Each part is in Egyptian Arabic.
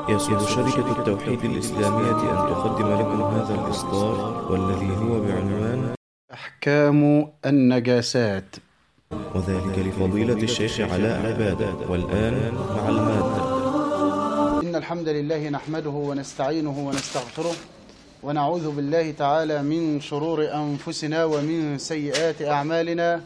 يسر شركة التوحيد الإسلامية أن تقدم لكم هذا الإصدار والذي هو بعنوان أحكام النجاسات وذلك لفضيلة الشيخ علاء عبادة والآن مع المادة إن الحمد لله نحمده ونستعينه ونستغفره ونعوذ بالله تعالى من شرور أنفسنا ومن سيئات أعمالنا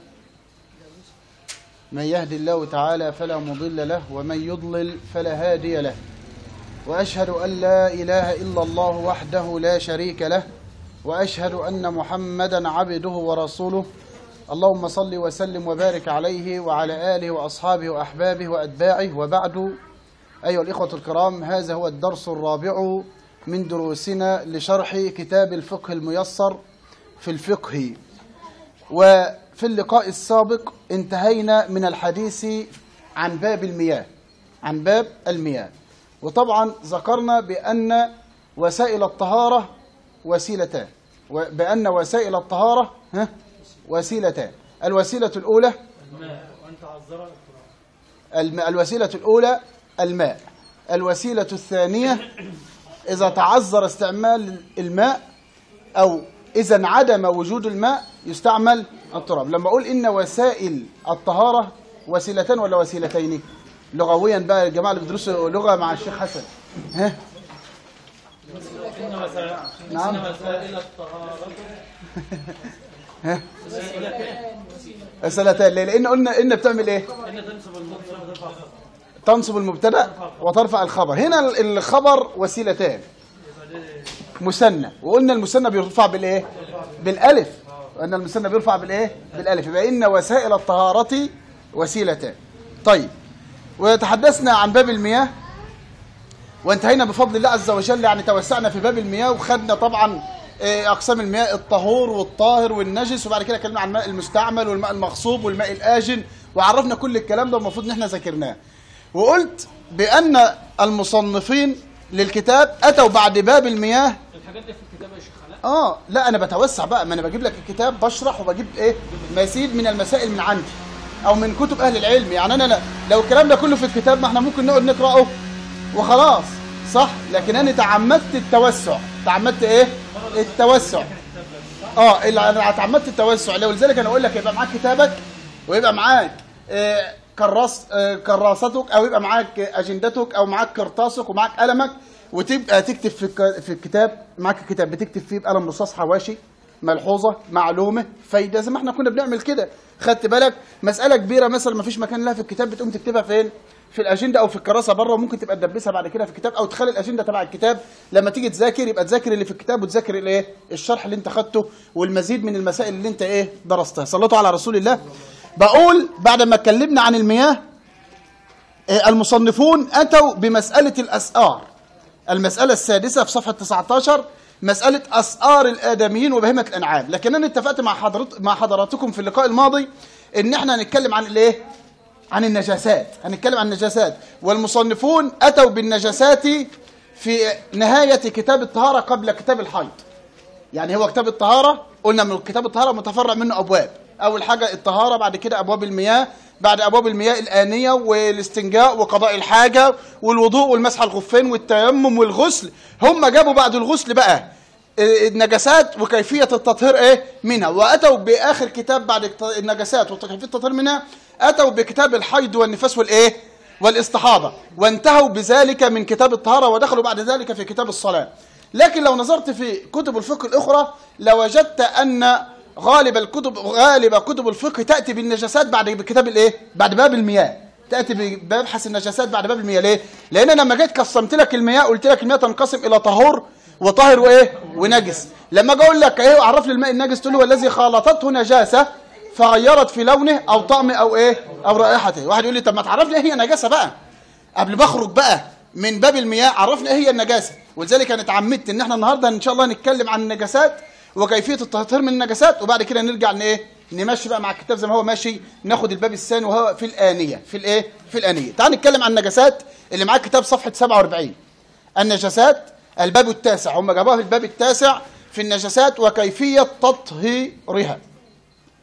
من يهد الله تعالى فلا مضل له ومن يضلل فلا هادي له وأشهد أن لا إله إلا الله وحده لا شريك له وأشهد أن محمدا عبده ورسوله اللهم صل وسلم وبارك عليه وعلى آله وأصحابه وأحبابه وأتباعه وبعد أيها الإخوة الكرام هذا هو الدرس الرابع من دروسنا لشرح كتاب الفقه الميسر في الفقه وفي اللقاء السابق انتهينا من الحديث عن باب المياه عن باب المياه وطبعا ذكرنا بأن وسائل الطهارة وسيلتان بأن وسائل الطهارة ها وسيلتان الوسيلة الأولى الم... الوسيلة الأولى الماء الوسيلة الثانية إذا تعذر استعمال الماء أو إذا انعدم وجود الماء يستعمل التراب لما أقول إن وسائل الطهارة وسيلتان ولا وسيلتين لغويا بقى الجماعة اللي بيدرسوا لغة مع الشيخ حسن ها نعم ها وسيلتان ليه؟ لأن قلنا إن بتعمل إيه تنصب المبتدا وترفع الخبر هنا الخبر وسيلتان مثنى وقلنا المثنى بيرفع بالايه بالالف وان المثنى بيرفع بالايه بالالف يبقى ان وسائل الطهاره وسيلتان طيب وتحدثنا عن باب المياه وانتهينا بفضل الله عز وجل يعني توسعنا في باب المياه وخدنا طبعا اقسام المياه الطهور والطاهر والنجس وبعد كده اتكلمنا عن الماء المستعمل والماء المغصوب والماء الاجن وعرفنا كل الكلام ده المفروض ان احنا ذاكرناه وقلت بأن المصنفين للكتاب أتوا بعد باب المياه الحاجات دي في الكتاب يا شيخ علاء آه لا أنا بتوسع بقى ما أنا بجيب لك الكتاب بشرح وبجيب إيه مزيد من المسائل من عندي أو من كتب أهل العلم يعني أنا لو الكلام ده كله في الكتاب ما احنا ممكن نقعد نقرأه وخلاص صح لكن أنا تعمدت التوسع تعمدت إيه التوسع اه انا تعمدت التوسع لذلك انا اقول لك يبقى معاك كتابك ويبقى معاك إيه كراس كراستك او يبقى معاك اجندتك او معاك كرطاسك ومعاك قلمك وتبقى تكتب في في الكتاب معاك الكتاب بتكتب فيه بقلم رصاص حواشي ملحوظه معلومه فايده زي ما احنا كنا بنعمل كده خدت بالك مساله كبيره مثلا ما فيش مكان لها في الكتاب بتقوم تكتبها فين في الاجنده او في الكراسه بره وممكن تبقى تدبسها بعد كده في الكتاب او تخلي الاجنده تبع الكتاب لما تيجي تذاكر يبقى تذاكر اللي في الكتاب وتذاكر الايه الشرح اللي انت خدته والمزيد من المسائل اللي انت ايه درستها صلوا على رسول الله بقول بعد ما اتكلمنا عن المياه المصنفون أتوا بمسألة الأسآر المسألة السادسة في صفحة 19 مسألة أسآر الآدميين وبهيمة الأنعام لكن أنا اتفقت مع حضرت مع حضراتكم في اللقاء الماضي إن احنا هنتكلم عن الإيه؟ عن النجاسات هنتكلم عن النجاسات والمصنفون أتوا بالنجاسات في نهاية كتاب الطهارة قبل كتاب الحيض يعني هو كتاب الطهارة قلنا من كتاب الطهارة متفرع منه أبواب أول حاجة الطهارة بعد كده أبواب المياه بعد أبواب المياه الآنية والاستنجاء وقضاء الحاجة والوضوء والمسح الخفين والتيمم والغسل هم جابوا بعد الغسل بقى النجاسات وكيفية التطهير إيه منها وأتوا بآخر كتاب بعد النجاسات وكيفية التطهير منها أتوا بكتاب الحيض والنفاس والإيه والاستحاضة وانتهوا بذلك من كتاب الطهارة ودخلوا بعد ذلك في كتاب الصلاة لكن لو نظرت في كتب الفقه الأخرى لوجدت أن غالب الكتب غالب كتب الفقه تاتي بالنجاسات بعد كتاب الايه بعد باب المياه تاتي بمبحث النجاسات بعد باب المياه ليه لان انا لما جيت قسمت لك المياه قلت لك المياه تنقسم الى طهور وطاهر وايه ونجس لما اجي اقول لك ايه عرف لي الماء النجس تقول له الذي خالطته نجاسه فغيرت في لونه او طعمه او ايه او رائحته واحد يقول لي طب ما تعرف لي ايه هي نجاسه بقى قبل ما اخرج بقى من باب المياه عرفنا ايه هي النجاسه ولذلك انا اتعمدت ان احنا النهارده ان شاء الله نتكلم عن النجاسات وكيفيه التطهير من النجاسات وبعد كده نرجع ن ايه نمشي بقى مع الكتاب زي ما هو ماشي ناخد الباب الثاني وهو في الانيه في الايه في الانيه تعال نتكلم عن النجاسات اللي معاك كتاب صفحه 47 النجاسات الباب التاسع هم جابوها في الباب التاسع في النجاسات وكيفيه تطهيرها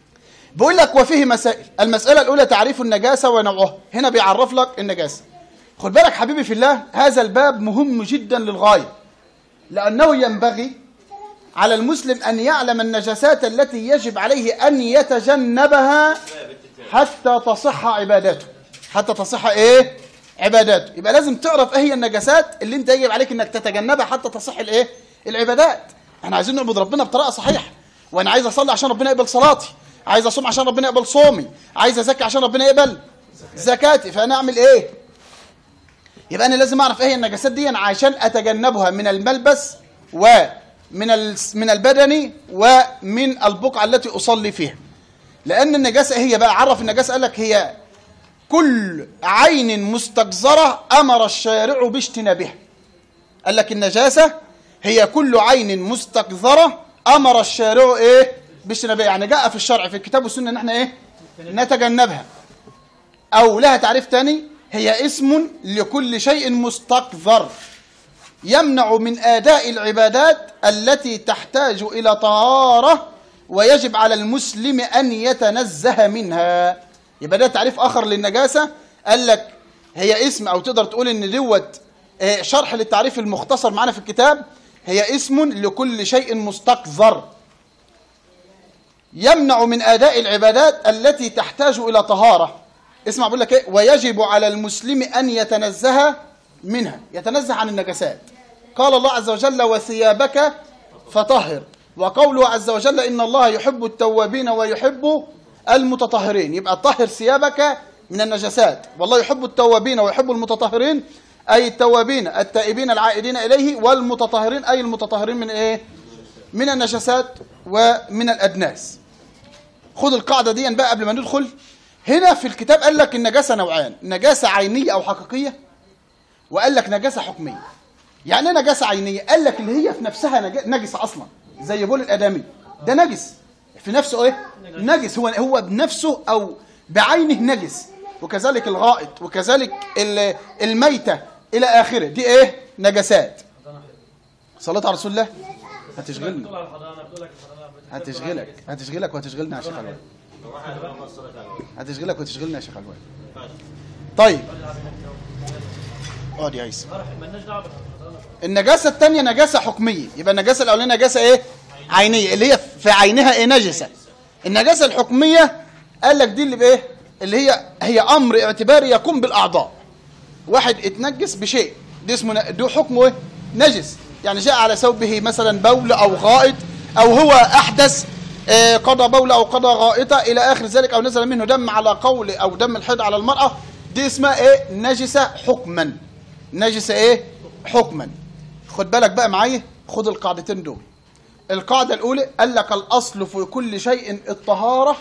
بيقول لك وفيه مسائل المسألة الأولى تعريف النجاسة ونوعها هنا بيعرف لك النجاسة خد بالك حبيبي في الله هذا الباب مهم جدا للغاية لأنه ينبغي على المسلم أن يعلم النجاسات التي يجب عليه أن يتجنبها حتى تصح عباداته حتى تصح إيه؟ عباداته يبقى لازم تعرف إيه هي النجاسات اللي أنت يجب عليك أنك تتجنبها حتى تصح الإيه؟ العبادات احنا عايزين نعبد ربنا بطريقة صحيحة وأنا عايز أصلي عشان ربنا يقبل صلاتي عايز أصوم عشان ربنا يقبل صومي عايز أزكي عشان ربنا يقبل زكاتي فأنا أعمل إيه؟ يبقى انا لازم اعرف ايه هي النجاسات دي عشان اتجنبها من الملبس ومن ال- من البدن ومن البقعه التي اصلي فيها لان النجاسه هي بقى عرف النجاسه قال لك هي كل عين مستجزره امر الشارع باجتنابها قال لك النجاسه هي كل عين مستجزره امر الشارع ايه باجتنابها يعني جاء في الشرع في الكتاب والسنه ان احنا ايه نتجنبها أو لها تعريف تاني هي اسم لكل شيء مستقذر يمنع من آداء العبادات التي تحتاج إلى طهارة ويجب على المسلم أن يتنزه منها يبقى ده تعريف آخر للنجاسة قال لك هي اسم أو تقدر تقول إن دوت آه، شرح للتعريف المختصر معنا في الكتاب هي اسم لكل شيء مستقذر يمنع من أداء العبادات التي تحتاج إلى طهارة اسمع بقول لك ايه ويجب على المسلم أن يتنزه منها يتنزه عن النجاسات قال الله عز وجل وثيابك فطهر وقوله عز وجل إن الله يحب التوابين ويحب المتطهرين يبقى طهر ثيابك من النجاسات والله يحب التوابين ويحب المتطهرين أي التوابين التائبين العائدين إليه والمتطهرين أي المتطهرين من إيه من النجاسات ومن الأدناس خد القاعدة دي بقى قبل ما ندخل هنا في الكتاب قال لك النجاسة نوعان نجاسة عينية أو حقيقية وقال لك نجاسة حكمية يعني ايه نجاسة عينية قال لك اللي هي في نفسها نج- نجسة أصلا زي بول الآدمي ده نجس في نفسه ايه نجس هو هو بنفسه أو بعينه نجس وكذلك الغائط وكذلك ال- الميتة إلى آخره دي ايه نجاسات صلاة على رسول الله هتشغلني هتشغلك هتشغلك وهتشغلنا يا شيخ الوالد هتشغلك وتشغلنا يا شيخ الوالد طيب اقعد يا عيسى مالناش دعوه النجاسة الثانية نجاسة حكمية يبقى النجاسة الأولانية نجاسة إيه؟ عينية اللي هي في عينها إيه نجسة النجاسة الحكمية قال لك دي اللي بإيه؟ اللي هي هي أمر اعتباري يقوم بالأعضاء واحد اتنجس بشيء دي اسمه ن- ده حكمه إيه؟ نجس يعني جاء على ثوبه مثلا بول أو غائط أو هو أحدث آه، قضى بول أو قضى غائطة إلى آخر ذلك أو نزل منه دم على قول أو دم الحيض على المرأة دي اسمها إيه؟ نجسة حكما نجسة إيه؟ حكما خد بالك بقى معايا خد القاعدتين دول القاعدة الأولى قال لك الأصل في كل شيء الطهارة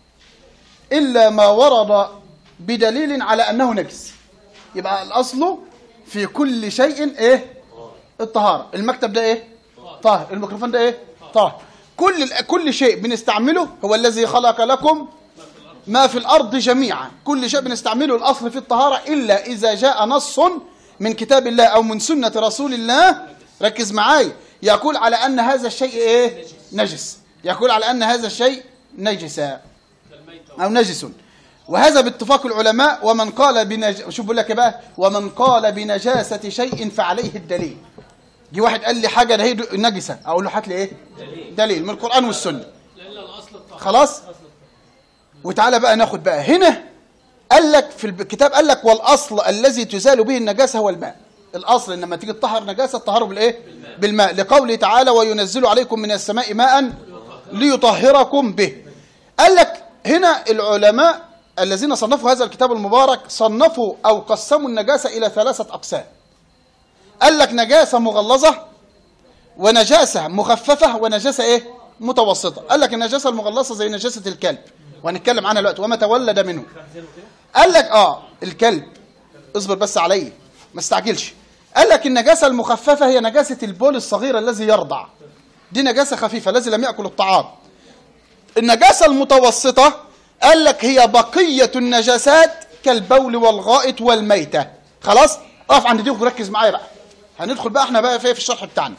إلا ما ورد بدليل على أنه نجس يبقى الأصل في كل شيء إيه الطهارة المكتب ده إيه طاهر الميكروفون ده إيه طاهر كل ال- كل شيء بنستعمله هو الذي خلق لكم ما في الأرض جميعا كل شيء بنستعمله الأصل في الطهارة إلا إذا جاء نص من كتاب الله أو من سنة رسول الله ركز معاي يقول على أن هذا الشيء إيه نجس يقول على أن هذا الشيء نجسا أو نجس وهذا باتفاق العلماء ومن قال بنج... شوف بقول لك إيه بقى ومن قال بنجاسة شيء فعليه الدليل جه واحد قال لي حاجة ده هي نجسة أقول له هات لي إيه دليل من القرآن والسنة لان الاصل الطهاره خلاص وتعالى بقى ناخد بقى هنا قال لك في الكتاب قال لك والاصل الذي تزال به النجاسه هو الماء الاصل ان لما تيجي تطهر نجاسه تطهره بالايه بالماء لقوله تعالى وينزل عليكم من السماء ماء ليطهركم به قال لك هنا العلماء الذين صنفوا هذا الكتاب المبارك صنفوا او قسموا النجاسه الى ثلاثه اقسام قال لك نجاسه مغلظه ونجاسة مخففة ونجاسة ايه متوسطة قال لك النجاسة المغلظة زي نجاسة الكلب وهنتكلم عنها دلوقتي وما تولد منه قال لك اه الكلب اصبر بس عليا ما استعجلش قال لك النجاسة المخففة هي نجاسة البول الصغير الذي يرضع دي نجاسة خفيفة الذي لم يأكل الطعام النجاسة المتوسطة قال لك هي بقية النجاسات كالبول والغائط والميتة خلاص اقف عند دي وركز معايا بقى هندخل بقى احنا بقى في في الشرح بتاعنا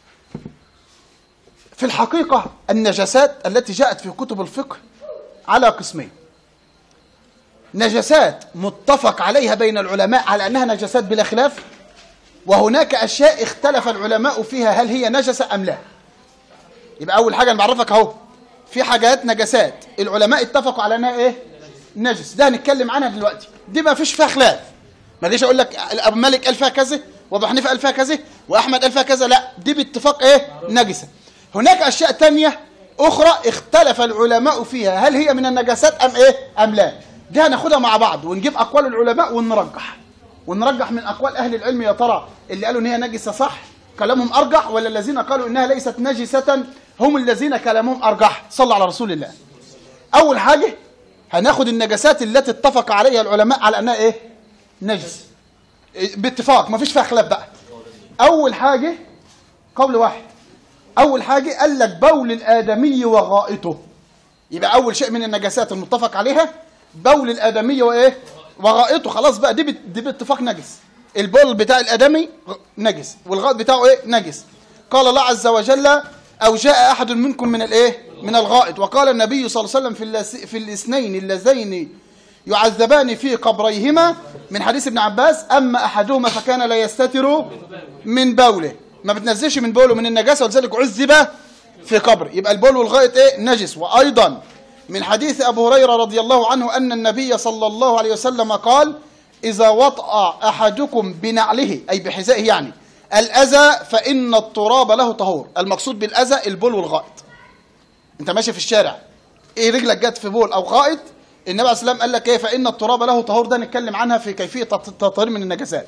في الحقيقة النجاسات التي جاءت في كتب الفقه على قسمين نجسات متفق عليها بين العلماء على أنها نجسات بلا خلاف وهناك أشياء اختلف العلماء فيها هل هي نجسة أم لا يبقى أول حاجة أنا بعرفك أهو في حاجات نجسات العلماء اتفقوا على أنها إيه نجس ده هنتكلم عنها دلوقتي دي ما فيش فيها خلاف ما ليش أقول لك أبو مالك قال فيها كذا وأبو حنيفة قال فيها كذا وأحمد قال فيها كذا لا دي باتفاق إيه نجسة هناك أشياء تانية أخرى اختلف العلماء فيها هل هي من النجاسات أم إيه أم لا دي هناخدها مع بعض ونجيب أقوال العلماء ونرجح ونرجح من أقوال أهل العلم يا ترى اللي قالوا إن هي نجسة صح كلامهم أرجح ولا الذين قالوا إنها ليست نجسة هم الذين كلامهم أرجح صلى على رسول الله أول حاجة هناخد النجاسات التي اتفق عليها العلماء على أنها إيه نجس إيه، باتفاق ما فيش فيها خلاف بقى أول حاجة قول واحد أول حاجة قال لك بول الآدمي وغائطه يبقى أول شيء من النجاسات المتفق عليها بول الآدمي وإيه وغائطه خلاص بقى دي بت- دي باتفاق نجس البول بتاع الآدمي غ- نجس والغائط بتاعه إيه نجس قال الله عز وجل أو جاء أحد منكم من الإيه من الغائط وقال النبي صلى الله عليه وسلم في, اللس- في الاثنين اللذين يعذبان في قبريهما من حديث ابن عباس أما أحدهما فكان لا يستتر من بوله ما بتنزلش من بوله من النجاسة ولذلك عذب في قبر يبقى البول والغائط إيه نجس وأيضا من حديث أبو هريرة رضي الله عنه أن النبي صلى الله عليه وسلم قال إذا وطأ أحدكم بنعله أي بحذائه يعني الأذى فإن التراب له طهور المقصود بالأذى البول والغائط انت ماشي في الشارع ايه رجلك جت في بول او غائط النبي عليه الصلاه والسلام قال لك ايه فان التراب له طهور ده نتكلم عنها في كيفيه تط- التطهير من النجاسات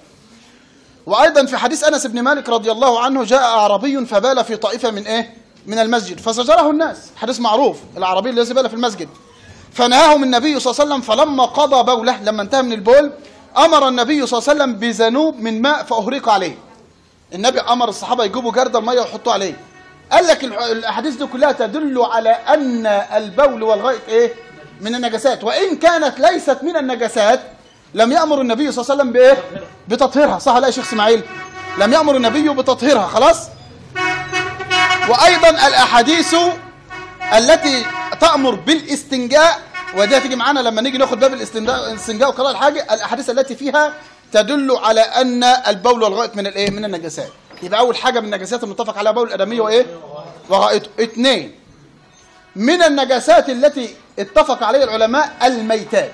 وايضا في حديث انس بن مالك رضي الله عنه جاء اعرابي فبال في طائفه من ايه من المسجد فزجره الناس حديث معروف الاعرابي الذي بال في المسجد فنهاهم النبي صلى الله عليه وسلم فلما قضى بوله لما انتهى من البول امر النبي صلى الله عليه وسلم بذنوب من ماء فاهريق عليه النبي امر الصحابه يجيبوا جرد الميه ويحطوا عليه قال لك الح- الاحاديث دي كلها تدل على ان البول والغائط ايه من النجاسات وان كانت ليست من النجاسات لم يامر النبي صلى الله عليه وسلم بايه بتطهيرها صح ولا يا شيخ اسماعيل لم يامر النبي بتطهيرها خلاص وايضا الاحاديث التي تامر بالاستنجاء ودي هتيجي معانا لما نيجي ناخد باب الاستنجاء الاستنجاء وقراءه الحاجه الاحاديث التي فيها تدل على ان البول والغائط من الايه من النجاسات يبقى اول حاجه من النجاسات المتفق عليها بول الادميه وايه وغائطه اثنين من النجاسات التي اتفق عليها العلماء الميتات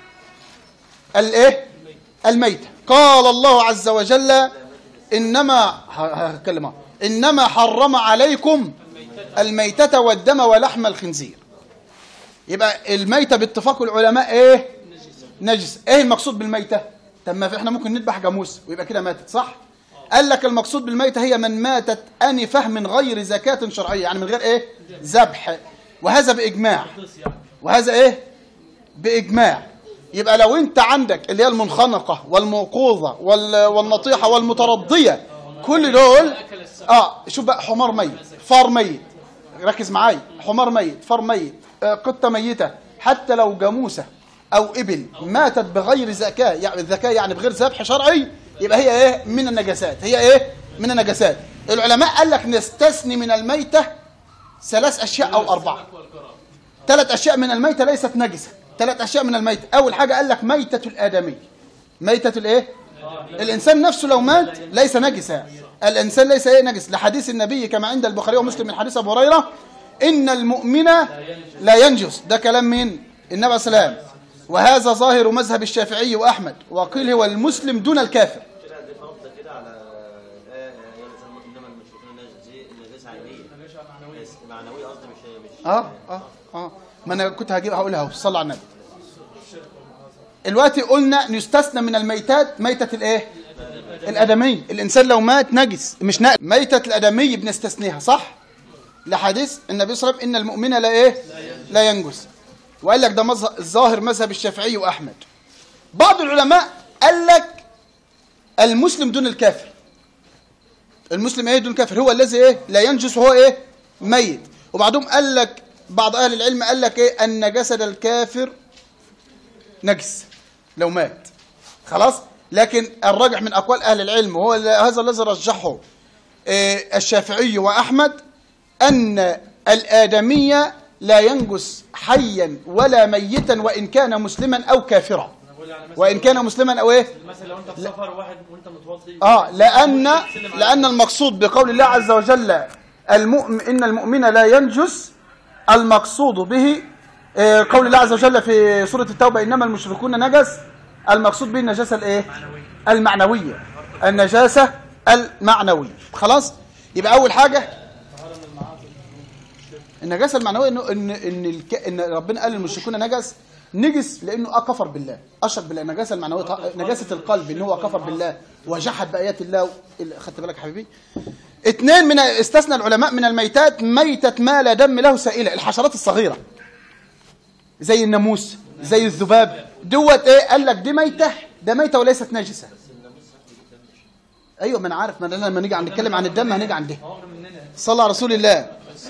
الايه الميتة قال الله عز وجل انما ه- هتكلم أهو. انما حرم عليكم الميتة والدم ولحم الخنزير يبقى الميتة باتفاق العلماء ايه نجس ايه المقصود بالميتة طب ما احنا ممكن نذبح جاموس ويبقى كده ماتت صح قال لك المقصود بالميتة هي من ماتت أنفة من غير زكاة شرعية يعني من غير ايه ذبح وهذا بإجماع وهذا ايه بإجماع يبقى لو انت عندك اللي هي المنخنقة والموقوظة وال- والنطيحة والمترضية كل دول اه شوف بقى حمار ميت فار ميت ركز معايا حمار ميت فار ميت آه، قطة ميتة حتى لو جاموسة أو إبل ماتت بغير زكاة يعني الزكاة يعني بغير ذبح شرعي يبقى هي إيه من النجاسات هي إيه من النجاسات العلماء قال لك نستثني من الميتة ثلاث أشياء أو أربعة ثلاث أشياء من الميتة ليست نجسة ثلاث أشياء من الميتة أول حاجة قال لك ميتة الآدمي ميتة الإيه الإنسان نفسه لو مات ليس نجسا الإنسان ليس إيه نجس لحديث النبي كما عند البخاري ومسلم من حديث أبو هريرة إن المؤمن لا ينجس ده كلام مين النبي عليه السلام وهذا ظاهر مذهب الشافعي وأحمد وقيل هو المسلم دون الكافر كده دي فرض كده على الآية يا الإنسان إنما المشركون نجس دي نجاسة عينية بس معنوية قصدي مش مش اه اه اه ما انا كنت هجيب هقولها اهو صلى على النبي دلوقتي قلنا نستثنى من الميتات ميتة الايه الادمي الانسان لو مات نجس مش نقل ميتة الادمي بنستثنيها صح لحديث النبي صلى الله عليه وسلم ان المؤمن لا ايه لا ينجس وقال لك ده مظهر الظاهر مذهب الشافعي واحمد بعض العلماء قال لك المسلم دون الكافر المسلم ايه دون الكافر هو الذي ايه لا ينجس وهو ايه ميت وبعدهم قال لك بعض اهل العلم قال لك ايه ان جسد الكافر نجس لو مات خلاص لكن الراجح من اقوال اهل العلم وهو ال- هذا الذي رجحه إيه، الشافعي واحمد ان الادميه لا ينجس حيا ولا ميتا وإن كان مسلما أو كافرا انا بقول يعني مثلا وإن كان مسلما أو إيه مثلا لو انت في سفر واحد وانت متوضي آه لأن لأن المقصود بقول الله عز وجل المؤمن إن المؤمن لا ينجس المقصود به آه، قول الله عز وجل في سورة التوبة إنما المشركون نجس المقصود به النجاسة الإيه؟ المعنوية النجاسة المعنوية خلاص يبقى أول حاجة النجاسة المعنوية إنه إن إن الك... إن ربنا قال المشركون نجس نجس لأنه آه كفر بالله أشرك بالله النجاسة المعنوية ط- نجاسة القلب إن هو كفر بالله وجحد بآيات الله و... خدت بالك يا حبيبي اثنين من استثنى العلماء من الميتات ميتة ما لا دم له سائلة الحشرات الصغيرة زي الناموس زي الذباب دوت ايه قال لك دي ميتة ده ميتة وليست نجسة ايوه ما انا عارف ما أنا لما نيجي عن نتكلم عن الدم هنيجي عن ده صلى على رسول الله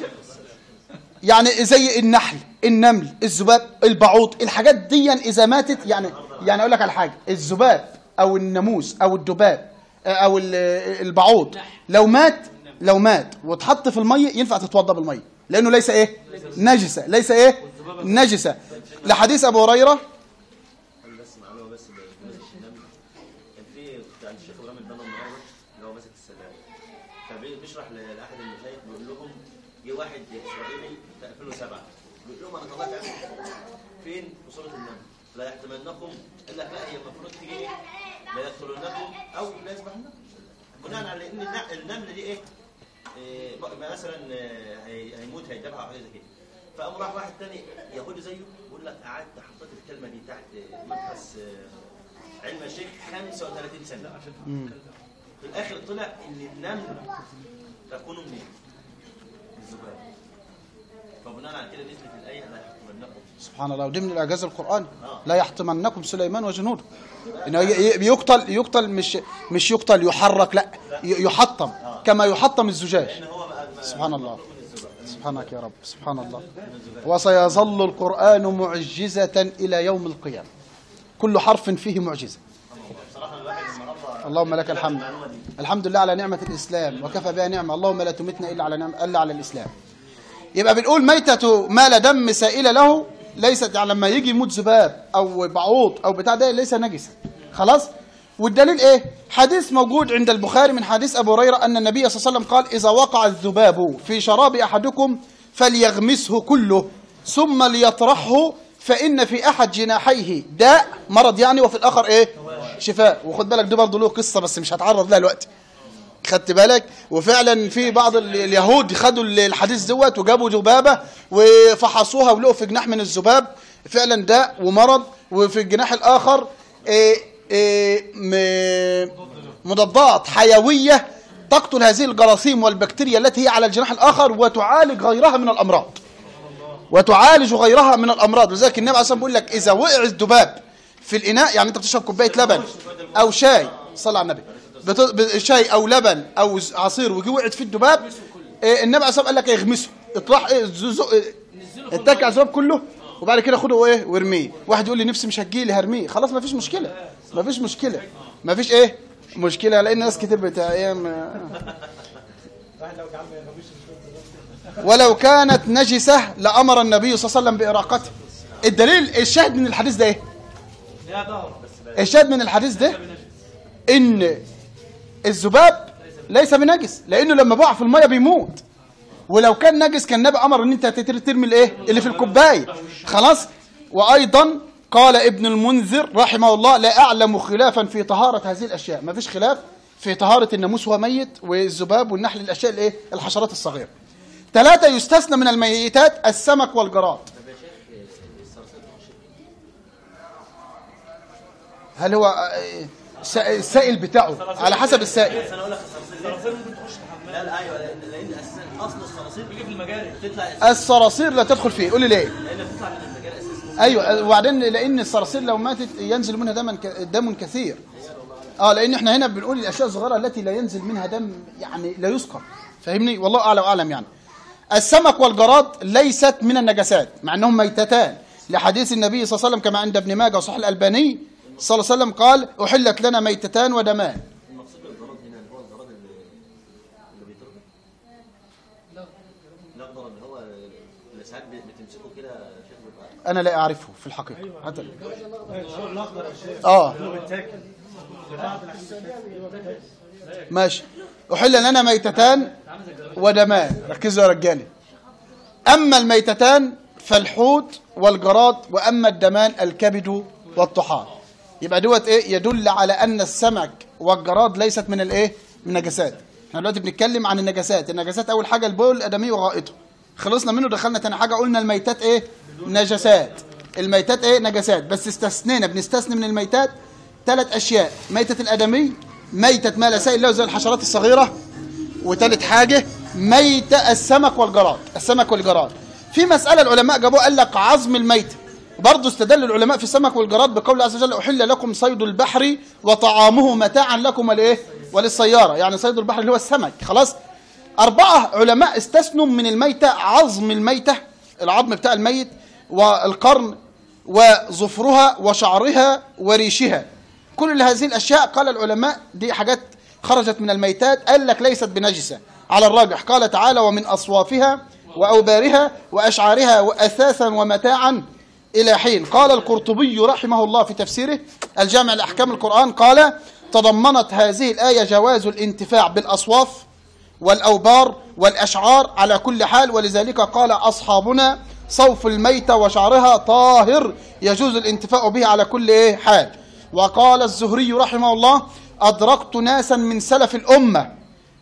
يعني زي النحل النمل الذباب البعوض الحاجات دي اذا ماتت يعني يعني اقول لك على حاجه الذباب او الناموس او الدباب آه، او ال- البعوض لو مات لو مات واتحط في الميه ينفع تتوضا بالميه لانه ليس ايه نجسه ليس ايه نجسه لحديث ابو هريره انا بس معلومه بس بالنسبه للنمل كان في كنت عند الشيخ ابراهيم البنا النهارده اللي هو ماسك السلام فبيشرح لاحد المشايخ بيقول لهم جه واحد اسرائيلي في 2007 بيقول لهم انا طلعت عندكم فين في سوره النمل لا يحتملنكم الا لا هي المفروض تيجي ايه لا يدخلونكم او لا يسمحنكم بناء على ان الن- النمل دي ايه إيه، بقى مثلا آه، هي- هيموت هيتبع او حاجه زي كده فقام راح واحد تاني يهودي زيه يقول لك قعدت حطيت الكلمه دي تحت مبحث آه، علم الشيخ 35 سنه في الاخر طلع ان النمل تكون منين؟ من الذباب فبناء على كده نزلت الايه لا يحكمنكم سبحان الله ودي من الاعجاز القراني لا يحطمنكم سليمان وجنوده انه ي- ي- يقتل يقتل مش مش يقتل يحرك لا ي- يحطم كما يحطم الزجاج هو بقى ما- سبحان الله سبحانك يا رب سبحان الله وسيظل القرآن معجزة إلى يوم القيامة كل حرف فيه معجزة بصراحه الواحد النهارده اللهم لك الحمد الحمد لله على نعمة الإسلام وكفى بها نعمة اللهم لا تمتنا إلا على نعمة إلا على الإسلام يبقى بنقول ميتة ما لا دم سائل له ليست يعني لما يجي يموت ذباب أو بعوض أو بتاع ده ليس نجسا خلاص والدليل ايه حديث موجود عند البخاري من حديث ابو هريره ان النبي صلى الله عليه وسلم قال اذا وقع الذباب في شراب احدكم فليغمسه كله ثم ليطرحه فان في احد جناحيه داء مرض يعني وفي الاخر ايه شفاء وخد بالك دي برضه له قصه بس مش هتعرض لها دلوقتي خدت بالك وفعلا في بعض ال- اليهود خدوا ال- الحديث دوت وجابوا ذبابه وفحصوها ولقوا في جناح من الذباب فعلا داء ومرض وفي الجناح الاخر إيه إيه م- مضادات حيويه تقتل هذه الجراثيم والبكتيريا التي هي على الجناح الاخر وتعالج غيرها من الامراض وتعالج غيرها من الامراض لذلك النبي عليه الصلاه والسلام بيقول لك اذا وقع الذباب في الاناء يعني انت بتشرب كوبايه لبن او شاي صلى على النبي بت... ب- شاي او لبن او ز- عصير وجي وقعت فيه الذباب إيه النبي عليه الصلاه والسلام قال لك اغمسه اطرح ايه زو... إيه اتك على الذباب كله وبعد كده خده ايه وارميه واحد يقول لي نفسي مش هتجيلي هرميه خلاص ما فيش مشكله ما فيش مشكله ما فيش ايه مشكله لان ناس كتير بتاع ايه ما- ولو كانت نجسة لأمر النبي صلى الله عليه وسلم بإراقته الدليل الشاهد من الحديث ده ايه يا ظهر الشاهد من الحديث ده ان الذباب ليس بنجس لانه لما بقع في الميه بيموت ولو كان نجس كان النبي امر ان انت تتر- ترمي الايه اللي في الكوبايه خلاص وايضا قال ابن المنذر رحمه الله لا اعلم خلافا في طهاره هذه الاشياء ما فيش خلاف في طهاره الناموس وهو ميت والذباب والنحل الاشياء الايه الحشرات الصغيره ثلاثه يستثنى من الميتات السمك والجراد هل هو آه، سا- السائل بتاعه على حسب السائل بس انا اقول لك الصراصير لا لا ايوه لان لان اساسا اصل الصراصير بيجي في المجاري بتطلع الصراصير لا تدخل فيه قول لي ليه لان بتطلع من المجاري اساسا ايوه وبعدين لان الصراصير لو ماتت ينزل منها دم ك- دم كثير اه لان احنا هنا بنقول الاشياء الصغيره التي لا ينزل منها دم يعني لا يذكر فاهمني والله اعلم واعلم يعني السمك والجراد ليست من النجاسات مع انهم ميتتان لحديث النبي صلى الله عليه وسلم كما عند ابن ماجه وصحيح الالباني صلى الله عليه وسلم قال احلت لنا ميتتان ودمان المقصود بالضرر هنا اللي هو الضرر اللي اللي بيتربى لا الضرر اللي هو اللي ساعات بت- بتمسك بيمسكوا كده شيخ بيبقى انا لا اعرفه في الحقيقه حتى الشغل الاخضر يا شيخ اه بيتاكل بعض الاحيان بيتاكل ماشي احل لنا ميتتان ودمان ركزوا يا رجالي اما الميتتان فالحوت والجراد واما الدمان الكبد والطحال يبقى دوت ايه يدل على ان السمك والجراد ليست من الايه من النجاسات احنا دلوقتي بنتكلم عن النجاسات النجاسات اول حاجه البول الادمي وغائطه خلصنا منه دخلنا تاني حاجه قلنا الميتات ايه نجاسات الميتات ايه نجاسات بس استثنينا بنستثني من الميتات ثلاث اشياء ميته الادمي ميته ما لا سائل له زي الحشرات الصغيره وثالث حاجه ميتة السمك والجراد السمك والجراد في مسألة العلماء جابوها قال لك عظم الميتة برضه استدل العلماء في السمك والجراد بقول عز وجل أحل لكم صيد البحر وطعامه متاعا لكم ولإيه وللسيارة يعني صيد البحر اللي هو السمك خلاص أربعة علماء استثنوا من الميتة عظم الميتة العظم بتاع الميت والقرن وظفرها وشعرها وريشها كل هذه الأشياء قال العلماء دي حاجات خرجت من الميتات قال لك ليست بنجسة على الراجح قال تعالى ومن أصوافها وأوبارها وأشعارها وأثاثا ومتاعا إلى حين قال القرطبي رحمه الله في تفسيره الجامع لأحكام القرآن قال تضمنت هذه الآية جواز الانتفاع بالأصواف والأوبار والأشعار على كل حال ولذلك قال أصحابنا صوف الميتة وشعرها طاهر يجوز الانتفاع به على كل إيه حال وقال الزهري رحمه الله أدركت ناسا من سلف الأمة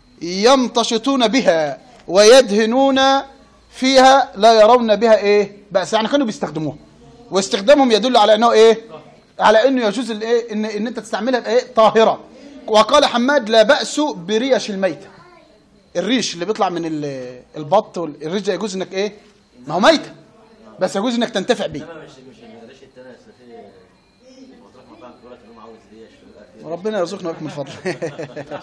يمتشطون بها ويدهنون فيها لا يرون بها إيه بأس يعني كانوا بيستخدموها واستخدامهم يدل على أنه إيه على أنه يجوز الإيه إن, إن أنت تستعملها بإيه طاهرة وقال حماد لا بأس بريش الميتة الريش اللي بيطلع من ال- البط والريش ده يجوز انك ايه ما هو ميتة بس يجوز انك تنتفع بيه انما مش مش الريش التاني اصل في مطرح ما فاهم يقول لك انهم عاوز ريش ويبقى في ربنا يرزقنا وياكم من فضله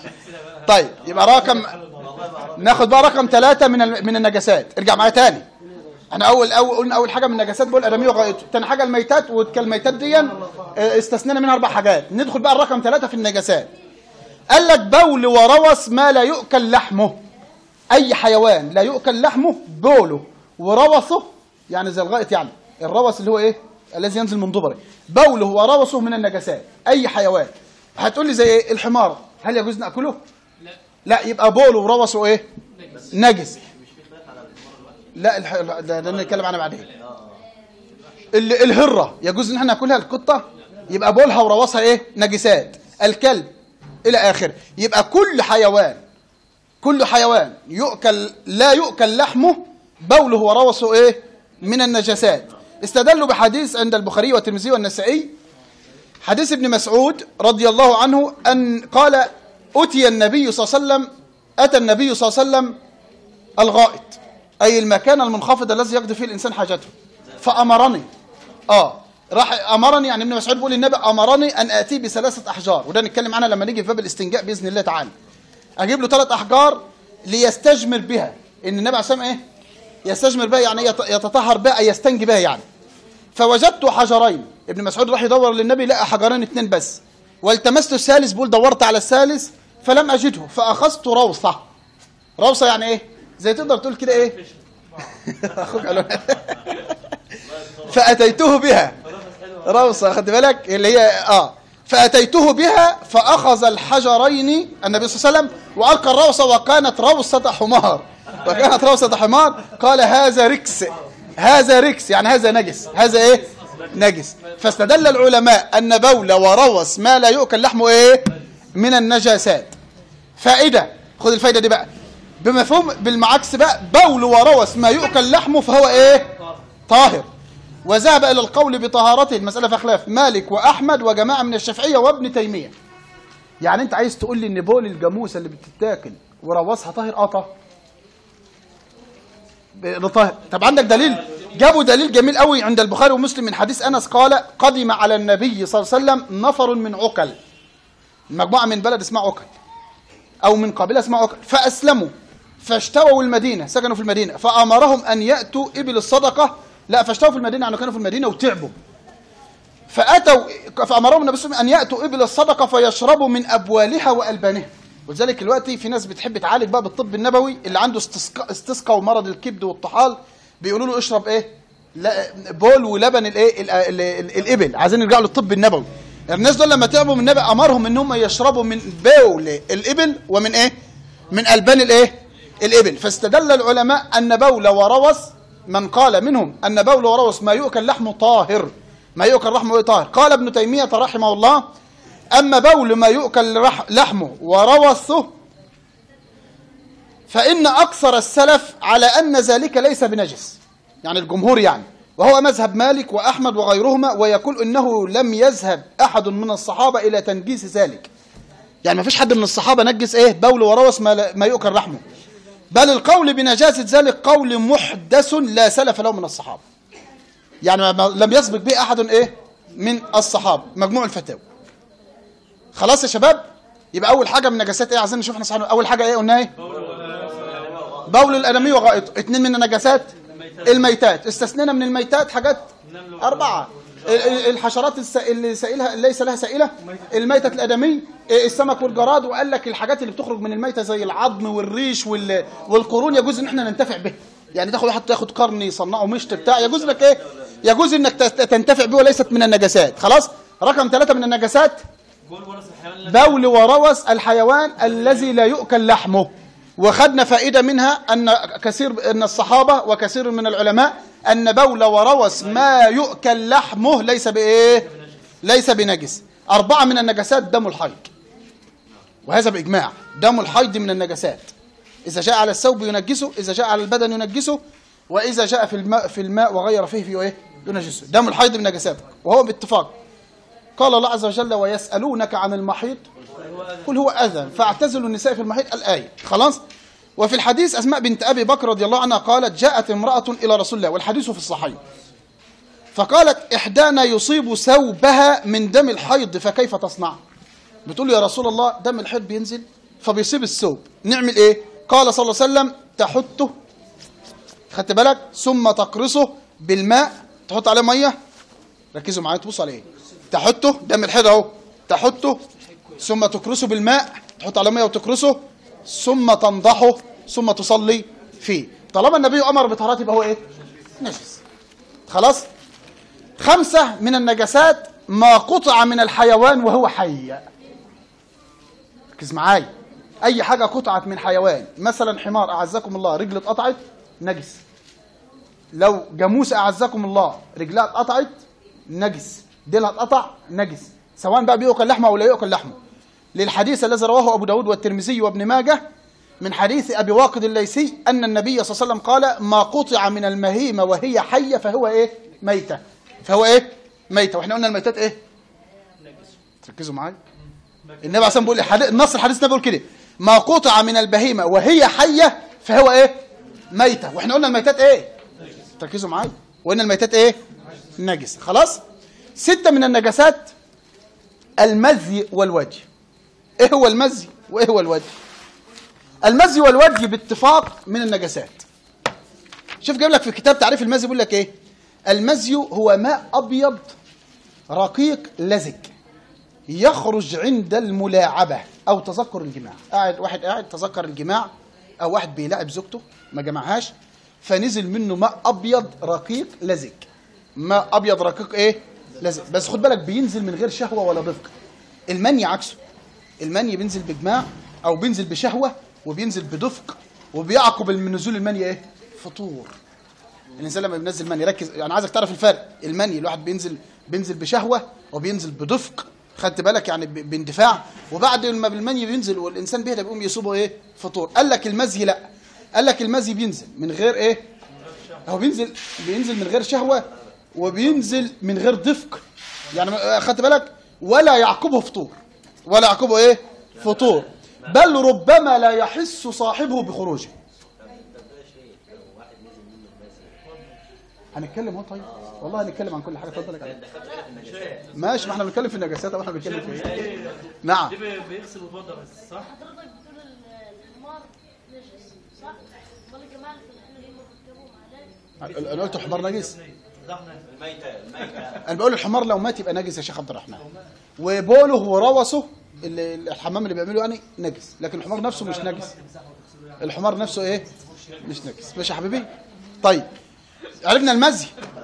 طيب يبقى رقم ناخد بقى رقم ثلاثة من ال- من النجاسات ارجع معايا تاني احنا اول اول قلنا اول حاجه من النجاسات بقول ادميه وغائطه تاني حاجه الميتات والميتات دي اه، استثنينا منها اربع حاجات ندخل بقى الرقم ثلاثة في النجاسات قال لك بول وروث ما لا يؤكل لحمه اي حيوان لا يؤكل لحمه بوله وروثه يعني زي الغائط يعني الروث اللي هو ايه الذي ينزل من دبره بوله وروثه من النجاسات اي حيوان هتقول لي زي ايه الحمار هل يجوز ناكله لا لا يبقى بوله وروثه ايه نجس لا الح... لا، ده, ده نتكلم عنها بعدين ال... الهره يجوز ان احنا ناكلها القطه يبقى بولها وروثها ايه نجسات الكلب الى اخره يبقى كل حيوان كل حيوان يؤكل لا يؤكل لحمه بوله وروثه ايه من النجاسات استدلوا بحديث عند البخاري والترمذي والنسائي حديث ابن مسعود رضي الله عنه ان قال اتي النبي صلى الله عليه وسلم اتى النبي صلى الله عليه وسلم الغائط اي المكان المنخفض الذي يقضي فيه الانسان حاجته فامرني اه راح امرني يعني ابن مسعود بيقول النبي امرني ان اتي بثلاثه احجار وده نتكلم عنها لما نيجي في باب الاستنجاء باذن الله تعالى اجيب له ثلاث احجار ليستجمر بها ان النبي عليه الصلاه والسلام ايه يستجمر بها يعني يت- يتطهر بها أي يستنجي بها يعني فوجدت حجرين ابن مسعود راح يدور للنبي لقى حجرين اتنين بس والتمست الثالث بيقول دورت على الثالث فلم اجده فاخذت روثه روثه يعني ايه زي تقدر تقول كده ايه اخوك قالوا فاتيته بها روثه خد بالك اللي هي اه فاتيته بها فاخذ الحجرين النبي صلى الله عليه وسلم والقى الروثه وكانت روثه حمار وكانت روثه حمار قال هذا ركس هذا ركس يعني هذا نجس هذا ايه نجس فاستدل العلماء ان بول وروث ما لا يؤكل لحمه ايه من النجاسات فائده خد الفايده دي بقى بمفهوم بالمعكس بقى بول وروث ما يؤكل لحمه فهو ايه طاهر وذهب الى القول بطهارته المساله في خلاف مالك واحمد وجماعه من الشافعيه وابن تيميه يعني انت عايز تقول لي ان بول الجاموسه اللي بتتاكل وروثها طاهر اه طاهر ب- طاهر طب عندك دليل جابوا دليل جميل قوي عند البخاري ومسلم من حديث انس قال قدم على النبي صلى الله عليه وسلم نفر من عقل مجموعه من بلد اسمها عقل او من قبيله اسمها عقل فاسلموا فاشتووا المدينه سكنوا في المدينه فامرهم ان ياتوا ابل الصدقه لا فاشتووا في المدينه يعني كانوا في المدينه وتعبوا فاتوا فامرهم النبي صلى الله عليه وسلم ان ياتوا ابل الصدقه فيشربوا من ابوالها والبانها ولذلك دلوقتي في ناس بتحب تعالج بقى بالطب النبوي اللي عنده استسقاء استسقاء ومرض الكبد والطحال بيقولوا له اشرب ايه لا بول ولبن الايه ال- ال- ال- الابل عايزين يرجعوا للطب النبوي الناس دول لما تعبوا من النبي امرهم ان هم يشربوا من بول الابل ومن ايه من البان الايه الابل فاستدل العلماء ان بول وروث من قال منهم ان بول وروث ما يؤكل لحمه طاهر ما يؤكل لحمه طاهر قال ابن تيميه رحمه الله اما بول ما يؤكل رح- لحمه وروثه فإن أكثر السلف على أن ذلك ليس بنجس يعني الجمهور يعني وهو مذهب مالك وأحمد وغيرهما ويقول إنه لم يذهب أحد من الصحابة إلى تنجيس ذلك يعني ما فيش حد من الصحابة نجس إيه بول وروث ما, لا- ما يؤكل رحمه بل القول بنجاسة ذلك قول محدث لا سلف له من الصحابة يعني ما- ما- لم يسبق به أحد إيه من الصحابة مجموع الفتاوى خلاص يا شباب يبقى أول حاجة من نجاسات إيه عايزين نشوف احنا صحابة أول حاجة إيه قلنا إيه بول الادمي وغائط اثنين من النجاسات الميتات استثنينا من الميتات حاجات أربعة ال- ال- الحشرات الس- اللي سائلها ليس لها سائلة الميتة الآدمي السمك والجراد وقال لك الحاجات اللي بتخرج من الميتة زي العظم والريش وال- والقرون يجوز ان احنا ننتفع به يعني تاخد واحد تاخد قرن يصنعه مشط بتاع يجوز لك ايه يجوز انك تست- تنتفع به وليست من النجاسات خلاص رقم ثلاثة من النجاسات بول وروث الحيوان الذي لا يؤكل لحمه وخدنا فائدة منها أن كثير أن الصحابة وكثير من العلماء أن بول وروث ما يؤكل لحمه ليس بإيه ليس بنجس أربعة من النجاسات دم الحيض وهذا بإجماع دم الحيض من النجاسات إذا جاء على الثوب ينجسه إذا جاء على البدن ينجسه وإذا جاء في الماء في الماء وغير فيه في إيه ينجسه دم الحيض من النجاسات وهو باتفاق قال الله عز وجل ويسألونك عن المحيط قل هو أذى فاعتزلوا النساء في المحيط الآية خلاص وفي الحديث أسماء بنت أبي بكر رضي الله عنها قالت جاءت امرأة إلى رسول الله والحديث في الصحيح فقالت إحدانا يصيب ثوبها من دم الحيض فكيف تصنع بتقول يا رسول الله دم الحيض بينزل فبيصيب الثوب نعمل إيه قال صلى الله عليه وسلم تحته خدت بالك ثم تقرصه بالماء تحط عليه ميه ركزوا معايا تبصوا عليه تحطه دم الحيض اهو تحطه ثم تكرسه بالماء تحط على ميه وتكرسه ثم تنضحه ثم تصلي فيه طالما النبي امر بطهارته يبقى هو ايه نجس خلاص خمسة من النجاسات ما قطع من الحيوان وهو حي ركز معايا اي حاجه قطعت من حيوان مثلا حمار اعزكم الله رجل اتقطعت نجس لو جاموس اعزكم الله رجلها اتقطعت نجس ديلها اتقطع نجس سواء بقى بيؤكل لحمه او لا يؤكل لحمه للحديث الذي رواه ابو داود والترمذي وابن ماجه من حديث ابي واقد الليثي ان النبي صلى الله عليه وسلم قال ما قطع من المهيمه وهي حيه فهو ايه ميته فهو ايه ميته واحنا قلنا الميتات ايه تركزوا معايا النبي عليه الصلاه والسلام بيقول الحديث النص الحديث ده بيقول كده ما قطع من البهيمه وهي حيه فهو ايه ميته واحنا قلنا الميتات ايه تركزوا معايا وقلنا الميتات ايه نجس خلاص ستة من النجاسات المزي والوجه ايه هو المزي وايه هو الوجه المزي والوجه باتفاق من النجاسات شوف جايب لك في كتاب تعريف المزي بيقول لك ايه المزي هو ماء ابيض رقيق لزج يخرج عند الملاعبة أو تذكر الجماع قاعد واحد قاعد تذكر الجماع أو واحد بيلاعب زوجته ما جمعهاش فنزل منه ماء أبيض رقيق لزج ماء أبيض رقيق إيه لزج بس خد بالك بينزل من غير شهوة ولا ضفق المني عكسه المني بينزل بجماع أو بينزل بشهوة وبينزل بدفق وبيعقب من نزول المني إيه فطور الانسان لما بينزل مني ركز انا عايزك تعرف الفرق المني الواحد بينزل بينزل بشهوه وبينزل بدفق خدت بالك يعني ب- باندفاع وبعد ما بالمني بينزل والانسان بيهدى بيقوم يصيبه ايه فطور قال لك المزي لا قال لك المزي بينزل من غير ايه هو بينزل بينزل من غير شهوه وبينزل من غير دفق يعني ما- خدت بالك ولا يعقبه فطور ولا يعقبه ايه فطور بل ربما لا يحس صاحبه بخروجه هنتكلم اهو طيب والله هنتكلم عن كل حاجه اتفضل يا كابتن. ماشي ما احنا بنتكلم في النجاسات واحنا بنتكلم في ايه نعم دي بي- بيغسل ويتوضا بس صح؟ حضرتك بتقول ال- الحمار نجس صح؟ امال الجماعه اللي في الحين اللي هم بيكتبوا مع ده انا قلت الحمار نجس ده احنا الميتة الميتة انا بقول الحمار لو مات يبقى نجس يا شيخ عبد الرحمن وبوله وروثه اللي الحمام اللي بيعمله يعني نجس لكن الحمار نفسه مش نجس الحمار نفسه ايه مش نجس ماشي يا حبيبي طيب عرفنا المزي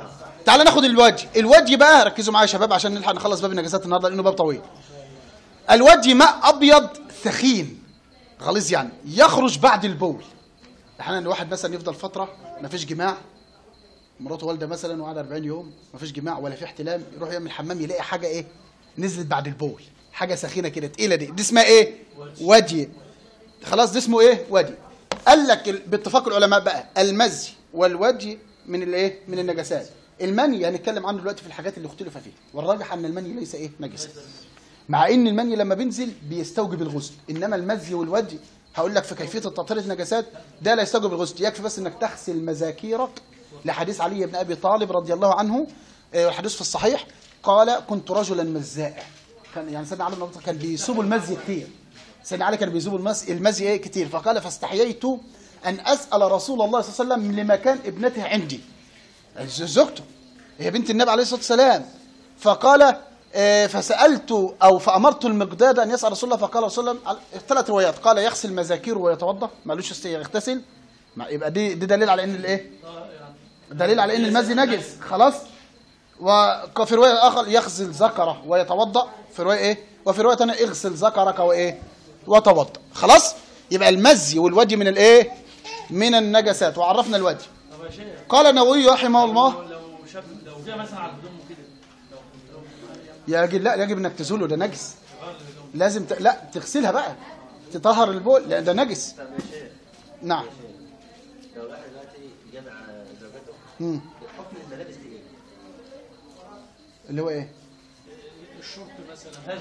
تعال ناخد الوجه الوجه بقى ركزوا معايا يا شباب عشان نلحق نخلص باب النجاسات النهارده لانه باب طويل الوجه ماء ابيض ثخين غليظ يعني يخرج بعد البول احيانا الواحد مثلا يفضل فتره ما فيش جماع مراته والده مثلا وقعد 40 يوم ما فيش جماع ولا في احتلام يروح يعمل الحمام يلاقي حاجه ايه نزلت بعد البول حاجه سخينه كده تقيله دي دي اسمها ايه وجه خلاص ده اسمه ايه وجه قال لك ال- باتفاق العلماء بقى المزي والوجه من الايه من النجاسات المني هنتكلم عنه دلوقتي في الحاجات اللي اختلف فيها والراجح ان المني ليس ايه نجسا مع ان المني لما بينزل بيستوجب الغسل انما المزي والوجه هقول لك في كيفيه التطهير النجاسات ده لا يستوجب الغسل يكفي بس انك تغسل مذاكيرك لحديث علي بن ابي طالب رضي الله عنه آه، والحديث في الصحيح قال كنت رجلا مزائع كان يعني سيدنا علي بن ابي طالب كان بيسوب المزي كتير سيدنا علي كان بيسوب المزي المزي ايه كتير فقال فاستحييت ان اسال رسول الله صلى الله عليه وسلم لمكان ابنته عندي زوجته هي بنت النبي عليه الصلاه والسلام فقال آه، فسالت او فامرت المقداد ان يسال رسول الله فقال رسول الله على- ثلاث روايات قال يغسل مذاكيره ويتوضا مالوش است- يغتسل ما- يبقى دي دي دليل على ان الايه دليل على ان المزي نجس خلاص وفي روايه اخر يغسل ذكره ويتوضا في روايه ايه وفي روايه ثانيه اغسل ذكرك وايه وتوضا خلاص يبقى المزي والوجه من الايه من النجسات وعرفنا الوجه طب يا شيخ قال النووي رحمه الله لو لو شاب لو جه مثلا على هدومه كده لو لو يجب لا يجب انك تزوله ده نجس لازم ت... لا تغسلها بقى تطهر البول لان ده نجس طب يا شيخ نعم لو الواحد دلوقتي جمع زوجته مم. حكم الملابس دي ايه؟ اللي هو ايه الشورت مثلا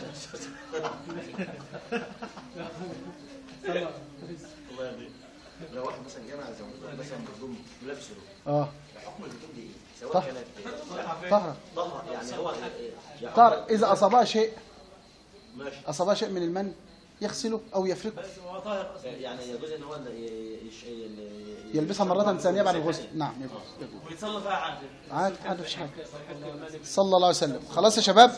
الله يرضيك لو واحد مثلا جمع زوجته مثلا بهدوم ملابسه اه حكم الهدوم دي ايه؟ سواء طهر. كانت طهر طهر يعني هو يعني طهر اذا اصابها شيء ماشي اصابها شيء من المن يغسله او يفركه بس هو طاهر اصلا يعني يجوز ان هو ي- يش- ي- يلبسها مرة ثانية بعد الغسل نعم يجوز يجوز. ويتصلى فيها عادل عادي عادي مفيش حاجة صلى الله عليه وسلم خلاص يا شباب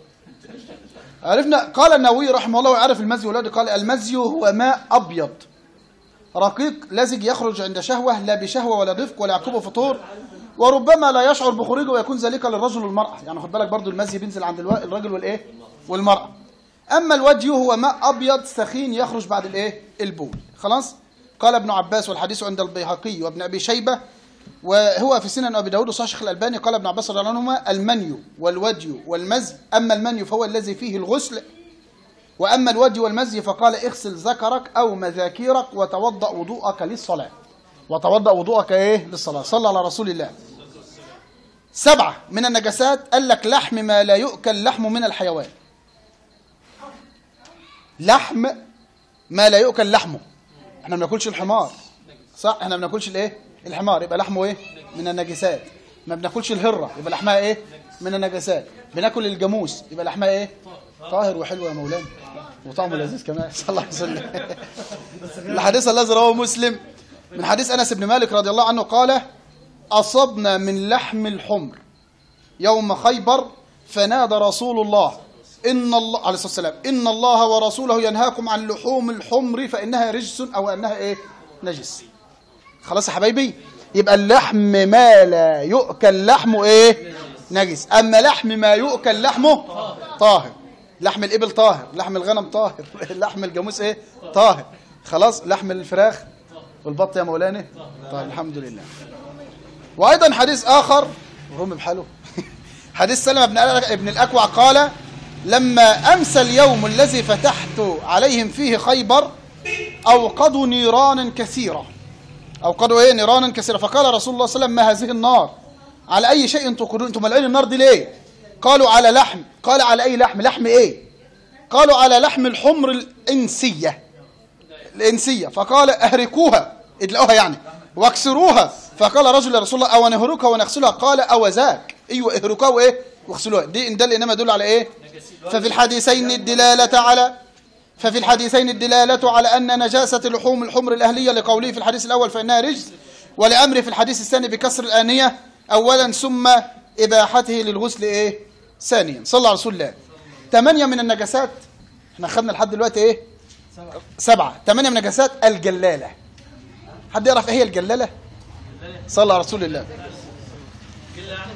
عرفنا قال النووي رحمه الله ويعرف المزي والوجه قال المزي هو ماء أبيض رقيق لزج يخرج عند شهوة لا بشهوة ولا رفق ولا يعقبه فطور وربما لا يشعر بخروجه ويكون ذلك للرجل والمرأة يعني خد بالك برضو المزي بينزل عند الو- الرجل والإيه والمرأة أما الوجه هو ماء أبيض سخين يخرج بعد الإيه البول خلاص قال ابن عباس والحديث عند البيهقي وابن أبي شيبة وهو في سنن ابي داود وصحيح الشيخ الالباني قال ابن عباس رضي الله عنهما المني والودي والمزي اما المني فهو الذي فيه الغسل واما الودي والمزي فقال اغسل ذكرك او مذاكيرك وتوضا وضوءك للصلاه وتوضا وضوءك ايه للصلاه صلى على رسول الله سبعه من النجاسات قال لك لحم ما لا يؤكل لحمه من الحيوان لحم ما لا يؤكل لحمه احنا ما بناكلش الحمار صح احنا ما بناكلش الايه الحمار يبقى لحمه ايه من النجسات ما بناكلش الهره يبقى لحمها ايه من النجسات بناكل الجاموس يبقى لحمها ايه طاهر وحلو يا مولانا وطعمه لذيذ كمان صلى الله عليه وسلم الحديث الذي رواه مسلم من حديث انس بن مالك رضي الله عنه قال اصبنا من لحم الحمر يوم خيبر فنادى رسول الله ان الله عليه الصلاه والسلام ان الله ورسوله ينهاكم عن لحوم الحمر فانها رجس او انها ايه نجس خلاص يا حبايبي يبقى اللحم ما لا يؤكل لحمه ايه نجس اما لحم ما يؤكل لحمه طاهر لحم الابل طاهر لحم الغنم طاهر لحم الجاموس ايه طاهر خلاص لحم الفراخ والبط يا مولانا طيب الحمد لله وايضا حديث اخر رم بحاله حديث سلمة بن ابن الاكوع قال لما امسى اليوم الذي فتحت عليهم فيه خيبر اوقدوا نيرانا كثيره اوقدوا ايه نيرانا كثيره فقال رسول الله صلى الله عليه وسلم ما هذه النار على اي شيء توقدون انتم ملعين النار دي ليه قالوا على لحم قال على اي لحم لحم ايه قالوا على لحم الحمر الانسيه الانسيه فقال اهركوها ادلقوها يعني واكسروها فقال رجل يا رسول الله او نهركها ونغسلها قال او ذاك ايوه اهركوها وايه واغسلوها دي ان ده انما يدل على ايه ففي الحديثين الدلاله على ففي الحديثين الدلالة على أن نجاسة لحوم الحمر الأهلية لقوله في الحديث الأول فإنها رجس ولأمر في الحديث الثاني بكسر الآنية أولا ثم إباحته للغسل إيه ثانيا صلى على رسول الله ثمانية من النجاسات احنا خدنا لحد دلوقتي إيه سبعة ثمانية من النجاسات الجلالة حد يعرف إيه هي الجلالة صلى على رسول الله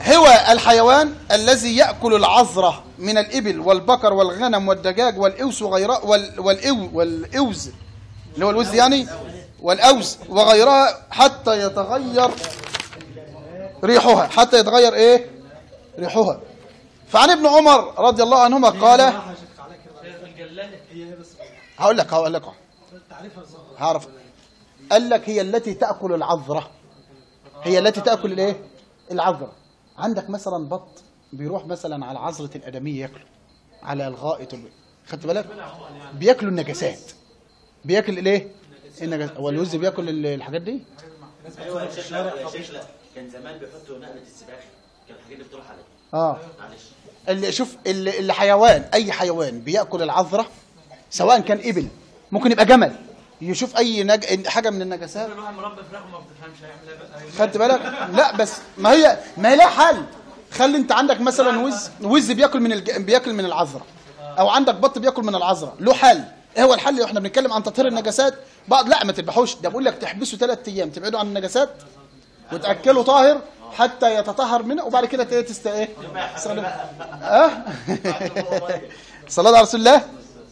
هو الحيوان الذي يأكل العذرة من الإبل والبقر والغنم والدجاج والإوس وغيرها وال والإو والإوز اللي هو الوز يعني والأوز وغيرها حتى يتغير ريحها حتى يتغير إيه ريحها فعن ابن عمر رضي الله عنهما قال في الجلاله هي هي بس هقول لك هقول لك تعريفها ازاي هعرف قال لك هي التي تأكل العذرة هي التي تأكل الايه العذرة عندك مثلا بط بيروح مثلا على عذرة الآدمية ياكله على الغائط ال- خدت بالك بياكلوا النجاسات بياكل الايه النجاسات هو الوز بياكل ال- الحاجات دي ايوه يا شيخ لا يا شيخ لا كان زمان بيحطوا نقله السباخ كان الحاجات دي بتروح عليها اه معلش اللي شوف اللي اللي حيوان اي حيوان بياكل العذرة سواء كان ابل ممكن يبقى جمل يشوف اي نج... حاجه من النجاسات الواحد مربى فراخ وما بتفهمش هيعمل ايه بقى خدت بالك لا بس ما هي ما هي لها حل خلي انت عندك مثلا وز وز بياكل من الج... بياكل من العذراء او عندك بط بياكل من العذراء له حل ايه هو الحل احنا بنتكلم عن تطهير النجاسات بعض لا ما تذبحوش ده بقول لك تحبسه ثلاث ايام تبعدوا عن النجاسات وتاكله طاهر حتى يتطهر منه وبعد كده ت- تست ايه تستخدمه. اه صلى الله على رسول الله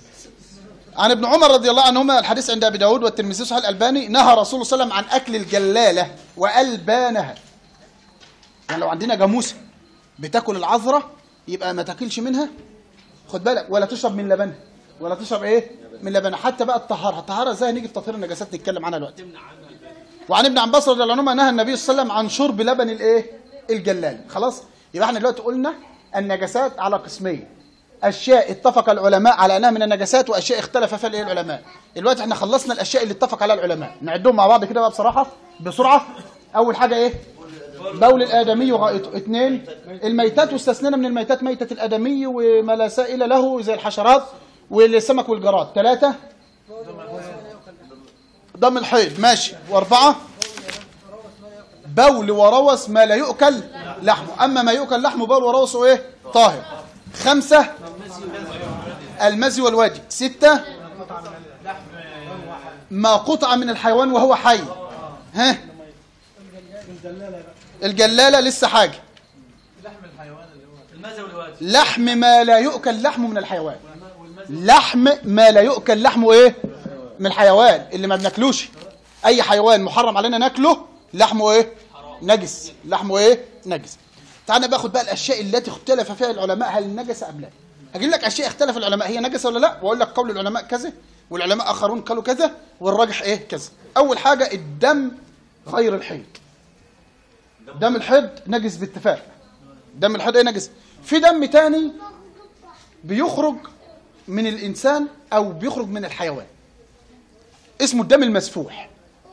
عن ابن عمر رضي الله عنهما الحديث عند ابي داود والترمذي صحيح الالباني نهى رسول الله صلى الله عليه وسلم عن اكل الجلاله والبانها يعني لو عندنا جاموسه بتاكل العذره يبقى ما تاكلش منها خد بالك ولا تشرب من لبنها ولا تشرب ايه من لبنها حتى بقى الطهاره الطهاره ازاي هنيجي في تطهير النجاسات نتكلم عنها دلوقتي وعن ابن عباس رضي الله عنهما نهى النبي صلى الله عليه وسلم عن شرب لبن الايه الجلال خلاص يبقى احنا دلوقتي قلنا النجاسات على قسمين اشياء اتفق العلماء على انها من النجاسات واشياء اختلف فيها الايه العلماء دلوقتي احنا خلصنا الاشياء اللي اتفق عليها العلماء نعدهم مع بعض كده بقى بصراحه بسرعه اول حاجه ايه بول الادمي وغائطه اثنين الميتات واستثنينا من الميتات ميته الادمي وما لا سائل له زي الحشرات والسمك والجراد ثلاثه دم الحيض ماشي واربعه بول وروث ما لا يؤكل لحمه اما ما يؤكل لحمه بول وروثه ايه طاهر خمسه المزي والوادي سته ما قطع من الحيوان وهو حي ها الجلاله لسه حاجه المزه والوادي لحم ما لا يؤكل لحمه من الحيوان لحم ما لا يؤكل لحمه ايه من الحيوان اللي ما بناكلوش اي حيوان محرم علينا ناكله لحمه ايه نجس لحمه ايه نجس تعالى باخد بقى الاشياء التي اختلف فيها العلماء هل نجس ام لا هجيب لك اشياء اختلف العلماء هي نجسه ولا لا واقول لك قول العلماء كذا والعلماء اخرون قالوا كذا والراجح ايه كذا اول حاجه الدم غير الحيض دم الحيض نجس باتفاق دم الحيض ايه نجس في دم تاني بيخرج من الانسان او بيخرج من الحيوان اسمه الدم المسفوح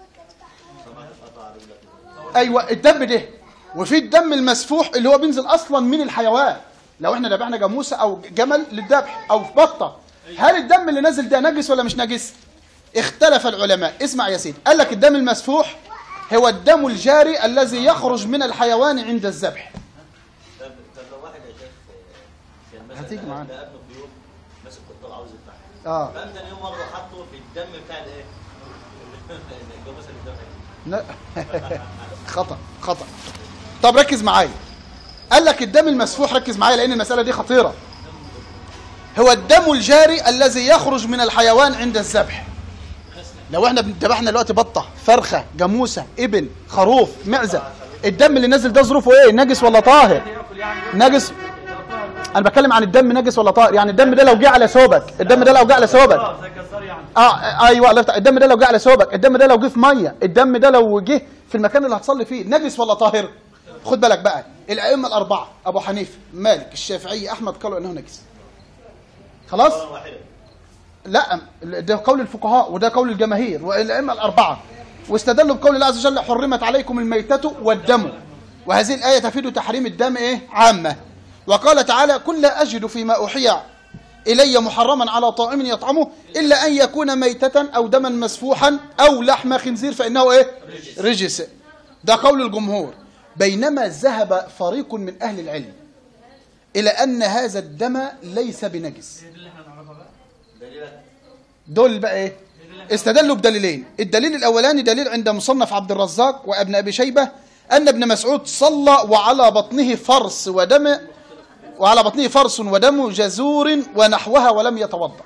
ايوه الدم ده وفي الدم المسفوح اللي هو بينزل اصلا من الحيوان لو احنا ذبحنا جاموسه او جمل للذبح او بطه هل الدم اللي نازل ده نجس ولا مش نجس اختلف العلماء اسمع يا سيدي قال لك الدم المسفوح هو الدم الجاري الذي يخرج من الحيوان عند الذبح طب طب لو واحد يا شيخ كان مثلا هتيجي لقى- معانا. لقى ابنه في يوم ماسك قطه عاوز يذبحها اه فقام تاني يوم مره حطه في الدم بتاع الايه؟ الجاموسه اللي ذبحت لا خطأ خطأ طب ركز معايا قال لك الدم المسفوح ركز معايا لأن المسألة دي خطيرة هو الدم الجاري الذي يخرج من الحيوان عند الذبح لو احنا ذبحنا دلوقتي بطة فرخة جاموسة ابل خروف معزة الدم اللي نازل ده ظروفه ايه نجس ولا طاهر نجس انا بتكلم عن الدم نجس ولا طاهر يعني الدم ده لو جه على ثوبك الدم ده لو جه على ثوبك اه زي الجزار يعني اه ايوه الله يفتح الدم ده لو جه على ثوبك الدم ده لو جه في ميه الدم ده لو جه في المكان اللي هتصلي فيه نجس ولا طاهر خد بالك بقى الائمه الاربعه ابو حنيفه مالك الشافعي احمد قالوا انه نجس خلاص مرة واحده لا ده قول الفقهاء وده قول الجماهير والائمه الاربعه واستدلوا بقول الله عز وجل حرمت عليكم الميتة والدم وهذه الآية تفيد تحريم الدم إيه عامة وقال تعالى قل لا أجد فيما أوحي إلي محرما على طائم يطعمه إلا أن يكون ميتة أو دما مسفوحا أو لحم خنزير فإنه إيه رجس ده قول الجمهور بينما ذهب فريق من أهل العلم إلى أن هذا الدم ليس بنجس هي دي اللي احنا نعرفها بقى دليلك دول بقى ايه استدلوا بدليلين الدليل الاولاني دليل عند مصنف عبد الرزاق وابن ابي شيبه أن ابن مسعود صلى وعلى بطنه فرس ودم وعلى بطنه فرس ودم جزور ونحوها ولم يتوضأ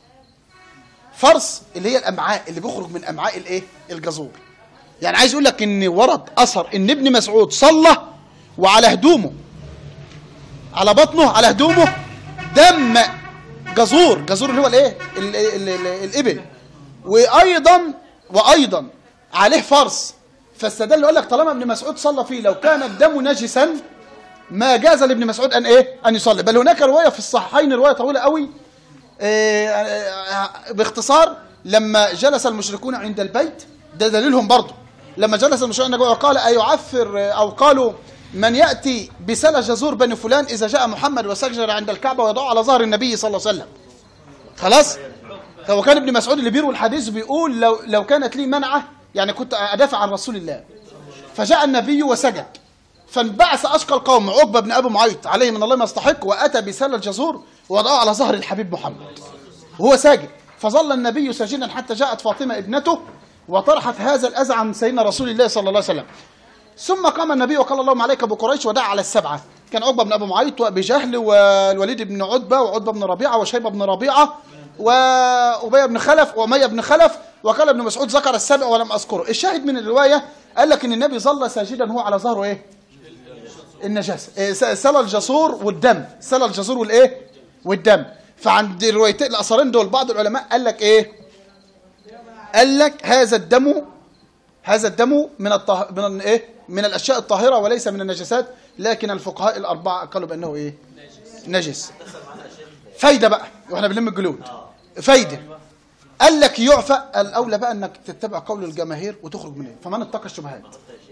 فرس اللي هي الأمعاء اللي بيخرج من أمعاء الإيه الجزور يعني عايز يقول لك إن ورد أثر إن ابن مسعود صلى وعلى هدومه على بطنه على هدومه دم جزور جزور اللي هو الايه ال- ال- ال- الابل وايضا وايضا عليه فرس فاستدل يقول لك طالما ابن مسعود صلى فيه لو كان الدم نجسا ما جاز لابن مسعود ان ايه ان يصلي بل هناك روايه في الصحيحين روايه طويله قوي آه، آه، باختصار لما جلس المشركون عند البيت ده دليلهم برضه لما جلس المشركون عند البيت وقال أيعفر آه، أو قالوا من يأتي بسل جزور بني فلان إذا جاء محمد وسجد عند الكعبة ويضعه على ظهر النبي صلى الله عليه وسلم خلاص هو كان ابن مسعود اللي بيروي الحديث بيقول لو لو كانت لي منعه يعني كنت أدافع عن رسول الله فجاء النبي وسجد فانبعث أشقى القوم عقبة بن أبي معيط عليه من الله ما يستحق وأتى بسل الجزور ووضعه على ظهر الحبيب محمد وهو ساجد فظل النبي ساجدا حتى جاءت فاطمة ابنته وطرحت هذا الأذى عن سيدنا رسول الله صلى الله عليه وسلم ثم قام النبي وقال اللهم عليك بقريش ودعا على السبعة كان عقبة بن أبي معيط وأبي جهل والوليد بن عتبة وعتبة بن ربيعة وشيبة بن ربيعة وأبي بن خلف وأمية بن خلف وقال ابن مسعود ذكر السبع ولم أذكره الشاهد من الرواية قال لك إن النبي ظل ساجدا هو على ظهره إيه النجاسة إيه، س- سلى الجسور والدم سلى الجسور والإيه والدم فعند الروايتين الأثرين دول بعض العلماء قال لك إيه قال لك هذا الدم هذا الدم من الطه... من ايه من الاشياء الطاهره وليس من النجاسات لكن الفقهاء الاربعه قالوا بانه ايه نجس فايده بقى واحنا بنلم الجلود فايده قال لك يعفى الاولى بقى انك تتبع قول الجماهير وتخرج منه فمن اتقى الشبهات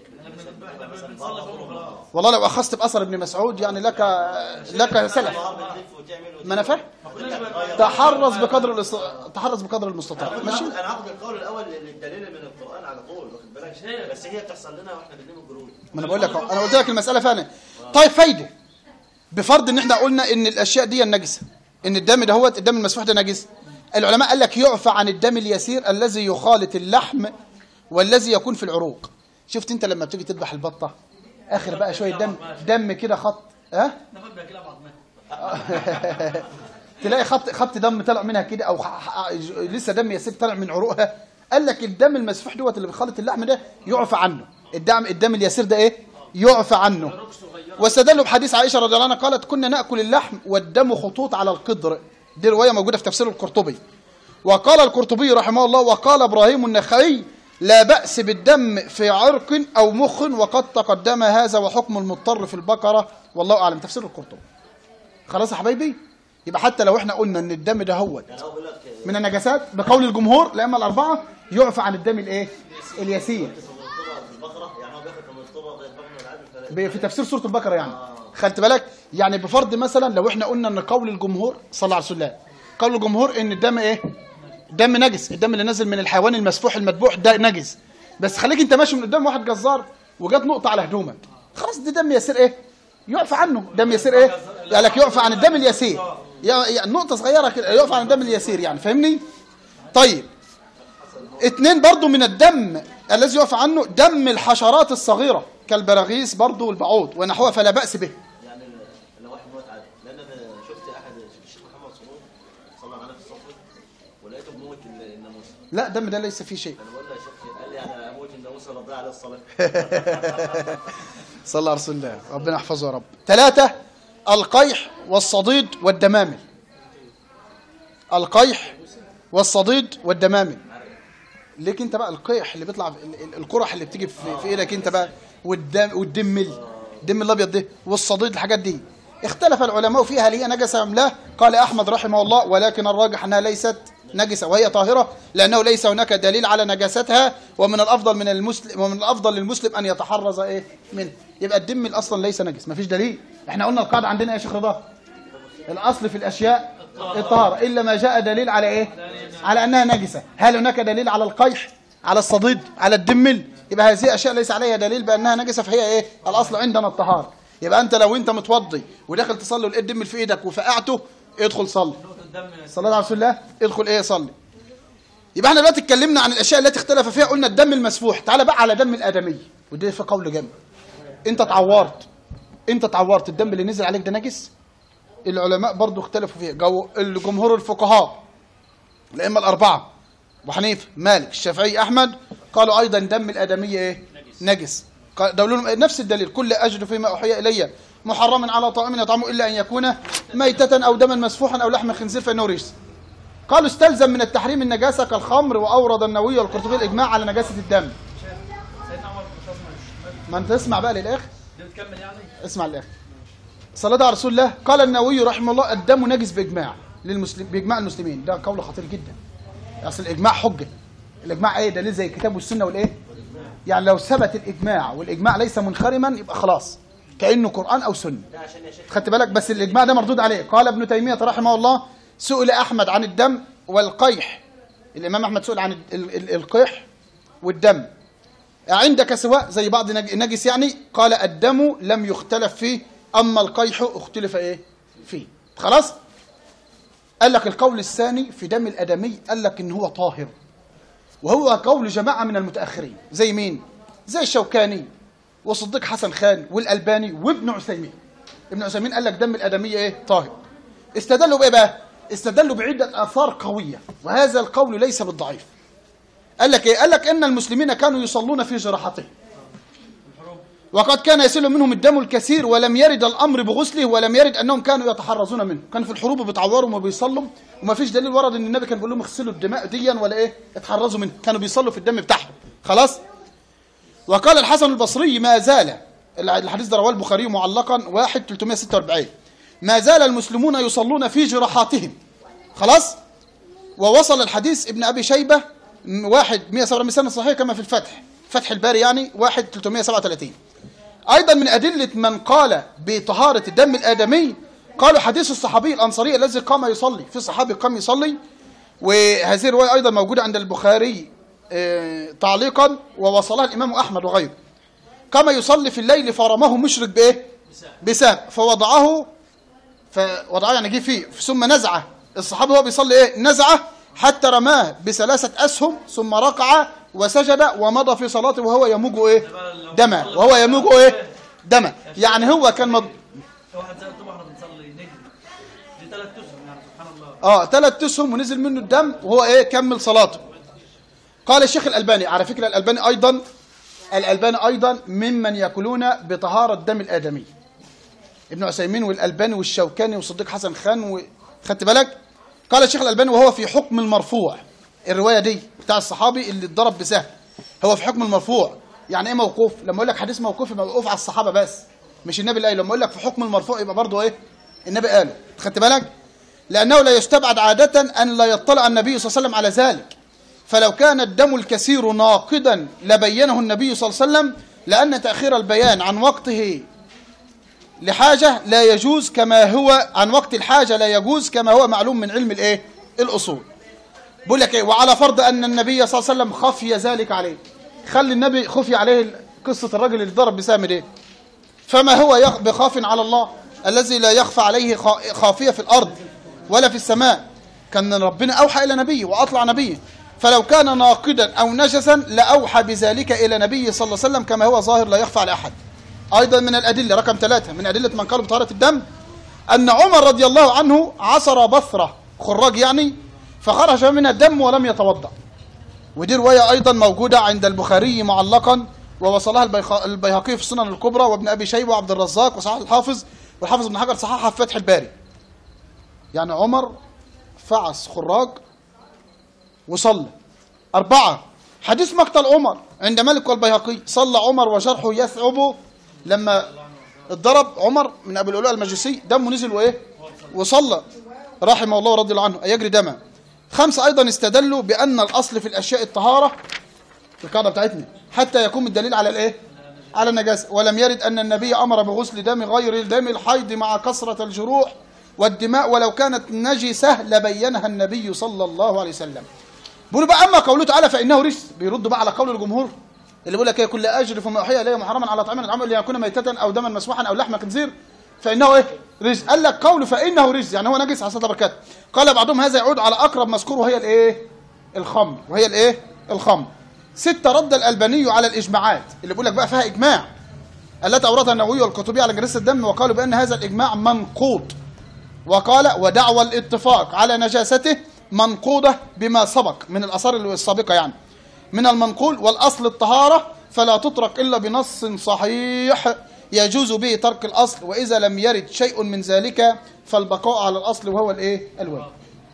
والله لو اخذت باثر ابن مسعود يعني لك لك سلف ما انا فاهم تحرز بقدر الاست... تحرز بقدر المستطاع ماشي انا هاخد القول الاول للدليل من القران على طول واخد بالك بس هي بتحصل لنا واحنا بنلم الجلود ما انا بقول لك أهو، انا قلت لك المساله فعلا طيب فايده بفرض ان احنا قلنا ان الاشياء دي نجسه ان الدم ده هو الدم المسفوح ده نجس العلماء قال لك يعفى عن الدم اليسير الذي يخالط اللحم والذي يكون في العروق شفت انت لما بتيجي تذبح البطه اخر بقى شويه دم دم كده خط ها ناخد بقى كده بعضنا تلاقي خط خط دم طلع منها كده او ح- ح- لسه دم يسير طلع من عروقها قال لك الدم المسفوح دوت اللي بيخلط اللحم ده يعفى عنه الدم الدم اليسير ده ايه يعفى عنه واستدلوا بحديث عائشه رضي الله عنها قالت كنا ناكل اللحم والدم خطوط على القدر دي روايه موجوده في تفسير القرطبي وقال القرطبي رحمه الله وقال ابراهيم النخعي لا بأس بالدم في عرق أو مخ وقد تقدم هذا وحكم المضطر في البقرة والله أعلم تفسير القرطبي خلاص يا حبايبي يبقى حتى لو احنا قلنا ان الدم ده هو يعني هو بيقول لك من النجاسات بقول الجمهور الائمه الاربعه يعفى عن الدم الايه اليسير المضطرة في البقره يعني هو بياخد من المضطرة زي البقره والعادل فلا- ب- في تفسير سوره البقره يعني خدت بالك يعني بفرض مثلا لو احنا قلنا ان قول الجمهور صلى الله عليه وسلم قول الجمهور ان الدم ايه دم نجس الدم اللي نازل من الحيوان المسفوح المذبوح ده نجس بس خليك انت ماشي من قدام واحد جزار وجات نقطه على هدومك خلاص ده دم يسير ايه يعفى عنه دم يسير ايه يعني لك يعفى عن الدم اليسير يعني يعني نقطه صغيره كده يعفى عن الدم اليسير يعني فاهمني طيب اتنين برضو من الدم الذي يعفى عنه دم الحشرات الصغيرة كالبراغيث برضو والبعوض ونحوها فلا بأس به يعني لو واحد موت عادي لان انا شفت احد الشيخ محمد صمود صلى معانا في الصف ولقيته بموت ال- الناموس لا دم ده ليس فيه شيء انا بقول له يا شيخ قال لي انا اموت الناموس ولا اضيع على الصلاه صلى على رسول الله ربنا يحفظه يا رب ثلاثة القيح والصديد والدمامل القيح والصديد والدمامل ليك انت بقى القيح اللي بيطلع ال- ال- القرح اللي بتيجي في, في ايدك انت بقى والدم والدمل الدم الابيض ده والصديد الحاجات دي اختلف العلماء فيها هل هي نجسه ام لا قال احمد رحمه الله ولكن الراجح انها ليست نجسه وهي طاهره لانه ليس هناك دليل على نجاستها ومن الافضل من المسلم ومن الافضل للمسلم ان يتحرز ايه منه يبقى الدم اصلا ليس نجس مفيش دليل احنا قلنا القاعده عندنا يا شيخ رضا الاصل في الاشياء الطهاره الا ما جاء دليل على ايه على انها نجسه هل هناك دليل على القيح على الصديد على الدمل يبقى هذه اشياء ليس عليها دليل بانها نجسه فهي ايه الاصل عندنا الطهاره يبقى انت لو انت متوضي وداخل تصلي ولقيت دم في ايدك وفقعته ادخل صلي الدم صلى الله عليه وسلم ادخل ايه صلي يبقى احنا دلوقتي اتكلمنا عن الاشياء التي اختلف فيها قلنا الدم المسفوح تعال بقى على دم الادمي ودي في قول جامع انت اتعورت انت اتعورت الدم اللي نزل عليك ده نجس العلماء برضو اختلفوا فيه جو الجمهور الفقهاء الائمه الاربعه ابو حنيفه مالك الشافعي احمد قالوا ايضا دم الادميه ايه نجس قال- دولوا لهم نفس الدليل كل اجد فيما اوحي الي محرما على طاعم يطعمه الا ان يكون ميتة او دما مسفوحا او لحم خنزير فانه رجس قالوا استلزم من التحريم النجاسه كالخمر واورد النووي والقرطبي الاجماع على نجاسه الدم سيدنا عمر بن الخطاب ماشي ما انت اسمع بقى للاخر دي بتكمل يعني اسمع للاخر صلاة على رسول الله قال النووي رحمه الله الدم نجس باجماع للمسلم باجماع المسلمين ده قول خطير جدا اصل الاجماع حجه الاجماع ايه دليل زي الكتاب والسنه والايه يعني لو ثبت الاجماع والاجماع ليس منخرما يبقى خلاص كانه قران او سنه خدت بالك بس الاجماع ده مردود عليه قال ابن تيميه رحمه الله سئل احمد عن الدم والقيح الامام احمد سئل عن ال- ال- ال- القيح والدم عندك سواء زي بعض نج- نجس يعني قال الدم لم يختلف فيه اما القيح اختلف ايه فيه خلاص قال لك القول الثاني في دم الادمي قال لك ان هو طاهر وهو قول جماعه من المتاخرين زي مين زي الشوكاني وصديق حسن خان والالباني وابن عثيمين ابن عثيمين قال لك دم الادميه ايه طاهر استدلوا بايه بقى استدلوا بعده اثار قويه وهذا القول ليس بالضعيف قال لك ايه قال لك ان المسلمين كانوا يصلون في جراحتهم وقد كان يسيل منهم الدم الكثير ولم يرد الامر بغسله ولم يرد انهم كانوا يتحرزون منه كانوا في الحروب بيتعوروا وما بيصلوا وما فيش دليل ورد ان النبي كان بيقول لهم اغسلوا الدماء ديا ولا ايه اتحرزوا منه كانوا بيصلوا في الدم بتاعهم خلاص وقال الحسن البصري ما زال الحديث ده رواه البخاري معلقا 1 346 ما زال المسلمون يصلون في جراحاتهم خلاص ووصل الحديث ابن ابي شيبه م- واحد 147 سنه صحيح كما في الفتح فتح الباري يعني 1 337 ايضا من ادله من قال بطهاره الدم الادمي قالوا حديث الصحابي الانصاري الذي قام يصلي في صحابي قام يصلي وهذه الروايه ايضا موجوده عند البخاري آه، تعليقا ووصلها الامام احمد وغيره قام يصلي في الليل فرمه مشرك بايه بسهم فوضعه فوضعه يعني جه فيه ثم نزعه الصحابي هو بيصلي ايه نزعه حتى رماه بثلاثه اسهم ثم ركع وسجد ومضى في صلاته وهو يموج ايه دما وهو يموج ايه دما يعني هو كان مض... في واحد زي الطبع احنا بنصلي نجم دي ثلاث اسهم يعني سبحان الله اه ثلاث اسهم ونزل منه الدم وهو ايه كمل صلاته قال الشيخ الالباني على فكره الالباني ايضا الالباني ايضا ممن يقولون بطهاره دم الادمي ابن عثيمين والالباني والشوكاني وصديق حسن خان و... خدت بالك قال الشيخ الالباني وهو في حكم المرفوع الروايه دي بتاع الصحابي اللي اتضرب بسهم هو في حكم المرفوع يعني ايه موقوف لما اقول لك حديث موقوف يبقى موقوف على الصحابه بس مش النبي اللي قايله لما اقول لك في حكم المرفوع يبقى برضه ايه النبي قاله خدت بالك لانه لا يستبعد عاده ان لا يطلع النبي صلى الله عليه وسلم على ذلك فلو كان الدم الكثير ناقدا لبينه النبي صلى الله عليه وسلم لأن تأخير البيان عن وقته لحاجة لا يجوز كما هو عن وقت الحاجة لا يجوز كما هو معلوم من علم الايه الأصول بقول لك ايه وعلى فرض أن النبي صلى الله عليه وسلم خفي ذلك عليه خلي النبي خفي عليه قصة الرجل اللي ضرب بسام ده فما هو يخ- بخاف على الله الذي لا يخفى عليه خا- خافية في الأرض ولا في السماء كان ربنا أوحى إلى نبيه وأطلع نبيه فلو كان ناقدا أو نجسا لأوحى بذلك إلى نبيه صلى الله عليه وسلم كما هو ظاهر لا يخفى على أحد أيضا من الأدلة رقم ثلاثة من أدلة من قالوا بطهارة الدم أن عمر رضي الله عنه عصر بثرة خراج يعني فخرج منها الدم ولم يتوضأ ودي رواية أيضا موجودة عند البخاري معلقا ووصلها البيخ- البيهقي في السنن الكبرى وابن أبي شيبة وعبد الرزاق وصحاح الحافظ والحافظ ابن حجر صححها في فتح الباري يعني عمر فعس خراج وصلى أربعة حديث مقتل عمر عند مالك والبيهقي صلى عمر وجرحه يثعب لما اتضرب عمر من أبي الأولى المجوسي دمه نزل وإيه وصلى رحمه الله ورضي الله عنه أن يجري دما خمسة أيضا استدلوا بأن الأصل في الأشياء الطهارة في القاعدة بتاعتنا حتى يكون الدليل على الإيه على النجاسة ولم يرد أن النبي أمر بغسل دم غير دم الحيض مع كثرة الجروح والدماء ولو كانت نجسة لبينها النبي صلى الله عليه وسلم بيقولوا بقى أما قوله تعالى فإنه رجس بيردوا بقى على قول الجمهور اللي بيقول لك ايه كل اجر فما اوحي اليه محرما على طعام العمل ليكون ميتة او دما مسفوحا او لحم خنزير فانه ايه رجس قال لك قوله فانه رجس يعني هو نجس على سطح بركات قال بعضهم هذا يعود على اقرب مذكور وهي الايه الخمر وهي الايه الخمر ستة رد الالباني على الاجماعات اللي بيقول لك بقى فيها اجماع التي اوردها النووي والقطبي على نجاسه الدم وقالوا بان هذا الاجماع منقوض وقال ودعوى الاتفاق على نجاسته منقوضه بما سبق من الاثار السابقه يعني من المنقول والاصل الطهاره فلا تترك الا بنص صحيح يجوز به ترك الاصل واذا لم يرد شيء من ذلك فالبقاء على الاصل وهو الايه الواجب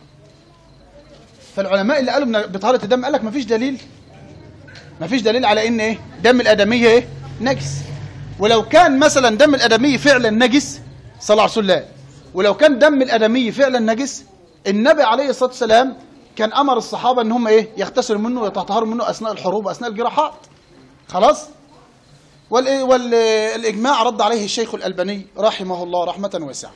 فالعلماء اللي قالوا من- بطهاره الدم قال لك مفيش دليل مفيش دليل على ان ايه دم الادميه ايه نجس ولو كان مثلا دم الادمي فعلا نجس صلى الله عليه وسلم ولو كان دم الادمي فعلا نجس النبي عليه الصلاه والسلام كان امر الصحابه ان هم ايه يغتسلوا منه ويتطهروا منه اثناء الحروب واثناء الجراحات خلاص والإيه والاجماع رد عليه الشيخ الالباني رحمه الله رحمه واسعه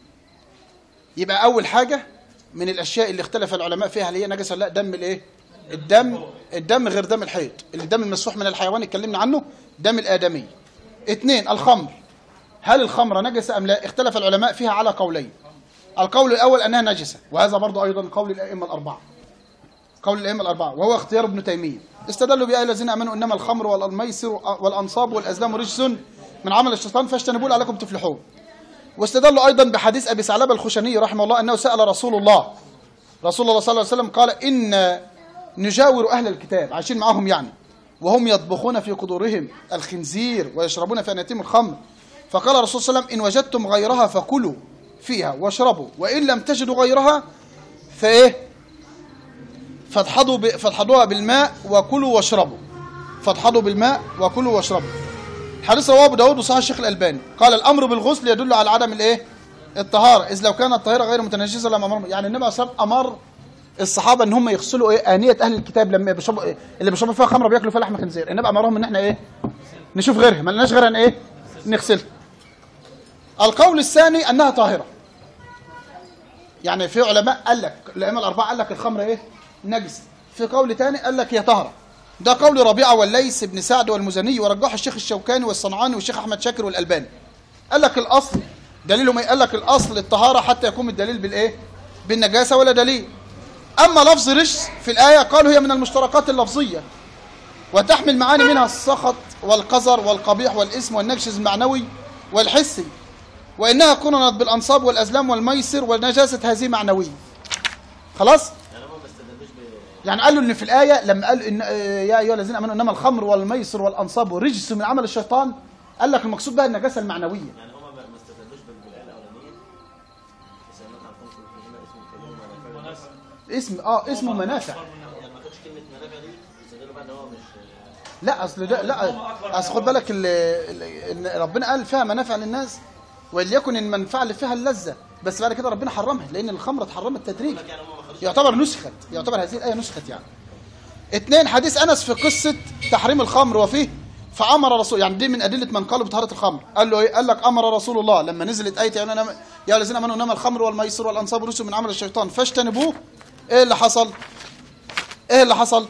يبقى اول حاجه من الاشياء اللي اختلف العلماء فيها هل هي نجسه ولا لا دم الايه الدم الدم غير دم الحيض الدم المسفوح من الحيوان اتكلمنا عنه دم الادمي اثنين الخمر هل الخمر نجسه ام لا اختلف العلماء فيها على قولين القول الاول انها نجسه وهذا برضو ايضا قول الائمه الاربعه قول الائمه الاربعه وهو اختيار ابن تيميه استدلوا بآية الذين امنوا انما الخمر والميسر والانصاب والازلام رجس من عمل الشيطان فاجتنبوه لعلكم تفلحون واستدلوا ايضا بحديث ابي ثعلبه الخشني رحمه الله انه سال رسول الله رسول الله صلى الله عليه وسلم قال ان نجاور اهل الكتاب عايشين معاهم يعني وهم يطبخون في قدورهم الخنزير ويشربون في اناتهم الخمر فقال الرسول صلى الله عليه وسلم ان وجدتم غيرها فكلوا فيها واشربوا وان لم تجدوا غيرها فايه فاضحضوا ب... فاضحضوها بالماء وكلوا واشربوا فاضحضوا بالماء وكلوا واشربوا حديث رواه ابو داود وصححه الشيخ الالباني قال الامر بالغسل يدل على عدم الايه الطهاره اذ لو كانت الطاهره غير متنجسه لما امر يعني النبي صلى الله عليه وسلم امر الصحابه ان هم يغسلوا ايه انيه اهل الكتاب لما بيشربوا إيه؟ اللي بيشربوا فيها خمره بياكلوا فيها لحم خنزير النبي امرهم ان احنا ايه نشوف غيرها ما لناش غيرها ان ايه نغسلها القول الثاني انها طاهره يعني في علماء قال لك الائمه الاربعه قال لك الخمر ايه نجس في قول ثاني قال لك هي طهره ده قول ربيعه والليث بن سعد والمزني ورجحه الشيخ الشوكاني والصنعاني والشيخ احمد شاكر والالباني قال لك الاصل دليلهم ايه قال لك الاصل الطهاره حتى يكون الدليل بالايه بالنجاسه ولا دليل اما لفظ رجس في الايه قالوا هي من المشتركات اللفظيه وتحمل معاني منها السخط والقذر والقبيح والاسم والنجس المعنوي والحسي وانها قرنت بالانصاب والازلام والميسر ونجاسه هذه معنويه خلاص يعني هم ما استدلوش ب يعني قالوا ان في الايه لما قالوا ان آه، يا ايها الذين امنوا انما الخمر والميسر والانصاب رجس من عمل الشيطان قال لك المقصود بها النجاسه المعنويه يعني هم ما ما استدلوش بال- بالايه الاولانيه سمعت عن خمس فيهما اسم كبير ونافع اسم اه اسمه منافع يعني ما كانتش كلمه منافع دي استدلوا بقى ان هو مش لا اصل ده لا اصل خد بالك ال- ال- ان ربنا قال فيها منافع للناس وليكن المنفعه اللي فيها اللذه بس بعد كده ربنا حرمها لان الخمره اتحرمت تدريج يعني هم ما خدوش يعتبر نسخت يعتبر هذه الايه نسخت يعني اثنين حديث انس في قصه تحريم الخمر وفيه فامر رسول يعني دي من ادله من قالوا بطهاره الخمر قال له ايه قال لك امر رسول الله لما نزلت ايه يا أنا- يا الذين امنوا انما الخمر والميسر والانصاب رجس من عمل الشيطان فاجتنبوه ايه اللي حصل ايه اللي حصل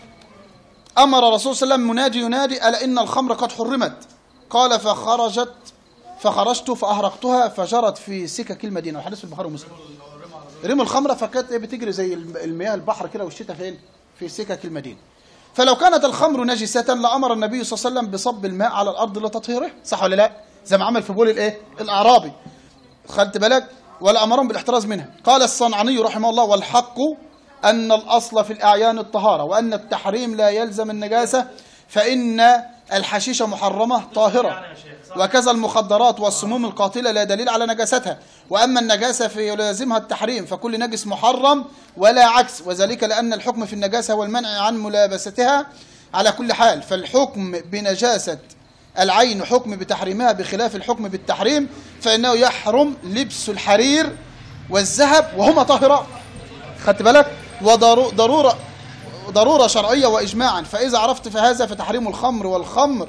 امر الرسول صلى الله عليه وسلم منادي ينادي الا ان الخمر قد حرمت قال فخرجت فخرجت فاهرقتها فجرت في سكك المدينه والحديث في البخاري ومسلم رموا الخمره فكانت ايه بتجري زي الم- المياه البحر كده والشتاء فين في سكك المدينه فلو كانت الخمر نجسة لأمر النبي صلى الله عليه وسلم بصب الماء على الأرض لتطهيره صح ولا لا زي ما عمل في بول الإيه الأعرابي خدت بالك ولا أمرهم بالاحتراز منها قال الصنعاني رحمه الله والحق أن الأصل في الأعيان الطهارة وأن التحريم لا يلزم النجاسة فإن الحشيش محرمة طاهرة وكذا المخدرات والسموم القاتلة لا دليل على نجاستها وأما النجاسة فيلازمها التحريم فكل نجس محرم ولا عكس وذلك لأن الحكم في النجاسة والمنع عن ملابستها على كل حال فالحكم بنجاسة العين حكم بتحريمها بخلاف الحكم بالتحريم فإنه يحرم لبس الحرير والذهب وهما طاهرات خدت بالك وضرورة ضرورة شرعية وإجماعا فإذا عرفت فهذا فتحريم الخمر والخمر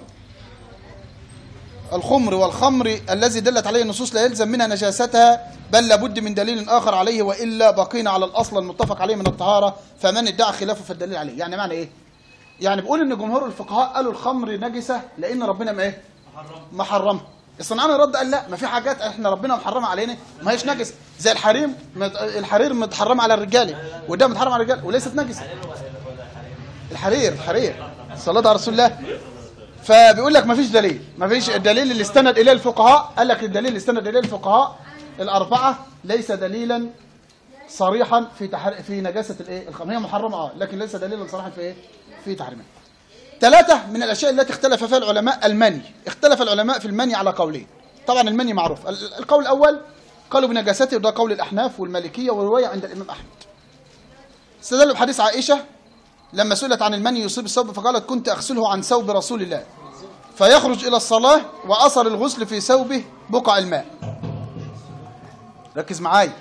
الخمر والخمر الذي دلت عليه النصوص لا يلزم منها نجاستها بل لابد من دليل آخر عليه وإلا بقينا على الأصل المتفق عليه من الطهارة فمن ادعى خلافه فالدليل عليه يعني معنى إيه؟ يعني بقول إن جمهور الفقهاء قالوا الخمر نجسة لأن ربنا ما إيه؟ محرمها الصنعاني رد قال لا ما في حاجات احنا ربنا محرمها علينا ما هيش نجس زي الحريم مت- الحرير متحرم على الرجاله وده متحرم على الرجاله وليست نجسه الحرير الحرير صلى الله على رسول الله فبيقول لك مفيش دليل مفيش الدليل اللي استند اليه الفقهاء قال لك الدليل اللي استند اليه الفقهاء الاربعه ليس دليلا صريحا في تحر... في نجاسه الايه الخمر هي محرمه اه لكن ليس دليلا صريحا في ايه في تحريمها ثلاثه من الاشياء التي اختلف فيها العلماء المني اختلف العلماء في المني على قولين طبعا المني معروف ال- القول الاول قالوا بنجاسته وده قول الاحناف والمالكيه وروايه عند الامام احمد استدلوا بحديث عائشه لما سئلت عن المني يصيب الثوب فقالت كنت اغسله عن ثوب رسول الله فيخرج الى الصلاه واثر الغسل في ثوبه بقع الماء ركز معايا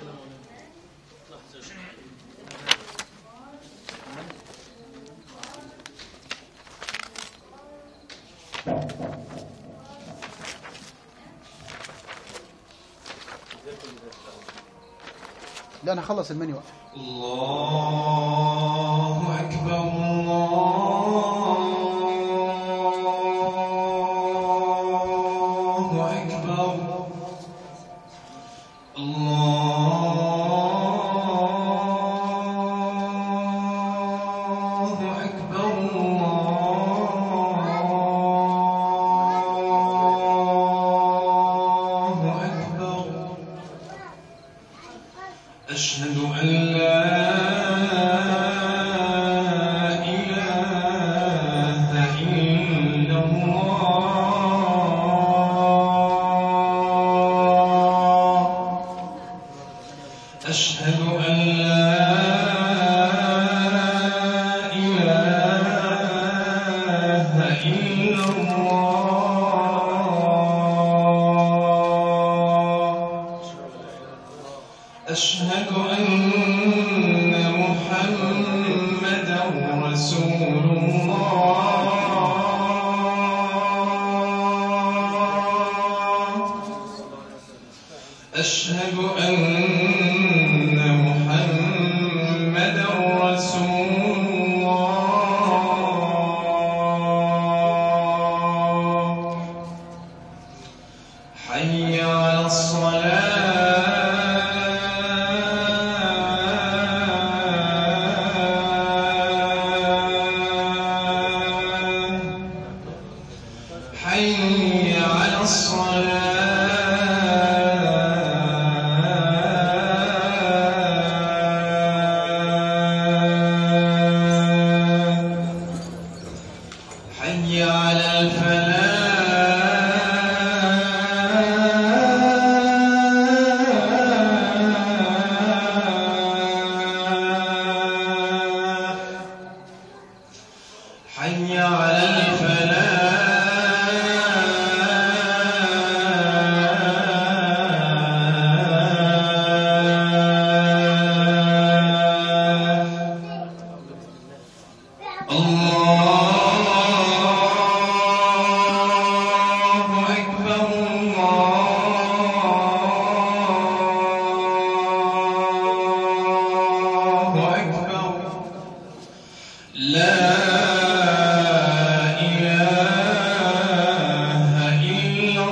لا انا هخلص المني وقف الله أكبر الله أكبر الله أكبر الله أكبر أشهد أن لا إله إلا الله أشهد أن لا إله إلا الله أشهد أن محمدا رسول الله أشهد أن محمدا رسول الله حي على الصلاة حي على الصلاة حي على الفلاح حي على الفلاح الله أكبر الله أكبر لا إله إلا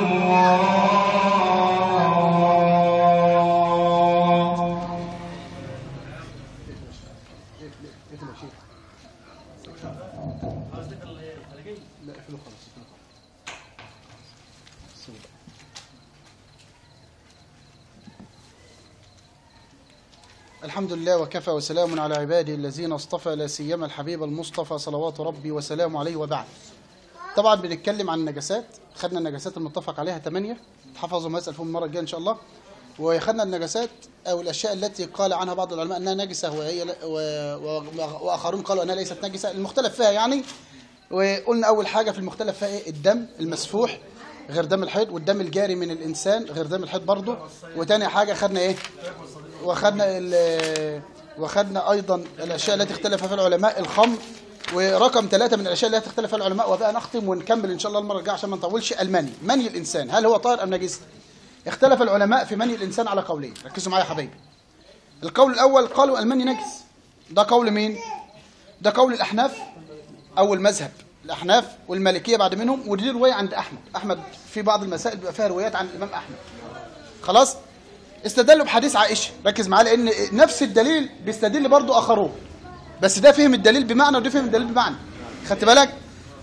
الله لا اقفله خلاص اقفله خلاص. سوري. الحمد لله وكفى وسلام على عباده الذين اصطفى لا سيما الحبيب المصطفى صلوات ربي وسلامه عليه وبعد طبعا بنتكلم عن النجاسات خدنا النجاسات المتفق عليها ثمانية تحفظوا ما يسأل فيهم المرة الجاية إن شاء الله وخدنا النجاسات أو الأشياء التي قال عنها بعض العلماء أنها نجسة وهي لا- و- و- وآخرون قالوا أنها ليست نجسة المختلف فيها يعني وقلنا أول حاجة في المختلف فيها إيه الدم المسفوح غير دم الحيض والدم الجاري من الإنسان غير دم الحيض برضه وتاني حاجة خدنا إيه وخدنا ال- وخدنا ايضا الاشياء التي اختلف فيها العلماء الخمر ورقم ثلاثة من الاشياء التي اختلف فيها العلماء وبقى نختم ونكمل ان شاء الله المره الجايه عشان ما نطولش المني مني الانسان هل هو طاهر ام نجس اختلف العلماء في مني الانسان على قولين ركزوا معايا يا حبايبي القول الاول قالوا المني نجس ده قول مين ده قول الاحناف اول مذهب الاحناف والمالكيه بعد منهم ودي روايه عند احمد احمد في بعض المسائل بيبقى فيها روايات عن الامام احمد خلاص استدلوا بحديث عائشه ركز معايا لان نفس الدليل بيستدل برضو اخرون بس ده فهم الدليل بمعنى وده فهم الدليل بمعنى خدت بالك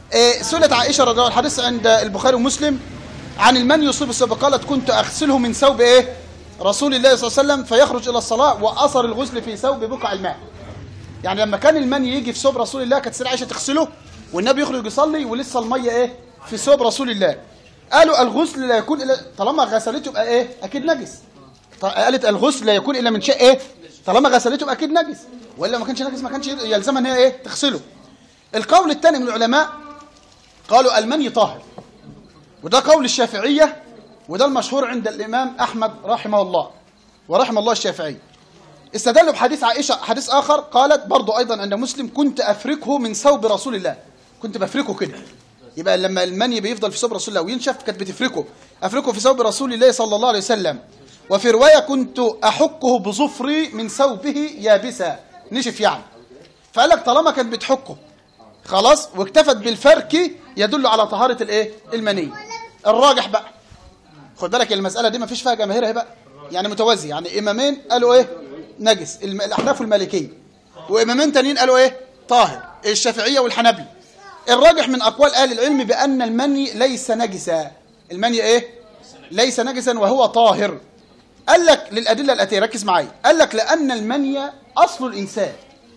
إيه، سئلت عائشه رضي الله عنها الحديث عند البخاري ومسلم عن المن يصيب الثوب قالت كنت اغسله من ثوب ايه رسول الله صلى الله عليه وسلم فيخرج الى الصلاه واثر الغسل في ثوب بقع الماء يعني لما كان المني يجي في ثوب رسول الله كانت سيدة عائشه تغسله والنبي يخرج يصلي ولسه الميه ايه في ثوب رسول الله قالوا الغسل لا يكون الا طالما غسلته يبقى ايه اكيد نجس ط- قالت الغسل لا يكون الا من شيء ايه طالما غسلته يبقى اكيد نجس والا ما كانش نجس ما كانش يلزمها ان هي ايه تغسله القول الثاني من العلماء قالوا المني طاهر وده قول الشافعيه وده المشهور عند الامام احمد رحمه الله ورحم الله الشافعي استدلوا بحديث عائشه حديث اخر قالت برضو ايضا عند مسلم كنت افركه من ثوب رسول الله كنت بفركه كده يبقى لما المني بيفضل في ثوب رسول الله وينشف كانت بتفركه افركه في ثوب رسول الله صلى الله عليه وسلم وفي روايه كنت احكه بظفري من ثوبه يابسا نشف يعني فقال لك طالما كانت بتحكه خلاص واكتفت بالفرك يدل على طهاره الايه المني الراجح بقى خد بالك المساله دي ما فيش فيها جماهير اهي بقى يعني متوازي يعني امامين قالوا ايه نجس الم- الاحناف والمالكيه وامامين تانيين قالوا ايه طاهر الشافعيه والحنابلة الراجح من اقوال اهل العلم بان المني ليس نجسا المني ايه ليس نجسا وهو طاهر قال لك للادله الاتيه ركز معايا قال لك لان المني اصل الانسان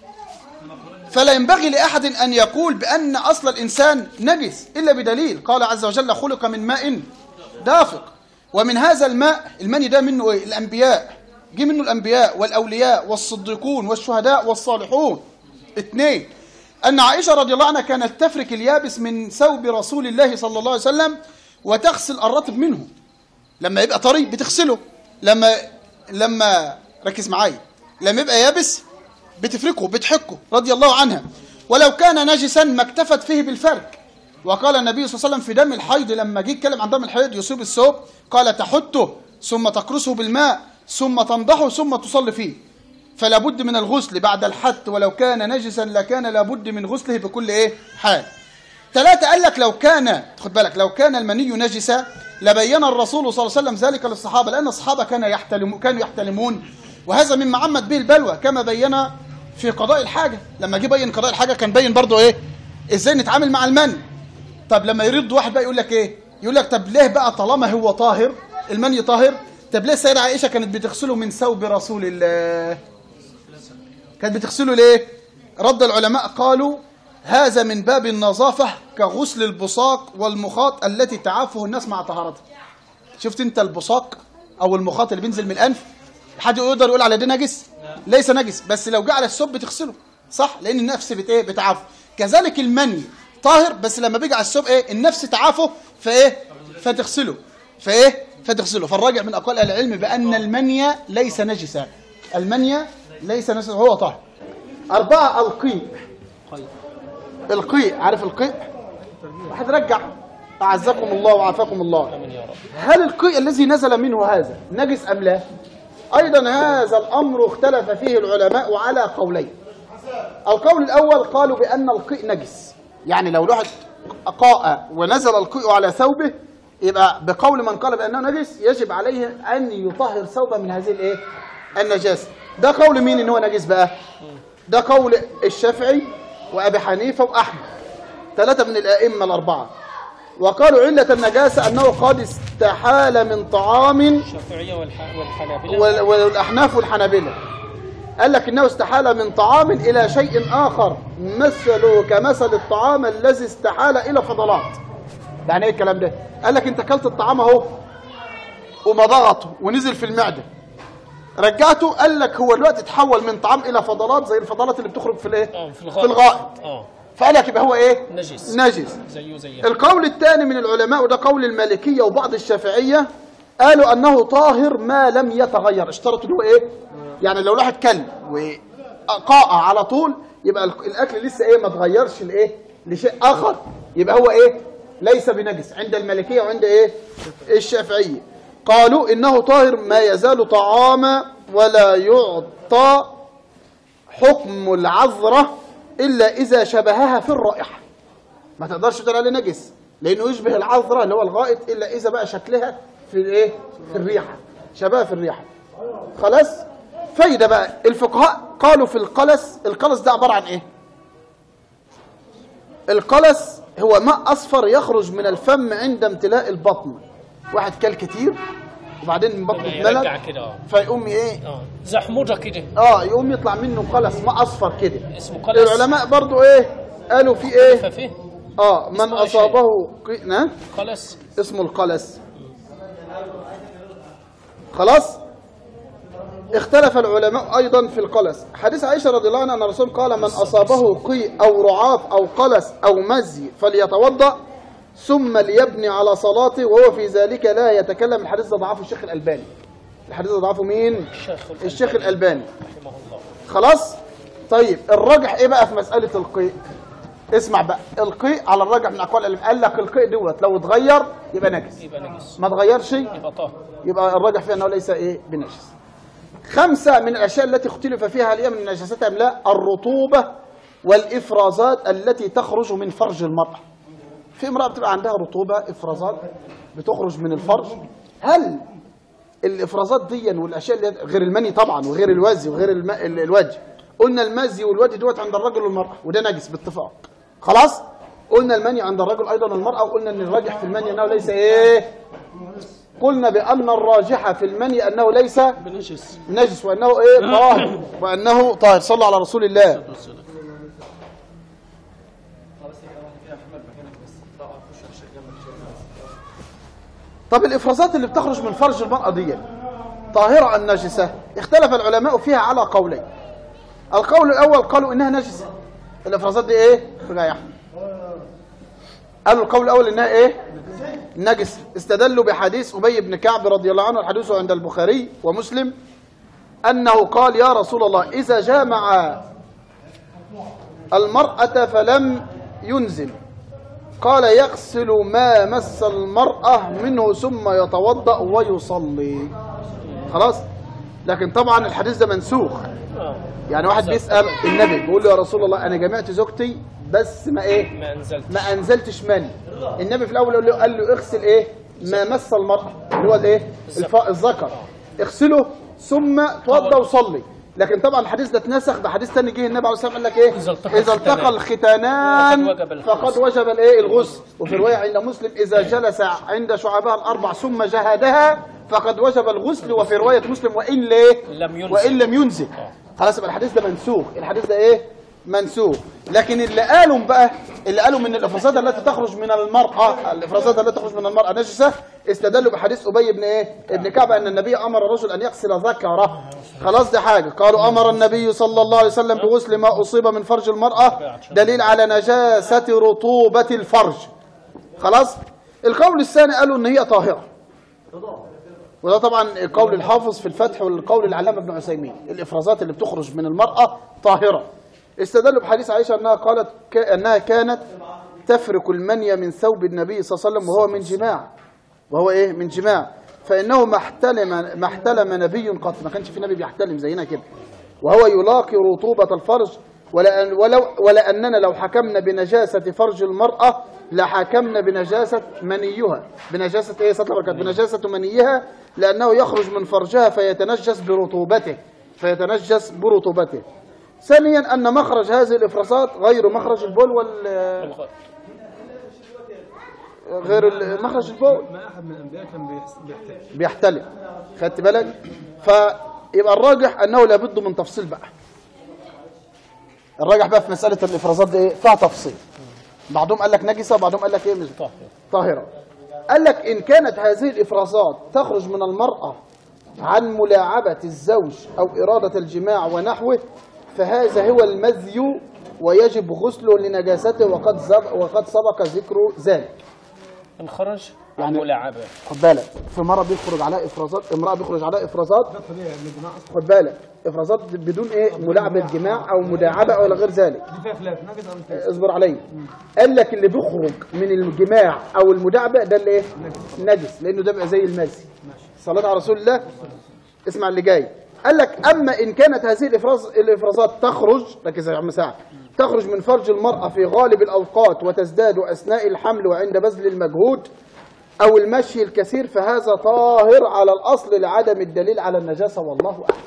فلا ينبغي لأحد أن يقول بأن أصل الإنسان نجس إلا بدليل قال عز وجل خلق من ماء دافق ومن هذا الماء المني ده منه إيه؟ الأنبياء جه منه الأنبياء والأولياء والصديقون والشهداء والصالحون اثنين أن عائشة رضي الله عنها كانت تفرك اليابس من ثوب رسول الله صلى الله عليه وسلم وتغسل الرطب منه لما يبقى طري بتغسله لما لما ركز معايا لما يبقى يابس بتفركه بتحكه رضي الله عنها ولو كان نجسا ما اكتفت فيه بالفرك وقال النبي صلى الله عليه وسلم في دم الحيض لما جه يتكلم عن دم الحيض يصيب الثوب قال تحته ثم تقرصه بالماء ثم تنضحه ثم تصلي فيه فلا بد من الغسل بعد الحت ولو كان نجسا لكان لابد من غسله بكل ايه حال ثلاثة قال لك لو كان خد بالك لو كان المني نجسا لبين الرسول صلى الله عليه وسلم ذلك للصحابة لأن الصحابة كانوا يحتلم كانوا يحتلمون وهذا مما عمت به البلوى كما بين في قضاء الحاجة لما جه بين قضاء الحاجة كان بين برضه ايه ازاي نتعامل مع المني طب لما يرد واحد بقى يقول لك ايه يقول لك طب ليه بقى طالما هو طاهر المني طاهر طب ليه السيدة عائشة كانت بتغسله من ثوب رسول الله كانت بتغسله ليه رد العلماء قالوا هذا من باب النظافة كغسل البصاق والمخاط التي تعافه الناس مع طهارتها شفت انت البصاق او المخاط اللي بينزل من الانف حد يقدر يقول على ده نجس ليس نجس بس لو جه على الثوب بتغسله صح لان النفس بت ايه بتعافه كذلك المني طاهر بس لما بيجي على الثوب ايه النفس تعافه فايه فتغسله فايه فتغسله فالراجع من اقوال اهل العلم بان المني ليس نجسا المني ليس نجسا هو طاهر أربعة القيء القيء عارف القيء واحد رجع أعزكم الله وعافاكم الله هل القيء الذي نزل منه هذا نجس أم لا أيضا هذا الأمر اختلف فيه العلماء على قولين القول الأول قالوا بأن القيء نجس يعني لو الواحد قاء ونزل القيء على ثوبه يبقى بقول من قال بأنه نجس يجب عليه أن يطهر ثوبه من هذه الإيه النجاسة ده قول مين إن هو نجس بقى ده قول الشافعي وأبي حنيفة وأحمد ثلاثة من الأئمة الأربعة وقالوا علة النجاسة أنه قد استحال من طعام الشافعية والح- والحنابلة وال- والأحناف والحنابلة قال لك إنه استحال من طعام إلى شيء آخر مثله كمثل الطعام الذي استحال إلى فضلات يعني إيه الكلام ده قال لك أنت أكلت الطعام أهو ومضغته ونزل في المعدة رجعته قال لك هو دلوقتي اتحول من طعام إلى فضلات زي الفضلات اللي بتخرج في الإيه اه في في الغائط الغائط اه فقال لك يبقى هو إيه نجس نجس زيه زيه القول الثاني من العلماء وده قول المالكية وبعض الشافعية قالوا أنه طاهر ما لم يتغير اشترطوا ان هو إيه يعني لو الواحد كل وقاء على طول يبقى ال- الأكل لسه إيه ما تغيرش لإيه لشيء آخر يبقى هو إيه ليس بنجس عند المالكية وعند إيه الشافعية قالوا إنه طاهر ما يزال طعاما ولا يعطى حكم العذرة إلا إذا شبهها في الرائحة ما تقدرش تقول عليه نجس لانه يشبه العذره اللي هو الغائط الا اذا بقى شكلها في الايه في الريحه شبهها في الريحه خلاص فايده بقى الفقهاء قالوا في القلس القلس ده عباره عن ايه القلس هو ماء اصفر يخرج من الفم عند امتلاء البطن واحد كل كتير وبعدين بطنه يرجع اتملت كده اه فيقوم ايه اه زي حموضه كده اه يقوم يطلع منه قلس ماء اصفر كده اسمه قلس العلماء برضو ايه قالوا في ايه ففيه اه من اسمه إيه اصابه قي... نعم قلس اسمه القلس خلاص اختلف العلماء ايضا في القلس حديث عائشه رضي الله عنها ان الرسول قال من اصابه قي او رعاف او قلس او مزي فليتوضا ثم ليبني على صلاته وهو في ذلك لا يتكلم الحديث ده ضعفه الشيخ الالباني الحديث ده ضعفه مين الشيخ الشيخ الالباني رحمه الله خلاص طيب الراجح ايه بقى في مساله القيء اسمع بقى القيء على الراجح من اقوال العلم قال لك القيء دوت لو اتغير يبقى نجس يبقى نجس ما اتغيرش يبقى طاهر يبقى الراجح فيها انه ليس ايه بنجس خمسه من الاشياء التي اختلف فيها هل هي من النجاسات ام لا الرطوبه والافرازات التي تخرج من فرج المراه في امراه بتبقى عندها رطوبه افرازات بتخرج من الفرج هل الافرازات دي والاشياء اللي غير المني طبعا وغير الوزي وغير الم... ال- الوجه قلنا المزي والوجه دوت عند الرجل والمراه وده نجس باتفاق خلاص قلنا المني عند الرجل ايضا والمراه وقلنا ان الراجح في المني انه ليس ايه قلنا بان الراجح في المني انه ليس بنجس نجس وانه ايه طاهر وانه طاهر صلى على رسول الله طب الافرازات اللي بتخرج من فرج المرأة دي طاهرة ام نجسة اختلف العلماء فيها على قولين القول الاول قالوا انها نجسة الافرازات دي ايه رجع يا احمد قالوا القول الاول انها ايه نجس استدلوا بحديث ابي بن كعب رضي الله عنه الحديث عند البخاري ومسلم انه قال يا رسول الله اذا جامع المرأة فلم ينزل قال يغسل ما مس المرأة منه ثم يتوضأ ويصلي خلاص لكن طبعا الحديث ده منسوخ اه يعني واحد بيسأل النبي بيقول له يا رسول الله أنا جمعت زوجتي بس ما إيه ما انزلت ما أنزلتش مني النبي في الأول قال له, قال له اغسل إيه ما مس المرأة اللي هو الإيه الف... الذكر اغسله ثم توضى وصلي لكن طبعا الحديث ده اتنسخ بحديث تاني جه النبي عليه الصلاه والسلام قال لك ايه إذا التقى اذا التقى الختانان الختانان فقد وجب الغسل. فقد وجب الايه الغسل وفي روايه عند مسلم اذا جلس عند شعبها الاربع ثم جهدها فقد وجب الغسل وفي روايه مسلم وان ليه لم ينزل. وان لم ينزل خلاص يبقى الحديث ده منسوخ الحديث ده ايه منسوخ لكن اللي قالوا بقى اللي قالوا من الافرازات التي تخرج من المراه الافرازات التي تخرج من المراه نجسه استدلوا بحديث ابي بن ايه ابن كعب ان النبي امر الرجل ان يغسل ذكره خلاص دي حاجه قالوا امر النبي صلى الله عليه وسلم بغسل ما اصيب من فرج المراه دليل على نجاسه رطوبه الفرج خلاص القول الثاني قالوا ان هي طاهره وده طبعا قول الحافظ في الفتح والقول العلامه ابن عثيمين الافرازات اللي بتخرج من المراه طاهره استدلوا بحديث عائشه انها قالت ك... انها كانت تفرك المني من ثوب النبي صلى الله عليه وسلم وهو من جماع وهو ايه من جماع فانه ما احتلم ما احتلم نبي قط ما كانش في نبي بيحتلم زينا كده وهو يلاقي رطوبه الفرج ولأن ولو ولاننا لو حكمنا بنجاسه فرج المراه لحكمنا بنجاسه منيها بنجاسه ايه سطر بركات بنجاسه منيها لانه يخرج من فرجها فيتنجس برطوبته فيتنجس برطوبته ثانيا ان مخرج هذه الافرازات غير مخرج البول وال الغ- غير ال- مخرج البول ما احد من الانبياء كان بيحس- بيحتاج بيحتلم خدت بالك فيبقى الراجح انه لابد من تفصيل بقى الراجح بقى في مساله الافرازات دي ايه فيها تفصيل بعضهم قال لك نجسه وبعضهم قال لك ايه مش طاهر طاهره قال لك ان كانت هذه الافرازات تخرج من المراه عن ملاعبه الزوج او اراده الجماع ونحوه فهذا هو المذي ويجب غسله لنجاسته وقد سبق وقد سبق ذكر ذلك ان خرج يعني- عن ملاعبه خد بالك في مره بيخرج عليها افرازات امراه بيخرج عليها افرازات خد بالك افرازات بدون ايه ملاعبه جماع او مداعبه او غير ذلك دي فيها خلاف نجس او مش نجس اصبر عليا قال لك اللي بيخرج من الجماع او المداعبه ده اللي ايه نجس لانه ده بيبقى زي المزي صلاه على رسول الله اسمع اللي جاي قال لك اما ان كانت هذه الافراز الافرازات تخرج ركز يا عم سعد تخرج من فرج المراه في غالب الاوقات وتزداد اثناء الحمل وعند بذل المجهود او المشي الكثير فهذا طاهر على الاصل لعدم الدليل على النجاسه والله اعلم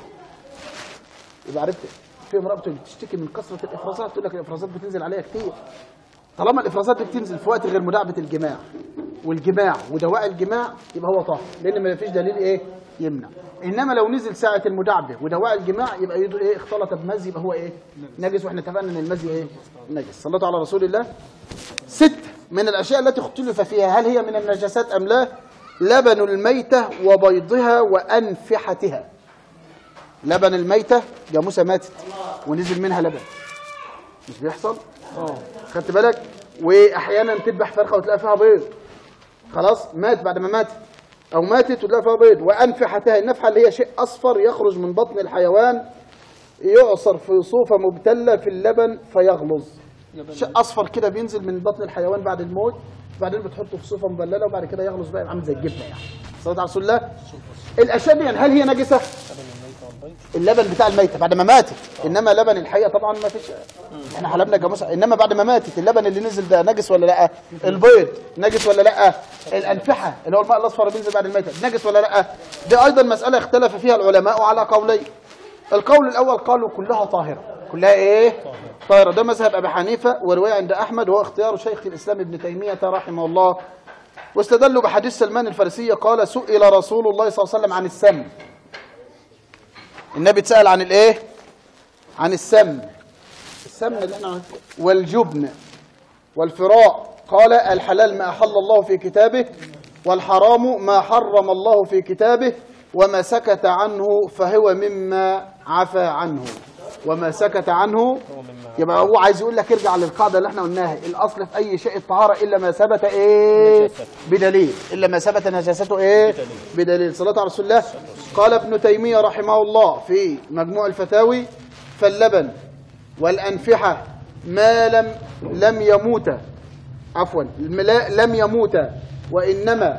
يبقى عرفت في امراه بتشتكي من كثره الافرازات تقول لك الافرازات بتنزل عليها كتير طالما الافرازات دي بتنزل في وقت غير مداعبه الجماع والجماع ودواء الجماع يبقى هو طاهر لان ما فيش دليل ايه يمنع انما لو نزل ساعه المداعبه ودواء الجماع يبقى يدو ايه اختلط بمزي يبقى هو ايه نجس واحنا اتفقنا ان المزي ايه نجس صلوا على رسول الله ست من الاشياء التي اختلف فيها هل هي من النجاسات ام لا لبن الميته وبيضها وانفحتها لبن الميته جاموسه ماتت ونزل منها لبن مش بيحصل اه خدت بالك واحيانا تذبح فرخه وتلاقي فيها بيض خلاص مات بعد ما ماتت او ماتت وتلاقي فيها بيض وانفحتها النفحه اللي هي شيء اصفر يخرج من بطن الحيوان يعصر في صوفه مبتله في اللبن فيغلظ شيء اصفر كده بينزل من بطن الحيوان بعد الموت بعدين بتحطه في صوفه مبلله وبعد كده يغلظ بقى عامل زي الجبنه يعني صلاه على رسول الله الاشياء دي يعني هل هي نجسه اللبن بتاع الميته بعد ما ماتت انما لبن الحيه طبعا ما فيش احنا حلبنا جاموسه انما بعد ما ماتت اللبن اللي نزل ده نجس ولا لا البيض نجس ولا لا الانفحه اللي هو الماء الاصفر اللي بينزل بعد الميته نجس ولا لا دي ايضا مساله اختلف فيها العلماء على قولين القول الاول قالوا كلها طاهره كلها ايه طاهره ده مذهب ابي حنيفه وروايه عند احمد وهو اختيار شيخ الاسلام ابن تيميه رحمه الله واستدلوا بحديث سلمان الفارسي قال سئل رسول الله صلى الله عليه وسلم عن السم النبي اتسأل عن الايه عن السم السم اللي احنا والجبن والفراء قال الحلال ما أحل الله في كتابه والحرام ما حرم الله في كتابه وما سكت عنه فهو مما عفى عنه وما سكت عنه يبقى هو عايز يقول لك ارجع للقاعده اللي احنا قلناها الاصل في اي شيء الطهاره الا ما ثبت ايه بدليل الا ما ثبت نجاسته ايه بدليل صلاه على رسول الله قال ابن تيميه رحمه الله في مجموع الفتاوي فاللبن والانفحه ما لم لم يموت عفوا الملا- لم يموت وانما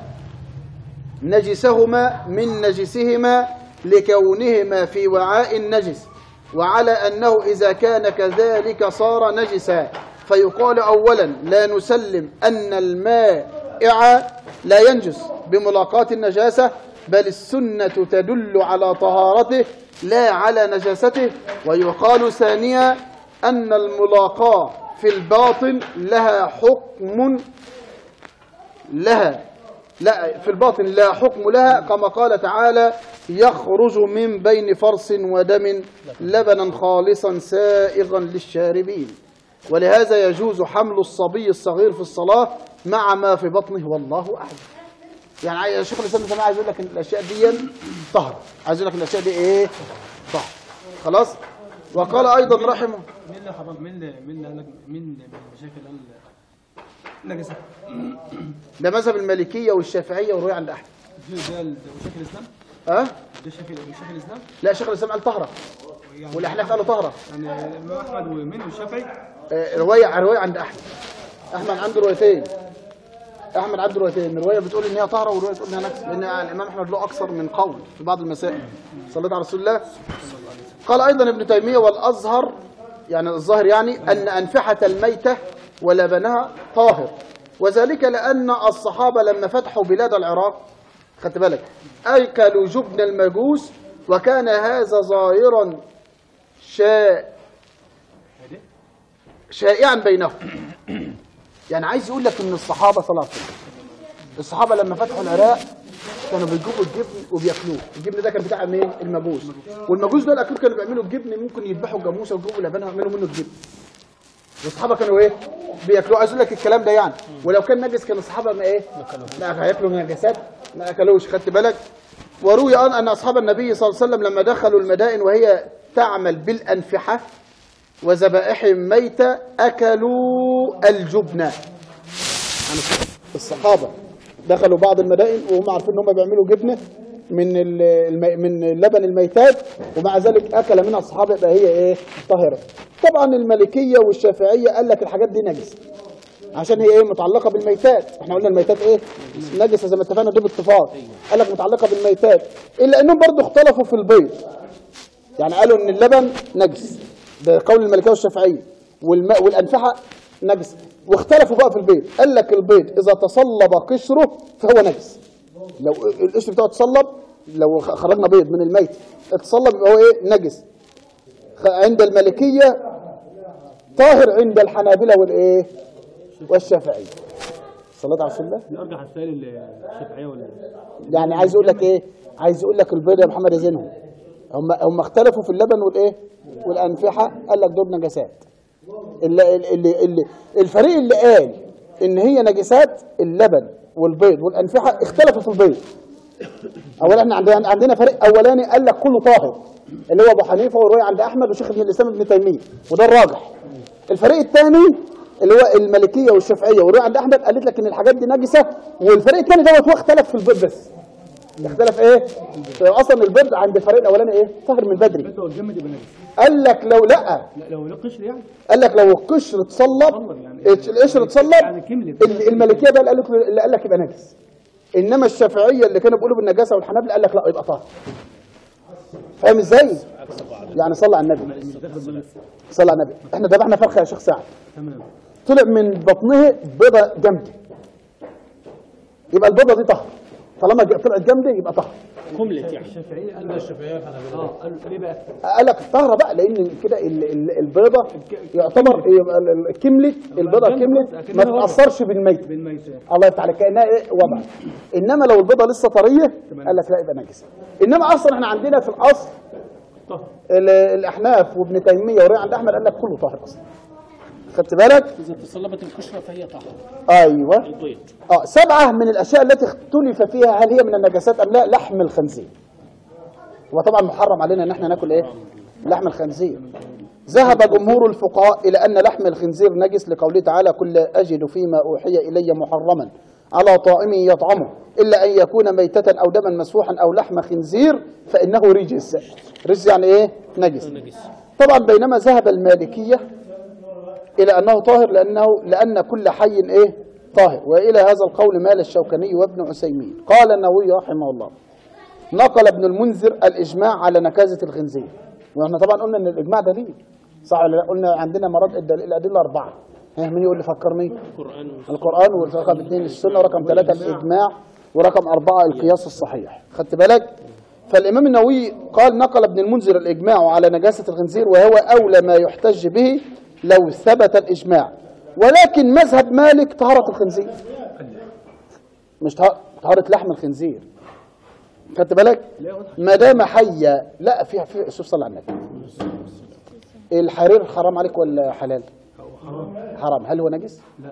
نجسهما من نجسهما لكونهما في وعاء نجس وعلى أنه إذا كان كذلك صار نجسا فيقال أولا لا نسلم أن المائع لا ينجس بملاقاة النجاسة بل السنة تدل على طهارته لا على نجاسته ويقال ثانيا أن الملاقاة في الباطن لها حكم لها لا في الباطن لا حكم لها كما قال تعالى يخرج من بين فرس ودم لبنا خالصا سائغا للشاربين ولهذا يجوز حمل الصبي الصغير في الصلاة مع ما في بطنه والله أعلم يعني عايز- شيخ الإسلام ابن تيمية عايز يقول لك إن الأشياء دي طهر عايز يقول لك إن الأشياء دي إيه طهر خلاص وقال أيضا رحمه مين اللي حرام مين اللي مين اللي قالك مين من المشاكل ال- نجسة ده مذهب المالكية والشافعية والرواية عند أحمد ده ده ده وشيخ الاسلام أه؟ ده شيخ وشيخ الاسلام لا شيخ الإسلام قال طهرة يعني والأحناف قالوا طهرة يعني الامام احمد ومين والشافعي آه، رواية رواية عند أحمد أحمد عنده روايتين أحمد عنده روايتين رواية بتقول إن هي طهرة ورواية بتقول إنها نفس لأن الإمام أحمد له أكثر من قول في بعض المسائل صليت على رسول الله قال أيضا ابن تيمية والأزهر يعني الظاهر يعني أن أنفحة الميتة ولبنها طاهر وذلك لأن الصحابة لما فتحوا بلاد العراق خدت بالك أكلوا جبن المجوس وكان هذا ظاهرا شاء شائعا بينهم يعني عايز يقول لك ان الصحابه صلى الله عليه وسلم الصحابه لما فتحوا العراق كانوا بيجيبوا الجبن وبياكلوه الجبن ده كان بتاع مين المجوس والمجوس دول اكيد كانوا بيعملوا الجبن ممكن يذبحوا جاموسه ويجيبوا لبنها ويعملوا منه الجبن والصحابه كانوا ايه بياكلوه عايز اقول لك الكلام ده يعني ولو كان نجس كان الصحابه ما ايه لا هياكلوا من النجاسات ما اكلوش خدت بالك وروي أن أن أصحاب النبي صلى الله عليه وسلم لما دخلوا المدائن وهي تعمل بالأنفحة وذبائحهم ميتة أكلوا الجبنة يعني الصحابة دخلوا بعض المدائن وهم عارفين ان هم بيعملوا جبنة من ال- الم- من لبن الميتات ومع ذلك اكل منها الصحابه يبقى هي ايه طاهره طبعا المالكيه والشافعيه قال لك الحاجات دي نجسه عشان هي ايه متعلقه بالميتات احنا قلنا الميتات ايه نجسه زي ما اتفقنا دي باتفاق قال لك متعلقه بالميتات الا انهم برضو اختلفوا في البيض يعني قالوا ان اللبن نجس ده قول المالكيه والشافعيه والماء والانفحه نجس واختلفوا بقى في البيض قال لك البيض اذا تصلب قشره فهو نجس لو القشر بتاعه اتصلب لو خرجنا بيض من الميت اتصلب يبقى هو ايه نجس خ- عند المالكيه طاهر عند الحنابلة والايه والشافعية صلاة على رسول الله الارجح السائل الشافعيه ولا يعني عايز يقول لك ايه عايز يقول لك البيض يا محمد يزينهم هم هم اختلفوا في اللبن والايه والانفحه قال لك دول نجاسات اللي اللي اللي الفريق اللي قال ان هي نجاسات اللبن والبيض والانفحه اختلفوا في البيض اولا احنا عندنا عندنا فريق اولاني قال لك كله طاهر اللي هو ابو حنيفه والروايه عند احمد وشيخ ابن الاسلام ابن تيميه وده الراجح الفريق الثاني اللي هو المالكيه والشافعيه والروايه عند احمد قالت لك ان الحاجات دي نجسه والفريق الثاني دوت هو اختلف في البيض بس اختلف ايه اصلا البيض عند الفريق الاولاني ايه طاهر من بدري البيض والجمد يبقى نجس قال لك لو لا لا لو له قشر يعني قال لك لو القشر اتصلب يعني. القشر اتصلب يعني كمل. ال- المالكيه بقى اللي قال لك اللي قال لك يبقى نجس انما الشافعيه اللي كانوا بيقولوا بالنجاسه والحنابلة قال لك لا يبقى طاهر فاهم ازاي يعني صلى على النبي صلى على النبي احنا ذبحنا فرخه يا شيخ سعد تمام طلع من بطنه بيضه جامده يبقى البيضه دي طهر طالما ج- طلعت جامده يبقى طهر كملت يعني الشافعيه قال الشافعيه اه قال ليه بقى؟ قال لك طهره بقى لان كده ال- ال- البيضه يعتبر يبقى ال- ال- كملت البيضه كملت ما تتاثرش بالميت بالميت يعني. الله يفتح عليك كانها ايه وضع انما لو البيضه لسه طريه قال لك لا يبقى نجسه انما اصلا احنا عندنا في الاصل طهر ال- الاحناف وابن تيميه وروايه عند احمد قال لك كله طاهر اصلا خدت بالك اذا تصلبت القشره فهي طهر ايوه البيض اه سبعه من الاشياء التي اختلف فيها هل هي من النجاسات ام لا لحم الخنزير وطبعا محرم علينا ان احنا ناكل ايه لحم الخنزير ذهب جمهور الفقهاء الى ان لحم الخنزير نجس لقوله تعالى كل اجد فيما اوحي الي محرما على طائم يطعمه الا ان يكون ميته او دما مسفوحا او لحم خنزير فانه رجس رجس يعني ايه نجس نجس طبعا بينما ذهب المالكية إلى أنه طاهر لأنه لأن كل حي إيه طاهر وإلى هذا القول مال الشوكاني وابن عثيمين قال النووي رحمه الله نقل ابن المنذر الإجماع على نكازة الخنزير وإحنا طبعا قلنا إن الإجماع دليل صح ولا لا؟ قلنا عندنا مراد الدل- الأدلة أربعة ها مين يقول لي فكرني القران القرآن ورقم اثنين السنة ورقم ثلاثة الإجماع ورقم أربعة القياس الصحيح خدت بالك فالإمام النووي قال نقل ابن المنذر الإجماع على نجاسة الخنزير وهو أولى ما يحتج به لو ثبت الإجماع ولكن مذهب مالك طهارة الخنزير مش طه- طهارة لحم الخنزير خدت بالك ما دام حية لا فيها في شوف صلى على النبي الحرير حرام عليك ولا حلال حرام هل هو نجس لا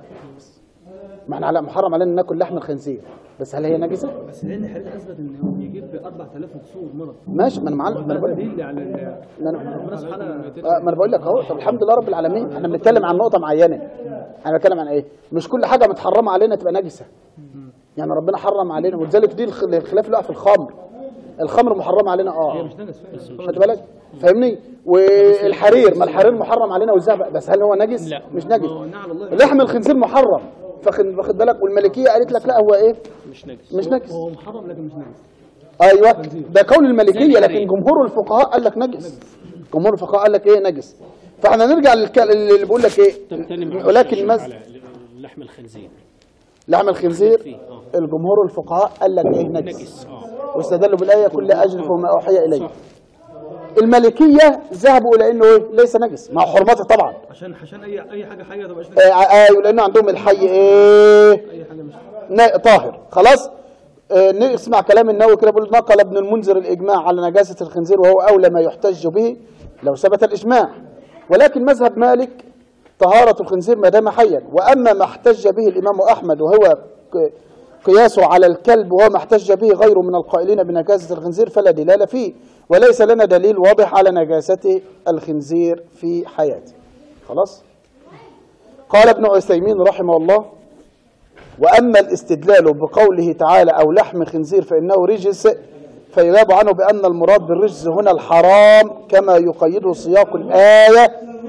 ما احنا على محرم علينا ناكل لحم الخنزير بس هل هي نجسه بس لان حضرتك اثبت ان هو بيجيب 4000 مكسور مرض ماشي ما انا معلم ما انا ده بقول دليل على ال- ما انا ربنا سبحانه آه، ما انا بقول لك اهو طب الحمد لله رب العالمين احنا بنتكلم عن نقطه معينه انا بتكلم عن ايه مش كل حاجه متحرمه علينا تبقى نجسه يعني ربنا حرم علينا ولذلك دي الخ- الخلاف اللي وقع في الخمر الخمر محرمه علينا اه مش نجس فعلا. خد بالك فاهمني والحرير ما الحرير محرم علينا والذهب بس هل هو نجس لا. مش نجس هو نعم الله لحم الخنزير محرم فاخد واخد بالك والملكيه قالت لك لا هو ايه مش نجس مش نجس هو محرم لكن مش نجس ايوه ده قول المالكيه زي الحرير. لكن جمهور الفقهاء قال لك نجس جمهور الفقهاء قال لك ايه نجس فاحنا نرجع للك- اللي بيقول لك ايه طب تاني معلش ولكن مز... على لحم الخنزير لحم الخنزير فيه اه الجمهور الفقهاء قال لك ايه نجس نجس اه واستدلوا بالايه كل اجل فما اوحي اليه صح. المالكيه ذهبوا الى انه ايه ليس نجس مع حرمته طبعا عشان عشان اي اي حاجه حيه تبقى آه، آه، لانه عندهم الحي ايه اي حاجه مش نا- طاهر خلاص آه، نسمع كلام النووي كده بيقول نقل ابن المنذر الاجماع على نجاسه الخنزير وهو اولى ما يحتج به لو ثبت الاجماع ولكن مذهب مالك طهاره الخنزير ما دام حيا واما ما احتج به الامام احمد وهو ك- قياسه على الكلب وهو ما احتج به غيره من القائلين بنجاسه الخنزير فلا دلالة فيه وليس لنا دليل واضح على نجاسه الخنزير في حياته خلاص قال ابن عثيمين رحمه الله وأما الاستدلال بقوله تعالى أو لحم خنزير فإنه رجس فيجاب عنه بأن المراد بالرجس هنا الحرام كما يقيده سياق الآية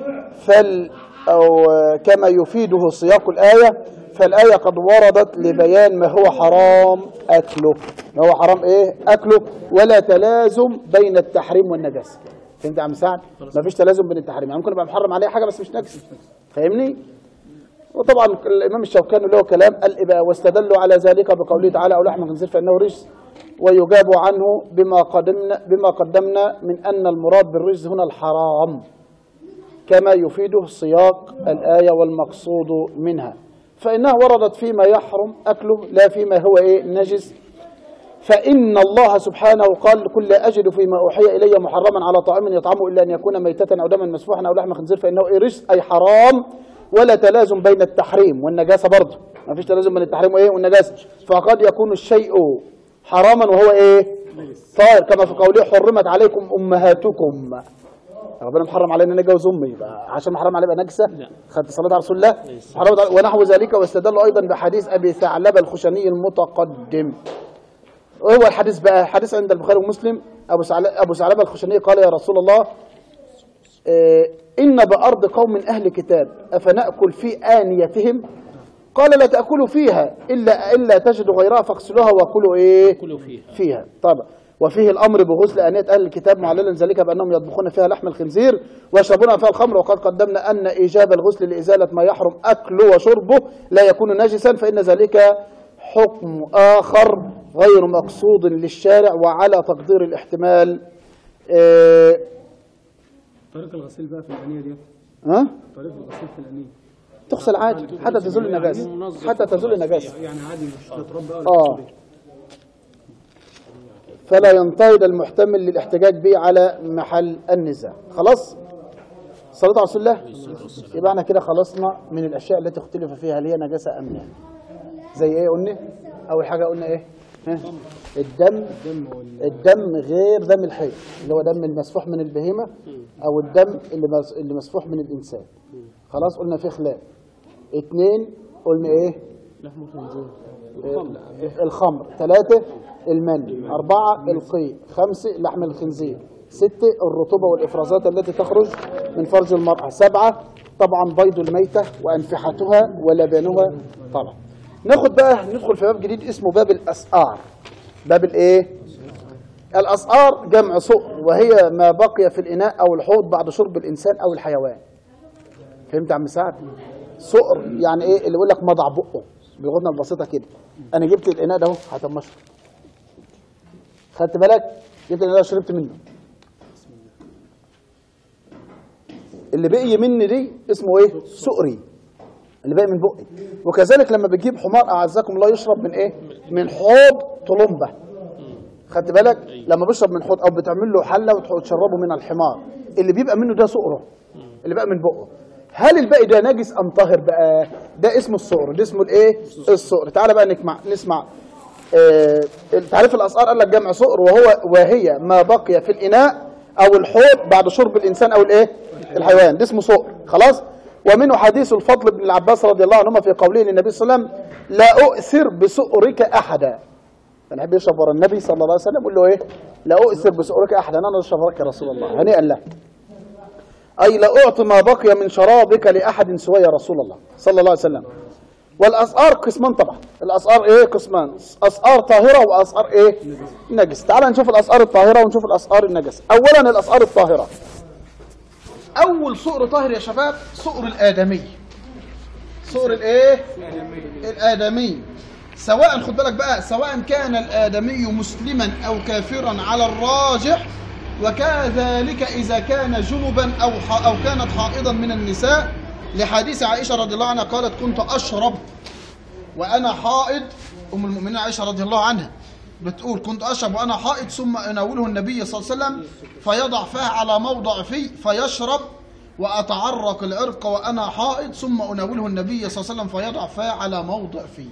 فال أو كما يفيده سياق الآية فالآية قد وردت لبيان ما هو حرام أكله ما هو حرام إيه أكله ولا تلازم بين التحريم والنجاسة فهمت يا عم سعد؟ ما فيش تلازم بين التحريم يعني ممكن يبقى محرم عليه حاجة بس مش نجس فاهمني؟ وطبعا الامام الشوكاني له كلام قال إيه بقى واستدلوا على ذلك بقوله تعالى او لحم الخنزير فانه رجس ويجاب عنه بما قدمنا بما قدمنا من ان المراد بالرجز هنا الحرام كما يفيده سياق الايه والمقصود منها فإنها وردت فيما يحرم أكله لا فيما هو إيه نجس فإن الله سبحانه قال كل أجد فيما أوحي إلي محرما على طعام يطعمه إلا أن يكون ميتة أو دما مسفوحا أو لحم خنزير فإنه إيه رجس أي حرام ولا تلازم بين التحريم والنجاسة برضه ما فيش تلازم بين التحريم وإيه والنجاسة فقد يكون الشيء حراما وهو إيه طاهر كما في قوله حرمت عليكم أمهاتكم ربنا محرم علينا ان نتجوز امي يبقى عشان محرم عليه يبقى نجسه خدت صلاه على رسول الله حرمت علي ونحو ذلك واستدلوا ايضا بحديث ابي ثعلبه الخشني المتقدم وهو الحديث بقى حديث عند البخاري ومسلم ابو ثعلبه ابو ثعلبه الخشني قال يا رسول الله آه، ان بارض قوم اهل كتاب افناكل في انيتهم قال لا تاكلوا فيها الا الا تجدوا غيرها فاغسلوها وكلوا ايه كلوا فيها فيها طبعا وفيه الامر بغسل انيه اهل الكتاب معللا ذلك بانهم يطبخون فيها لحم الخنزير ويشربون فيها الخمر وقد قدمنا ان ايجاب الغسل لازاله ما يحرم اكله وشربه لا يكون نجسا فان ذلك حكم اخر غير مقصود للشارع وعلى تقدير الاحتمال آه، طريق الغسيل بقى في الانيه دي ها طريق الغسيل في الانيه تغسل عادي حتى تزول النجاسه حتى تزول النجاسه يعني عادي مش تتربى ولا اه فلا ينتهي المحتمل للاحتجاج به على محل النزاع خلاص صلاة على رسول الله يبقى احنا كده خلصنا من الاشياء التي اختلف فيها هل هي نجاسه ام لا زي ايه قلنا اول حاجه قلنا ايه ها؟ الدم الدم غير دم الحي اللي هو دم المسفوح من البهيمه او الدم اللي مس- اللي مسفوح من الانسان خلاص قلنا في خلاف اتنين قلنا ايه لحم الخنزير الخمر ثلاثة المن أربعة القيء خمسة لحم الخنزير ستة الرطوبة والإفرازات التي تخرج من فرج المرأة سبعة طبعا بيض الميتة وأنفحتها ولبنها طبعا ناخد بقى ندخل في باب جديد اسمه باب الأسعار باب الإيه؟ الأسعار جمع سؤر وهي ما بقي في الإناء أو الحوض بعد شرب الإنسان أو الحيوان فهمت يا عم سعد؟ سؤر يعني ايه اللي يقول لك مضع بقه بلغتنا البسيطه كده انا جبت الاناء ده اهو هتمشط خدت بالك جبت الاناء ده شربت منه اللي بقي مني دي اسمه ايه سؤري اللي باقي من بقي وكذلك لما بتجيب حمار اعزكم الله يشرب من ايه من حوض طلمبه خدت بالك لما بيشرب من حوض او بتعمل له حله وتشربه من الحمار اللي بيبقى منه ده سؤره اللي بقى من بقه هل الباقي ده نجس ام طاهر بقى ده اسمه السؤر ده اسمه الايه السؤر تعالى بقى نسمع نسمع آه تعريف الاسعار قال لك جمع سؤر وهو وهي ما بقي في الاناء او الحوض بعد شرب الانسان او الايه الحيوان ده اسمه سؤر خلاص ومنه حديث الفضل بن العباس رضي الله عنهما في قوله للنبي صلى الله عليه وسلم لا اؤثر بسؤرك احدا كان يحب يشرب ورا النبي صلى الله عليه وسلم يقول له ايه لا اؤثر بسؤرك احدا انا اشرب وراك يا رسول الله هنيئا له أي لا أعطي ما بقي من شرابك لأحد سوى يا رسول الله صلى الله عليه وسلم والأسعار قسمان طبعا الأسعار إيه قسمان أسعار طاهرة وأسعار إيه نجس تعال نشوف الأسعار الطاهرة ونشوف الأسعار النجس أولا الأسعار الطاهرة أول سؤر طاهر يا شباب سؤر الآدمي سؤر الإيه الآدمي سواء خد بالك بقى سواء كان الآدمي مسلما أو كافرا على الراجح وكذلك إذا كان جنبا أو ح- أو كانت حائضا من النساء لحديث عائشة رضي الله عنها قالت كنت أشرب وأنا حائض أم المؤمنين عائشة رضي الله عنها بتقول كنت أشرب وأنا حائض ثم أناوله النبي صلى الله عليه وسلم فيضع فاه على موضع في فيشرب وأتعرق العرق وأنا حائض ثم أناوله النبي صلى الله عليه وسلم فيضع فاه على موضع في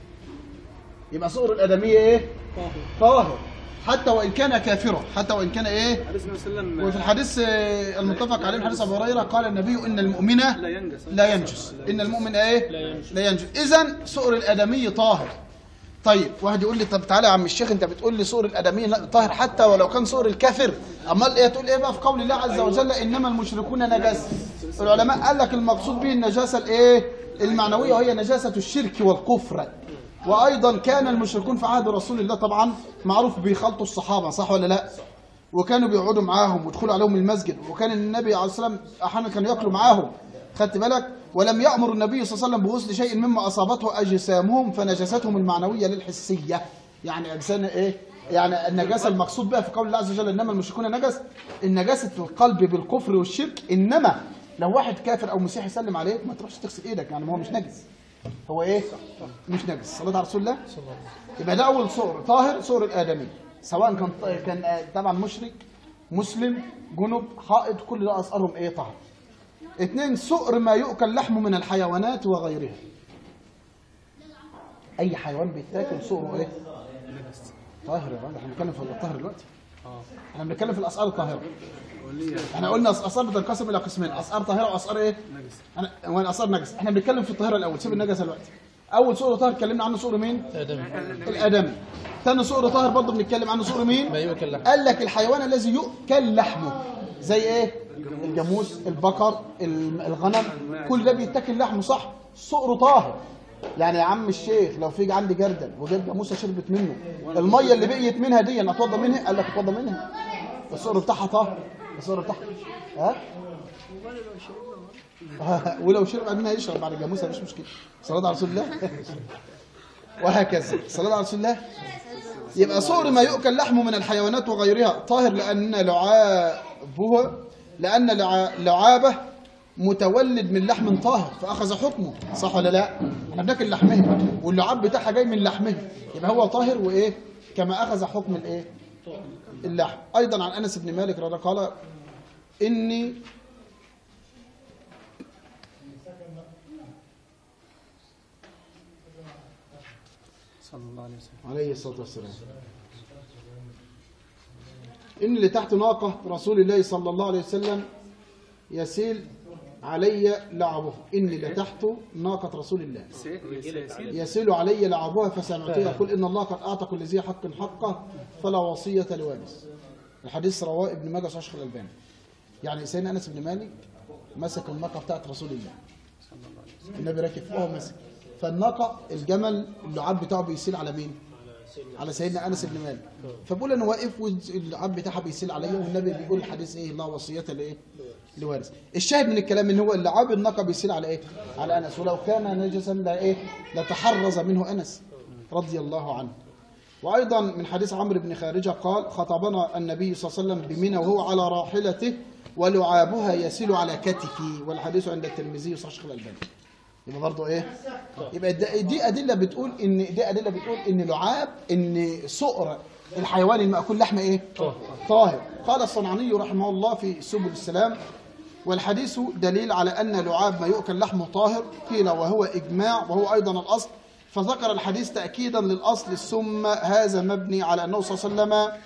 يبقى صور الآدمية إيه؟ طاهر حتى وإن كان كافرا حتى وإن كان إيه؟ حديث النبي صلى الله عليه وسلم وفي الحديث آه، المتفق عليه من حديث ابو هريره قال النبي ان المؤمن لا ينجس لا ينجس ان المؤمن ايه لا ينجس اذا سؤر الادمي طاهر طيب واحد يقول لي طب تعالى يا عم الشيخ انت بتقول لي سؤر الادمي لا طاهر حتى ولو كان سؤر الكافر امال ايه تقول ايه بقى في قول الله عز وجل انما المشركون نجس العلماء قال لك المقصود به النجاسه الايه المعنويه وهي نجاسه الشرك والكفر وايضا كان المشركون في عهد رسول الله طبعا معروف بيخلطوا الصحابه صح ولا لا وكانوا بيقعدوا معاهم ويدخلوا عليهم المسجد وكان النبي عليه الصلاه والسلام احيانا كانوا ياكلوا معاهم خدت بالك ولم يامر النبي صلى الله عليه وسلم بغسل شيء مما اصابته اجسامهم فنجستهم المعنويه للحسيه يعني اجسام ايه يعني النجاسه المقصود بها في قول الله عز وجل انما المشركون نجس النجاسه القلب بالكفر والشرك انما لو واحد كافر او مسيحي يسلم عليك ما تروحش تغسل ايدك يعني ما هو مش نجس هو ايه مش نجس صلاه على رسول الله يبقى ده اول صور طاهر صور الادمي سواء كان كان آه، طبعا مشرك مسلم جنب حائط كل ده اثارهم ايه طاهر اثنين سؤر ما يؤكل لحمه من الحيوانات وغيرها اي حيوان بيتاكل سؤره ايه طاهر يا راجل احنا بنتكلم في الطاهر دلوقتي احنا بنتكلم في الاسعار الطاهره احنا قلنا الاسعار بتنقسم الى قسمين اسعار طاهره واسعار ايه انا هو الاسعار نجس احنا بنتكلم في الطاهره الاول سيب النجاسه دلوقتي اول سؤر طاهر اتكلمنا عنه سؤر مين الادمي ثاني سؤر طاهر برضه بنتكلم عنه سؤر مين ما يؤكل لحم قال لك الحيوان الذي يؤكل لحمه زي ايه الجاموس البقر الم- الغنم كل ده بيتاكل لحمه صح سؤره طاهر يعني يا عم الشيخ لو في عندي جردل وجاب جاموسه شربت منه الميه اللي بقيت منها دي انا اتوضى منها قال لك اتوضى منها السؤر بتاعها طاهر السؤر بتاعها ها ولو شرب بعدين يشرب بعد الجاموسه مفيش مشكله صلاه على رسول الله وهكذا صلاه على رسول الله يبقى صور ما يؤكل لحمه من الحيوانات وغيرها طاهر لأن لعابه لأن لع- لعابه متولد من لحم طاهر فأخذ حكمه صح ولا لا؟ احنا بناكل لحمه واللعاب بتاعها جاي من لحمه يبقى هو طاهر وإيه؟ كما أخذ حكم الإيه؟ اللحم أيضا عن أنس بن مالك رضي الله قال إني صلى الله عليه وسلم عليه الصلاة والسلام إن اللي تحت ناقة رسول الله صلى الله عليه وسلم يسيل علي لعبه إن اللي تحت ناقة رسول الله يسيل علي لعبها فسمعته يقول إن الله قد أعطى كل ذي حق حقه فلا وصية لوارث الحديث رواه ابن ماجه صحيح الألباني يعني سيدنا أنس بن مالك مسك الناقة بتاعت رسول الله النبي راكب فوقها مسك فالناقة الجمل اللعاب بتاعه بيسيل على مين؟ على سيدنا انس بن مالك فبقول انا واقف والعب بتاعها بيسيل عليا والنبي بيقول الحديث ايه لا وصيه لايه لوارث الشاهد من الكلام ان هو اللعاب الناقه بيسيل على ايه على انس ولو كان نجسا لا ايه لتحرز منه انس رضي الله عنه وايضا من حديث عمرو بن خارجه قال خطبنا النبي صلى الله عليه وسلم بمنى وهو على راحلته ولعابها يسيل على كتفي والحديث عند الترمذي وصحيح الشيخ الالباني يبقى برضه ايه يبقى ده- دي ادله بتقول ان دي ادله بتقول ان لعاب ان سؤر الحيوان المأكول لحمه ايه طاهر قال الصنعاني رحمه الله في سبل السلام والحديث دليل على ان لعاب ما يؤكل لحمه طاهر قيل وهو اجماع وهو ايضا الاصل فذكر الحديث تاكيدا للاصل ثم هذا مبني على انه صلى الله عليه وسلم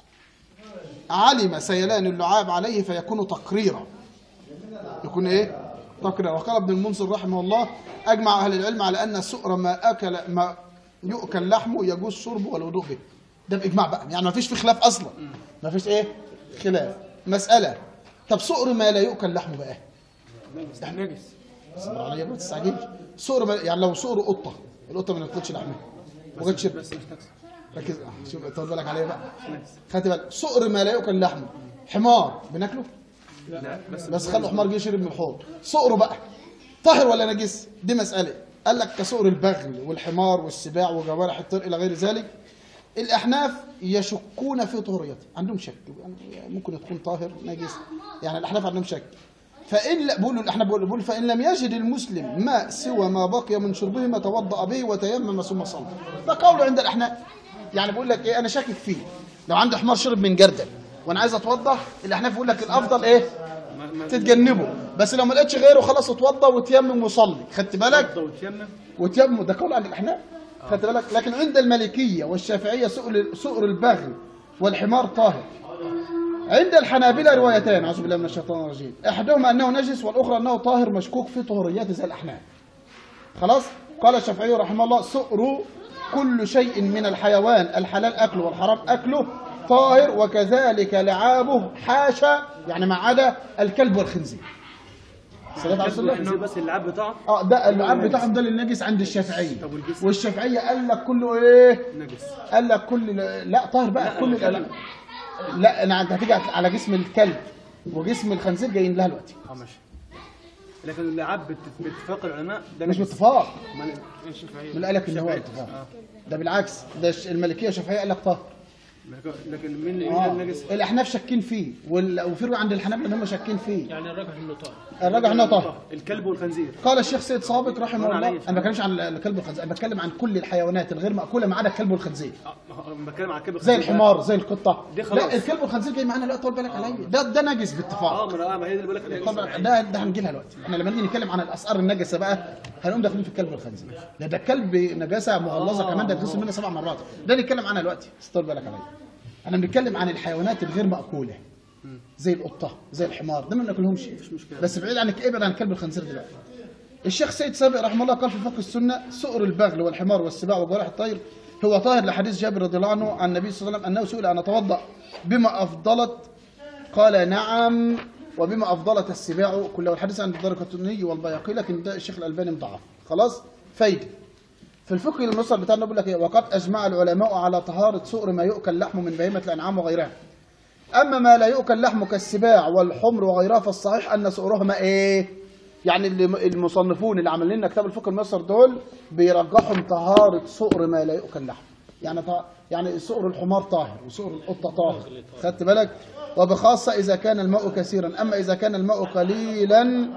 علم سيلان اللعاب عليه فيكون تقريرا يكون ايه تقريرا وقال ابن المنذر رحمه الله اجمع اهل العلم على ان سؤر ما اكل ما يؤكل لحمه يجوز شربه والوضوء به ده باجماع بقى يعني ما فيش في خلاف اصلا ما فيش ايه خلاف مساله طب سؤر ما لا يؤكل لحمه بقى نجس صبر عليا ما تستعجلش سؤر ما يعني لو سؤر قطه القطه ما ناكلش لحمها وجت شرب بس مش نجس ركز آه، شوف طول بالك عليا بقى خدت بالك سؤر ما لا يؤكل لحمه حمار بناكله لا بس بس خلوا حمار جه يشرب من الحوض سؤره بقى طاهر ولا نجس دي مسألة قال لك كسؤر البغل والحمار والسباع وجوارح الطير إلى غير ذلك الأحناف يشكون في طهوريته عندهم شك يعني ممكن يكون طاهر نجس يعني الأحناف عندهم شك فإن لا بيقولوا الأحناف بيقولوا بيقولوا فإن لم يجد المسلم ماء سوى ما بقي من شربه ما توضأ به وتيمم ثم صلى ده قول عند الأحناف يعني بيقول لك إيه أنا شاكك فيه لو عندي حمار شرب من جردل وأنا عايز أتوضأ الأحناف يقول لك الأفضل إيه تتجنبه بس لو ما لقيتش غيره خلاص اتوضى وتيمم وصلي خدت بالك وتيمم وتيمم ده قول عند الاحناف خدت بالك لكن عند المالكيه والشافعيه سؤر سؤر البغل والحمار طاهر عند الحنابلة روايتان أعوذ بالله من الشيطان الرجيم إحداهما أنه نجس والأخرى أنه طاهر مشكوك في طهوريته زي الأحناف خلاص قال الشافعي رحمه الله سؤر كل شيء من الحيوان الحلال أكله والحرام أكله طاهر وكذلك لعابه حاشا يعني ما عدا الكلب والخنزير صلاة على رسول الله بس اللعاب بتاعه اه ده اللعاب بتاعهم ده للنجس عند الشافعيه طب والجسم؟ والشافعيه قال لك كله ايه نجس قال لك كل لا طاهر بقى كل الألعاب. لا انا انت هتيجي على جسم الكلب وجسم الخنزير جايين لها دلوقتي اه ماشي لكن اللعاب بت- باتفاق العلماء ده مش نجس. باتفاق امال ايه الشافعيه من قال لك ان هو اتفاق ده بالعكس ده الش- الملكيه والشافعيه قال لك طاهر لكن مين مين آه. النجس الاحناف شاكين فيه وال- وفي رواية عند الحنابلة ان هم شاكين فيه يعني الراجح انه طاهر الراجح انه طاهر الكلب والخنزير قال الشيخ سيد صابق رحمه أنا الله عليه. انا ما بتكلمش عن الكلب والخنزير انا بتكلم عن كل الحيوانات الغير مأكولة ما عدا الكلب والخنزير آه، أنا بتكلم على الكلب زي والخنزير. الحمار زي القطة دي خلاص. لا الكلب والخنزير جاي معانا لا طول بالك عليا ده ده نجس اه باتفاق ما أنا- آه، ما هي دي اللي بقول لك النجس. طبعا ده ده هنجي لها دلوقتي احنا لما نيجي نتكلم عن الاسعار النجسه بقى هنقوم داخلين في الكلب والخنزير ده ده الكلب نجاسه مغلظه كمان ده بيغسل منها سبع مرات ده نتكلم عنها دلوقتي استر بالك عليا انا بنتكلم عن الحيوانات الغير مأكوله زي القطه زي الحمار ده ما بناكلهمش بس بعيد عنك ابعد عن الكلب والخنزير دلوقتي الشيخ سيد سابق رحمه الله قال في فقه السنه سؤر البغل والحمار والسباع وجوارح الطير هو طاهر لحديث جابر رضي الله عنه عن النبي صلى الله عليه وسلم انه سئل ان اتوضا بما افضلت قال نعم وبما افضلت السباع كله الحديث عند الدرقطني والبياقي لكن ده الشيخ الالباني مضاعف خلاص فايده في الفقه المصر بتاعنا بيقول لك ايه وقد اجمع العلماء على طهاره سؤر ما يؤكل لحمه من بهيمه الانعام وغيرها اما ما لا يؤكل لحمه كالسباع والحمر وغيرها فالصحيح ان سؤرهما ايه يعني اللي المصنفون اللي عاملين لنا كتاب الفقه المصر دول بيرجحوا طهاره سؤر ما لا يؤكل لحمه يعني طه... يعني سؤر الحمار طاهر وسؤر القطه طاهر خدت بالك وبخاصه اذا كان الماء كثيرا اما اذا كان الماء قليلا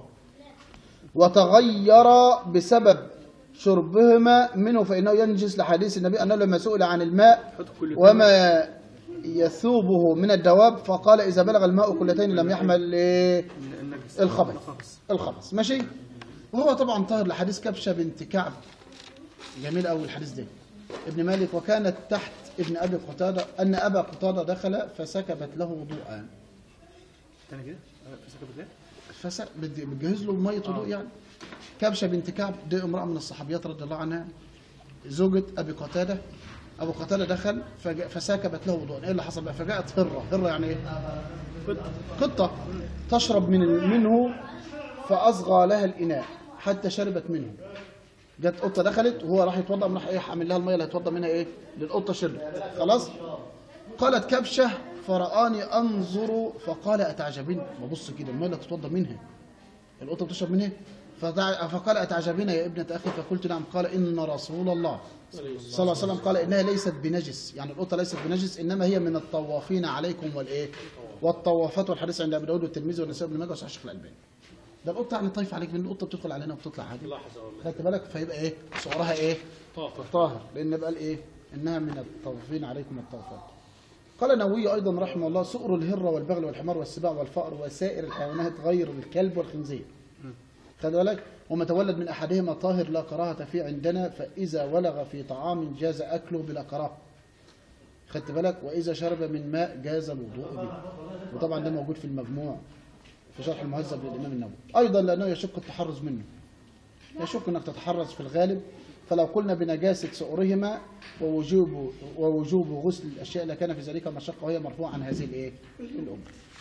وتغير بسبب شربهما منه فإنه ينجس لحديث النبي أنه لما سئل عن الماء وما يثوبه من الدواب فقال إذا بلغ الماء كلتين لم يحمل إيه؟ النجس الخبث الخبث ماشي وهو طبعا طاهر لحديث كبشة بنت كعب جميل قوي الحديث ده ابن مالك وكانت تحت ابن أبي قتادة أن أبا قتادة دخل فسكبت له وضوءا تاني كده آه، سكبت ليه؟ فس بدي- بتجهز له ميه وضوء يعني كبشه بنت كعب دي امراه من الصحابيات رضي الله عنها زوجة ابي قتاده ابو قتاده دخل فج- فساكبت له وضوءا ايه اللي حصل بقى فجاءت هره هره يعني ايه قطه تشرب من منه فاصغى لها الاناء حتى شربت منه جت قطه دخلت وهو راح يتوضا راح ايه عامل لها الميه اللي هيتوضا منها ايه للقطه شربت خلاص قالت كبشه فرآني انظر فقال اتعجبين ببص كده الميه اللي تتوضا منها القطه بتشرب منها فدع- فقال اتعجبين يا ابنه اخي فقلت نعم قال ان رسول الله صلى الله عليه وسلم قال انها ليست بنجس يعني القطه ليست بنجس انما هي من الطوافين عليكم والايه والطوافات والحديث عند ابي داود والترمذي والنسائي بن ماجه وصحيح الشيخ الالباني ده القطه يعني طايف عليك من القطه بتدخل علينا وبتطلع عادي خدت بالك فيبقى ايه صورها ايه طاهر طاهر لان بقى ايه انها من الطوافين عليكم الطوافات قال النووي ايضا رحمه الله سؤر الهره والبغل والحمار والسباع والفأر وسائر الحيوانات غير الكلب والخنزير خد بالك وما تولد من احدهما طاهر لا كراهه فيه عندنا فاذا ولغ في طعام جاز اكله بلا كراهه خدت بالك واذا شرب من ماء جاز الوضوء به وطبعا ده موجود في المجموع في شرح المهذب للامام النووي ايضا لانه يشق التحرز منه يشك انك تتحرز في الغالب فلو قلنا بنجاسة سؤرهما ووجوب ووجوب غسل الاشياء لكان في ذلك مشقة وهي مرفوعة عن هذه الايه؟ الامة.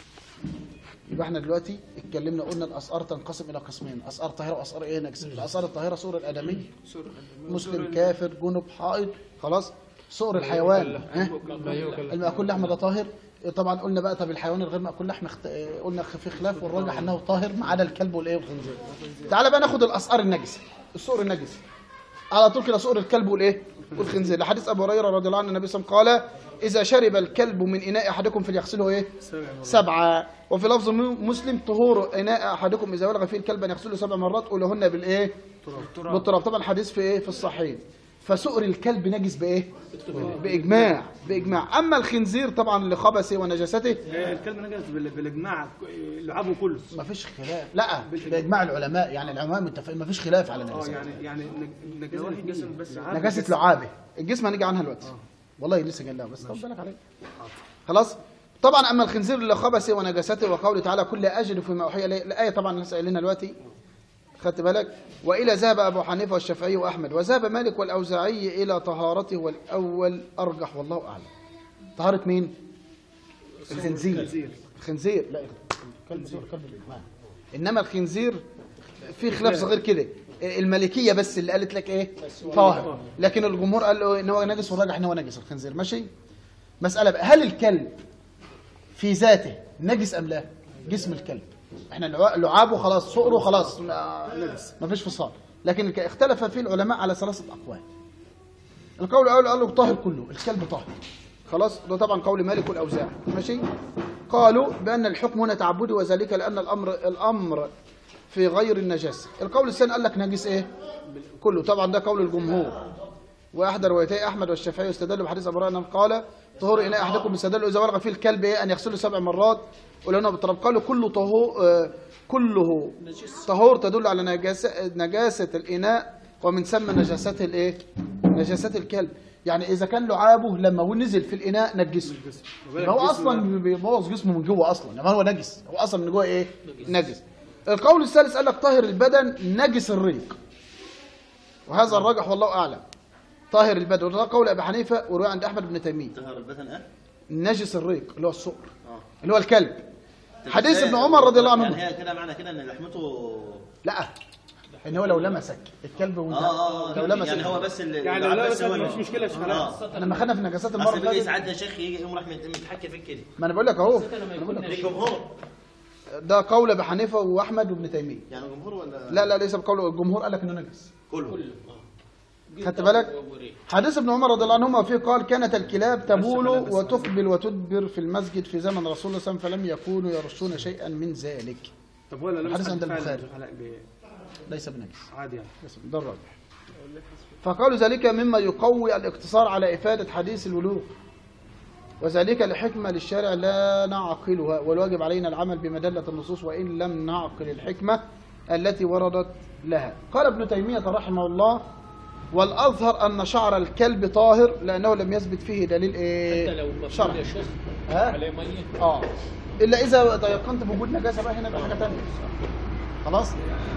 يبقى احنا دلوقتي اتكلمنا قلنا الاسعار تنقسم الى قسمين، اسعار طاهرة واسعار ايه نجسة. الاسعار الطاهرة سؤر الادمي مسلم كافر جنب حائط خلاص سؤر الحيوان ها؟ المأكول لحم ده طاهر طبعا قلنا بقى طب الحيوان الغير مأكول لحم اخت... قلنا في خلاف والراجح انه طاهر ما عدا الكلب والايه والخنزير تعال بقى ناخد الاسعار النجسه السؤر النجس على طول كده سؤر الكلب والايه والخنزير لحديث ابو هريره رضي الله عنه النبي صلى الله عليه وسلم قال اذا شرب الكلب من اناء احدكم فليغسله ايه سبعه وفي لفظ م- مسلم طهور اناء احدكم اذا ولغ فيه الكلب ان يغسله سبع مرات اولهن بالايه بالتراب طبعا حديث في ايه في الصحيح فسؤر الكلب نجس بايه باجماع باجماع اما الخنزير طبعا لخبثه ونجاسته آه، الكلب نجس بال- بالاجماع لعابه كله ما فيش خلاف لا باجماع العلماء يعني العلماء متفقين ما فيش خلاف على اه النجاسه يعني يعني نج- نجاسه الجسم بس نجاسه لعابه الجسم هنيجي عنها دلوقتي والله لسه قايلها بس خد بالك عليه خلاص طبعا اما الخنزير لخبثه ونجاسته وقوله تعالى كل اجد فيما اوحي اليه الايه طبعا لسه قايلينها دلوقتي خدت بالك والى ذهب ابو حنيفه والشافعي واحمد وذهب مالك والاوزاعي الى طهارته والاول ارجح والله اعلم طهاره مين الخنزير الخنزير لا الكلب سوء الكلب بالإجماع. انما الخنزير في خلاف صغير كده الملكيه بس اللي قالت لك ايه طاهر لكن الجمهور قال له ان هو نجس والراجح ان هو نجس الخنزير ماشي مساله بقى هل الكلب في ذاته نجس ام لا جسم الكلب احنا لع- لعابه خلاص صقره خلاص ما ما فيش فصال لكن الك- اختلف فيه العلماء على ثلاثه اقوال القول الاول قال له طاهر كله الكلب طاهر خلاص ده طبعا قول مالك والاوزاعي ماشي قالوا بان الحكم هنا تعبدي وذلك لان الامر الامر في غير النجاسه القول الثاني قال لك نجس ايه كله طبعا ده قول الجمهور واحدى روايتي احمد والشافعي يستدل بحديث ابو هريره قال طهور اناء احدكم بسدل اذا ولغ فيه الكلب ايه ان يغسله سبع مرات ولونه بالتراب قالوا كله طهور آه، كله طهور تدل على نجاسه نجاسه الاناء ومن ثم نجاسات الايه نجاسات الكلب يعني اذا كان لعابه لما هو نزل في الاناء نجسه يبقى هو اصلا بيبوظ جسمه من جوه اصلا يعني هو نجس هو اصلا من جوه ايه نجس القول الثالث قال لك طاهر البدن نجس الريق وهذا الراجح والله اعلم طاهر البدن وده قول ابي حنيفه وروي عند احمد بن تيميه طهر البدن اه نجس الريق اللي هو الصقر اللي هو الكلب طب حديث إزاي- ابن عمر رضي الله عنه يعني هي كده معنى كده ان لحمته لا ان هو لو لمسك الكلب وانت اه اه لو اه لمسك يعني هو بس اللي يعني اللي لو بس لمسك هو مش مشكلة، مش خلاص. اه لما خدنا في نجاسات المره اصل اللي بيجي فاتت ساعات يا شيخ يجي يقوم راح متحكم فيك كده ما انا بقول لك اهو لما يكون ليه جمهور ده قول ابي حنيفه واحمد وابن تيميه يعني جمهور ولا لا لا ليس بقول الجمهور قال لك انه نجس كله خدت بالك حديث ابن عمر رضي الله عنهما فيه قال كانت الكلاب تبول وتقبل وتدبر في المسجد في زمن رسول الله صلى الله عليه وسلم فلم يكونوا يرشون شيئا من ذلك طب ولا لو الحديث مسك عند فعلا البخاري. زحلق ب- ليس بنجس عادي يعني ده الراجح فقالوا ذلك مما يقوي الاقتصار على إفادة حديث الولوغ وذلك لحكمة للشارع لا نعقلها والواجب علينا العمل بمدلة النصوص وإن لم نعقل الحكمة التي وردت لها قال ابن تيمية رحمه الله والأظهر أن شعر الكلب طاهر لأنه لم يثبت فيه دليل حتى إيه لو شرع مفروض يشوف ها؟ عليه ميه آه إلا إذا تيقنت بوجود نجاسة بقى هنا بقى حاجة تانية خلاص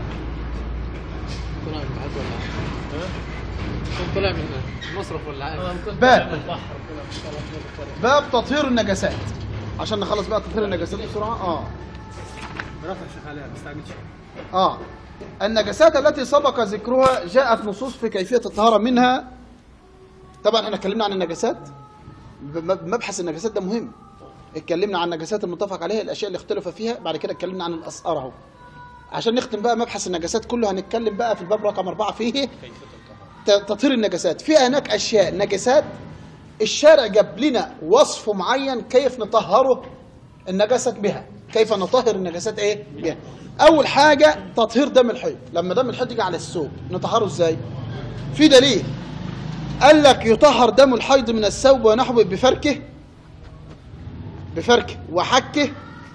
طلع من البحر ولا ها؟ كنت طلع من المصرف ولا حاجه باب باب تطهير النجاسات عشان نخلص بقى تطهير النجاسات بسرعه اه رفع شيخ عليها ما استعجلش اه النجاسات التي سبق ذكرها جاءت نصوص في كيفيه الطهاره منها طبعا احنا اتكلمنا عن النجاسات ب- مبحث النجاسات ده مهم اتكلمنا عن النجاسات المتفق عليها الاشياء اللي اختلف فيها بعد كده اتكلمنا عن الاسعار اهو عشان نختم بقى مبحث النجاسات كله هنتكلم بقى في الباب رقم أربعة فيه ت- تطهير النجاسات في هناك أشياء نجاسات الشارع جاب لنا وصف معين كيف نطهره النجاسات بها كيف نطهر النجاسات ايه بها اول حاجه تطهير دم الحيض لما دم الحيض يجي على الثوب نطهره ازاي في دليل قال لك يطهر دم الحيض من الثوب ونحوه بفركه بفركه وحكه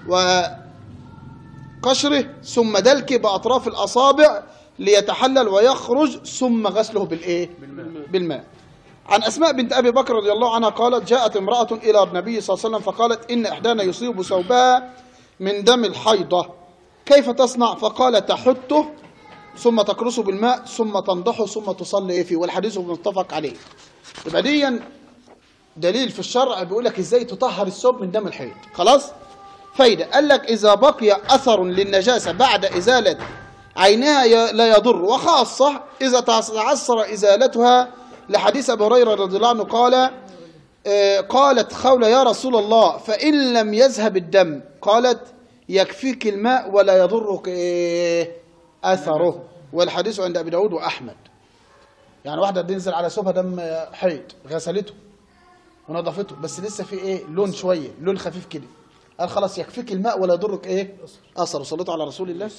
وقشره ثم دلكه باطراف الاصابع ليتحلل ويخرج ثم غسله بالايه بالماء, بالماء. عن اسماء بنت ابي بكر رضي الله عنها قالت جاءت امراه الى النبي صلى الله عليه وسلم فقالت ان احدانا يصيب ثوبها من دم الحيضه كيف تصنع فقال تحته ثم تكرسه بالماء ثم تنضحه ثم تصلي إيه فيه والحديث متفق عليه يبقى دي دليل في الشرع بيقول لك ازاي تطهر الثوب من دم الحيض خلاص فايده قال لك اذا بقي اثر للنجاسه بعد ازاله عينها ي- لا يضر وخاصه اذا تعسر ازالتها لحديث ابي هريره رضي الله عنه قال آه، قالت خولة يا رسول الله فإن لم يذهب الدم قالت يكفيك الماء ولا يضرك إيه أثره والحديث عند أبي داود وأحمد يعني واحدة تنزل على ثوبها دم آه، حيض غسلته ونظفته بس لسه في ايه لون شويه لون خفيف كده قال خلاص يكفيك الماء ولا يضرك ايه اثر صليتوا على رسول الله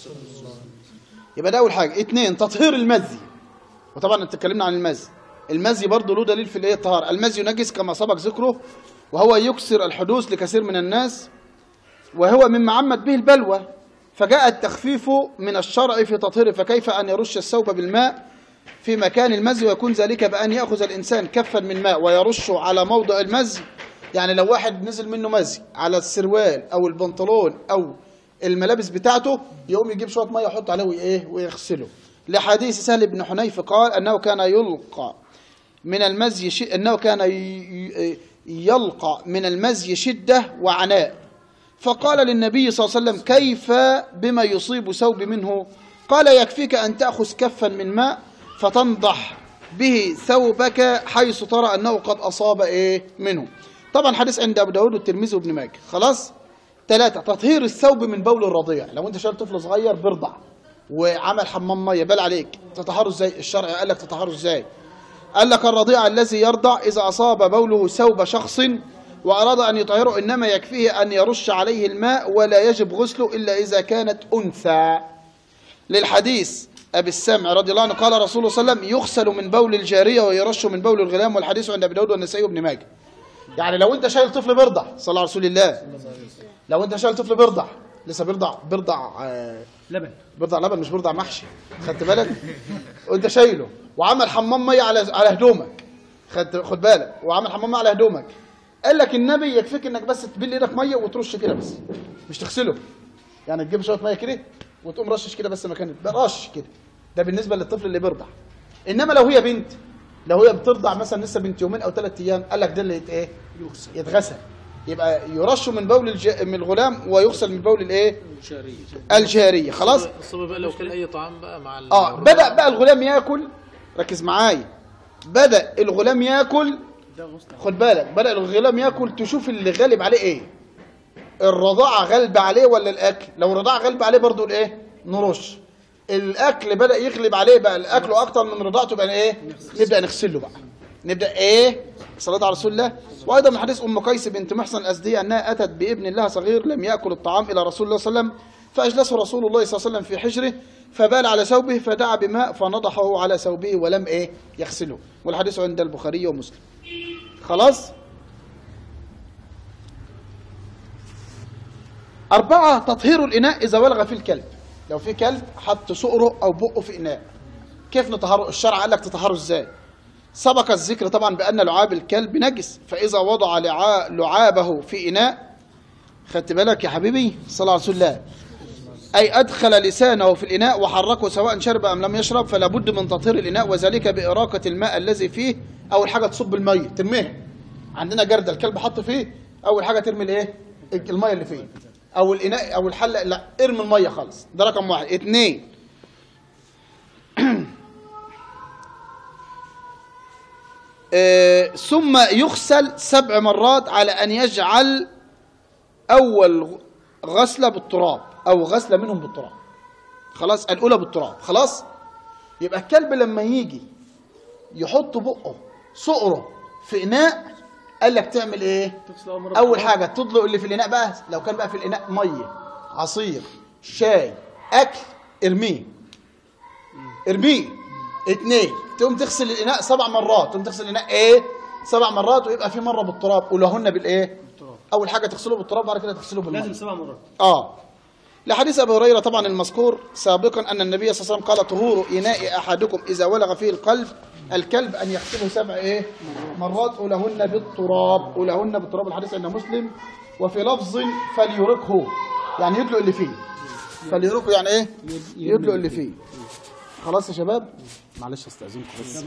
يبقى ده اول حاجه اثنين تطهير المزي وطبعا انت اتكلمنا عن المزي المزي برضه له دليل في الايه الطهاره المزي ينجس كما سبق ذكره وهو يكسر الحدوث لكثير من الناس وهو مما عمت به البلوى فجاء التخفيف من الشرع في تطهيره فكيف ان يرش الثوب بالماء في مكان المزي ويكون ذلك بأن يأخذ الإنسان كفا من ماء ويرشه على موضع المزي يعني لو واحد نزل منه مزي على السروال أو البنطلون أو الملابس بتاعته يقوم يجيب شوية مية يحط عليه وإيه ويغسله لحديث سهل بن حنيف قال أنه كان يلقى من المزي ش... أنه كان ي... ي- يلقى من المزي شدة وعناء فقال للنبي صلى الله عليه وسلم كيف بما يصيب ثوب منه قال يكفيك أن تأخذ كفا من ماء فتنضح به ثوبك حيث ترى أنه قد أصاب إيه منه طبعا حديث عند أبو داود والترمذي وابن ماجه خلاص ثلاثة تطهير الثوب من بول الرضيع لو أنت شايل طفل صغير بيرضع وعمل حمام مية بال عليك تطهره ازاي الشرع قال لك تطهره ازاي قال لك الرضيع الذي يرضع إذا أصاب بوله ثوب شخص وأراد أن يطهره إنما يكفيه أن يرش عليه الماء ولا يجب غسله إلا إذا كانت أنثى للحديث أبي السمع رضي الله عنه قال رسول الله صلى الله عليه وسلم يغسل من بول الجارية ويرش من بول الغلام والحديث عند أبي داود والنسائي وابن ماجه يعني لو أنت شايل طفل بيرضع صلى الله على رسول الله لو أنت شايل طفل بيرضع لسه بيرضع بيرضع آه، لبن بيرضع لبن مش بيرضع محشي خدت بالك وانت شايله وعمل حمام ميه على على هدومك خد خد بالك وعمل حمام ميه على هدومك قال لك النبي يكفيك انك بس تبل ايدك ميه وترش كده بس مش تغسله يعني تجيب شويه ميه كده وتقوم رشش كده بس مكان رش كده ده بالنسبه للطفل اللي بيرضع انما لو هي بنت لو هي بترضع مثلا لسه بنت يومين او ثلاث ايام قال لك ده اللي يت- ايه يتغسل يبقى يرش من بول الج... من الغلام ويغسل من بول الايه شهرية الجاريه خلاص الصبي بقى لو كل اي طعام بقى مع ال- اه بدا بقى الغلام ياكل ركز معايا بدا الغلام ياكل خد بالك بدا الغلام ياكل تشوف اللي غالب عليه ايه الرضاعه غالبه عليه ولا الاكل لو الرضاعه غالبه عليه برضو الايه نرش الاكل بدا يغلب عليه بقى الاكل اكتر من رضاعته بقى ايه نبدا نغسله بقى نبدا ايه صلاه على رسول الله وايضا من حديث ام قيس بنت محصن الازديه انها اتت بابن لها صغير لم ياكل الطعام الى رسول الله صلى الله عليه وسلم فاجلسه رسول الله صلى الله عليه وسلم في حجره فبال على ثوبه فدعا بماء فنضحه على ثوبه ولم ايه يغسله والحديث عند البخاري ومسلم خلاص أربعة تطهير الإناء إذا ولغ فيه الكلب لو في كلب حط صقره أو بقه في إناء كيف نطهره الشرع قال لك تطهره إزاي سبق الذكر طبعا بأن لعاب الكلب نجس فإذا وضع لعا- لعابه في إناء خدت بالك يا حبيبي صلى الله عليه وسلم أي أدخل لسانه في الإناء وحركه سواء شرب أم لم يشرب فلا بد من تطهير الإناء وذلك بإراقة الماء الذي فيه أول حاجة تصب المية ترميها عندنا جردة الكلب حط فيه أول حاجة ترمي الإيه المية اللي فيه أو الإناء أو الحلة لا ارمي المية خالص ده رقم واحد اتنين آه، ثم يغسل سبع مرات على أن يجعل أول غسلة بالتراب أو غسلة منهم بالتراب خلاص الأولى بالتراب خلاص يبقى الكلب لما يجي يحط بقه صقره في إناء قال لك تعمل إيه؟ تغسل أول مرة أول حاجة تطلق اللي في الإناء بقى لو كان بقى في الإناء مية عصير شاي أكل ارميه ارميه اتنين تقوم تغسل الإناء سبع مرات تقوم تغسل الإناء إيه؟ سبع مرات ويبقى في مرة بالتراب ولهن بالإيه؟ أول حاجة تغسله بالتراب بعد كده تغسله بالمية لازم سبع مرات اه لحديث ابي هريره طبعا المذكور سابقا ان النبي صلى الله عليه وسلم قال طهور اناء احدكم اذا ولغ فيه القلب الكلب ان يغسله سبع ايه مرات اولهن بالتراب اولهن بالتراب الحديث عند مسلم وفي لفظ فليرقه يعني يدلق اللي فيه فليرقه يعني ايه يدلق اللي فيه خلاص يا شباب معلش استاذنكم بس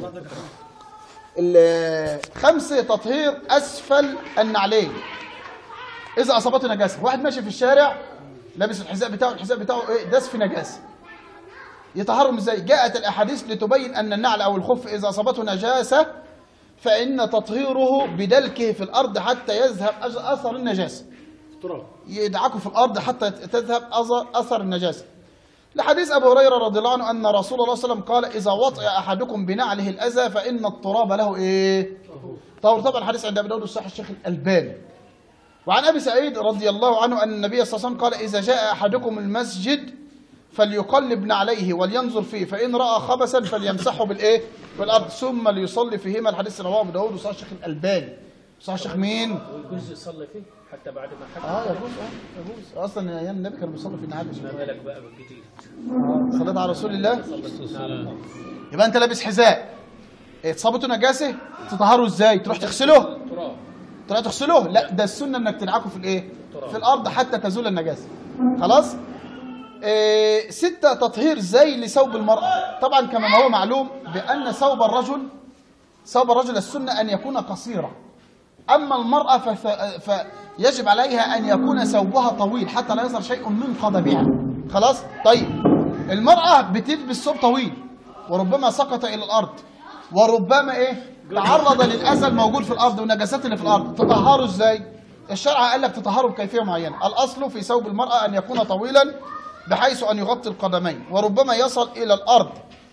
الخمسه تطهير اسفل النعلين اذا اصابته نجاسه واحد ماشي في الشارع لابس الحذاء بتاعه الحذاء بتاعه ايه داس في نجاسه يطهرهم ازاي جاءت الاحاديث لتبين ان النعل او الخف اذا اصابته نجاسه فان تطهيره بدلكه في الارض حتى يذهب أج- اثر النجاسه تراب يدعكه في الارض حتى تذهب أثر- اثر النجاسه لحديث ابي هريره رضي الله عنه ان رسول الله صلى الله عليه وسلم قال اذا وطئ احدكم بنعله الاذى فان التراب له ايه طهور طبعا حديث عند ابي داود الصحيح الشيخ الالباني وعن ابي سعيد رضي الله عنه ان النبي صلى الله عليه وسلم قال اذا جاء احدكم المسجد فليقلب نعليه ولينظر فيه فان راى خبثا فليمسحه بالايه بالارض ثم ليصلي فيهما الحديث رواه ابو داود وصحيح الشيخ الالباني صحيح الشيخ مين ويجوز يصلي فيه حتى بعد ما حكم اه يجوز اه يجوز اصلا ايام النبي كانوا بيصلوا في النعال ما بالك بقى بالجديد صلاه على رسول الله يبقى انت لابس حذاء إيه، اتصابته نجاسه تطهره ازاي تروح تغسله تراب تروح تغسله لا ده السنه انك تدعكه في الايه في الارض حتى تزول النجاسه خلاص إيه ستة تطهير زي لثوب المرأة طبعا كما هو معلوم بأن ثوب الرجل ثوب الرجل السنة أن يكون قصيرا أما المرأة فف... فيجب عليها أن يكون ثوبها طويل حتى لا يظهر شيء من قدمها خلاص طيب المرأة بتلبس ثوب طويل وربما سقط إلى الأرض وربما إيه تعرض للأذى الموجود في الأرض والنجاسات اللي في الأرض تطهره إزاي الشرع قال لك تطهره بكيفية معينة الأصل في ثوب المرأة أن يكون طويلا بحيث أن يغطي القدمين وربما يصل إلى الأرض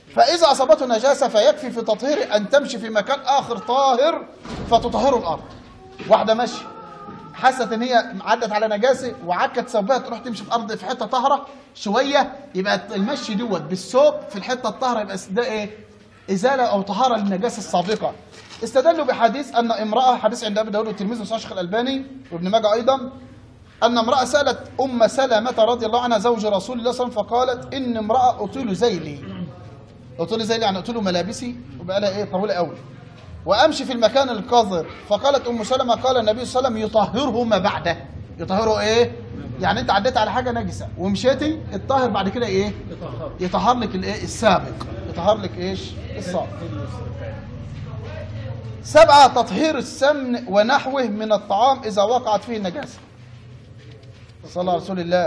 فإذا أصابته نجاسة فيكفي في تطهيره أن تمشي في مكان آخر طاهر فتطهره الأرض واحدة ماشية حست ان هي عدت على نجاسه وعكت ثوبها تروح تمشي في ارض في حته طاهره شويه يبقى المشي دوت بالثوب في الحته الطاهره يبقى ده ايه؟ ازاله او طهاره للنجاسه السابقه. استدلوا بحديث ان امراه حديث عند ابي داود والترمذي وصحيح الشيخ الالباني وابن ماجه ايضا ان امراه سالت ام سلمه رضي الله عنها زوج رسول الله صلى الله عليه وسلم فقالت ان امراه اطيل ذيلي. اطيل ذيلي يعني اطيل ملابسي وبقى لها ايه طويله قوي. وامشي في المكان القذر فقالت ام سلمة قال النبي صلى الله عليه وسلم يطهره ما بعده يطهره ايه يعني انت عديت على حاجه نجسه ومشيتي الطاهر بعد كده ايه يطهر لك الايه السابق يطهر لك ايش السابق سبعة تطهير السمن ونحوه من الطعام إذا وقعت فيه النجاسة صلى الله على رسول الله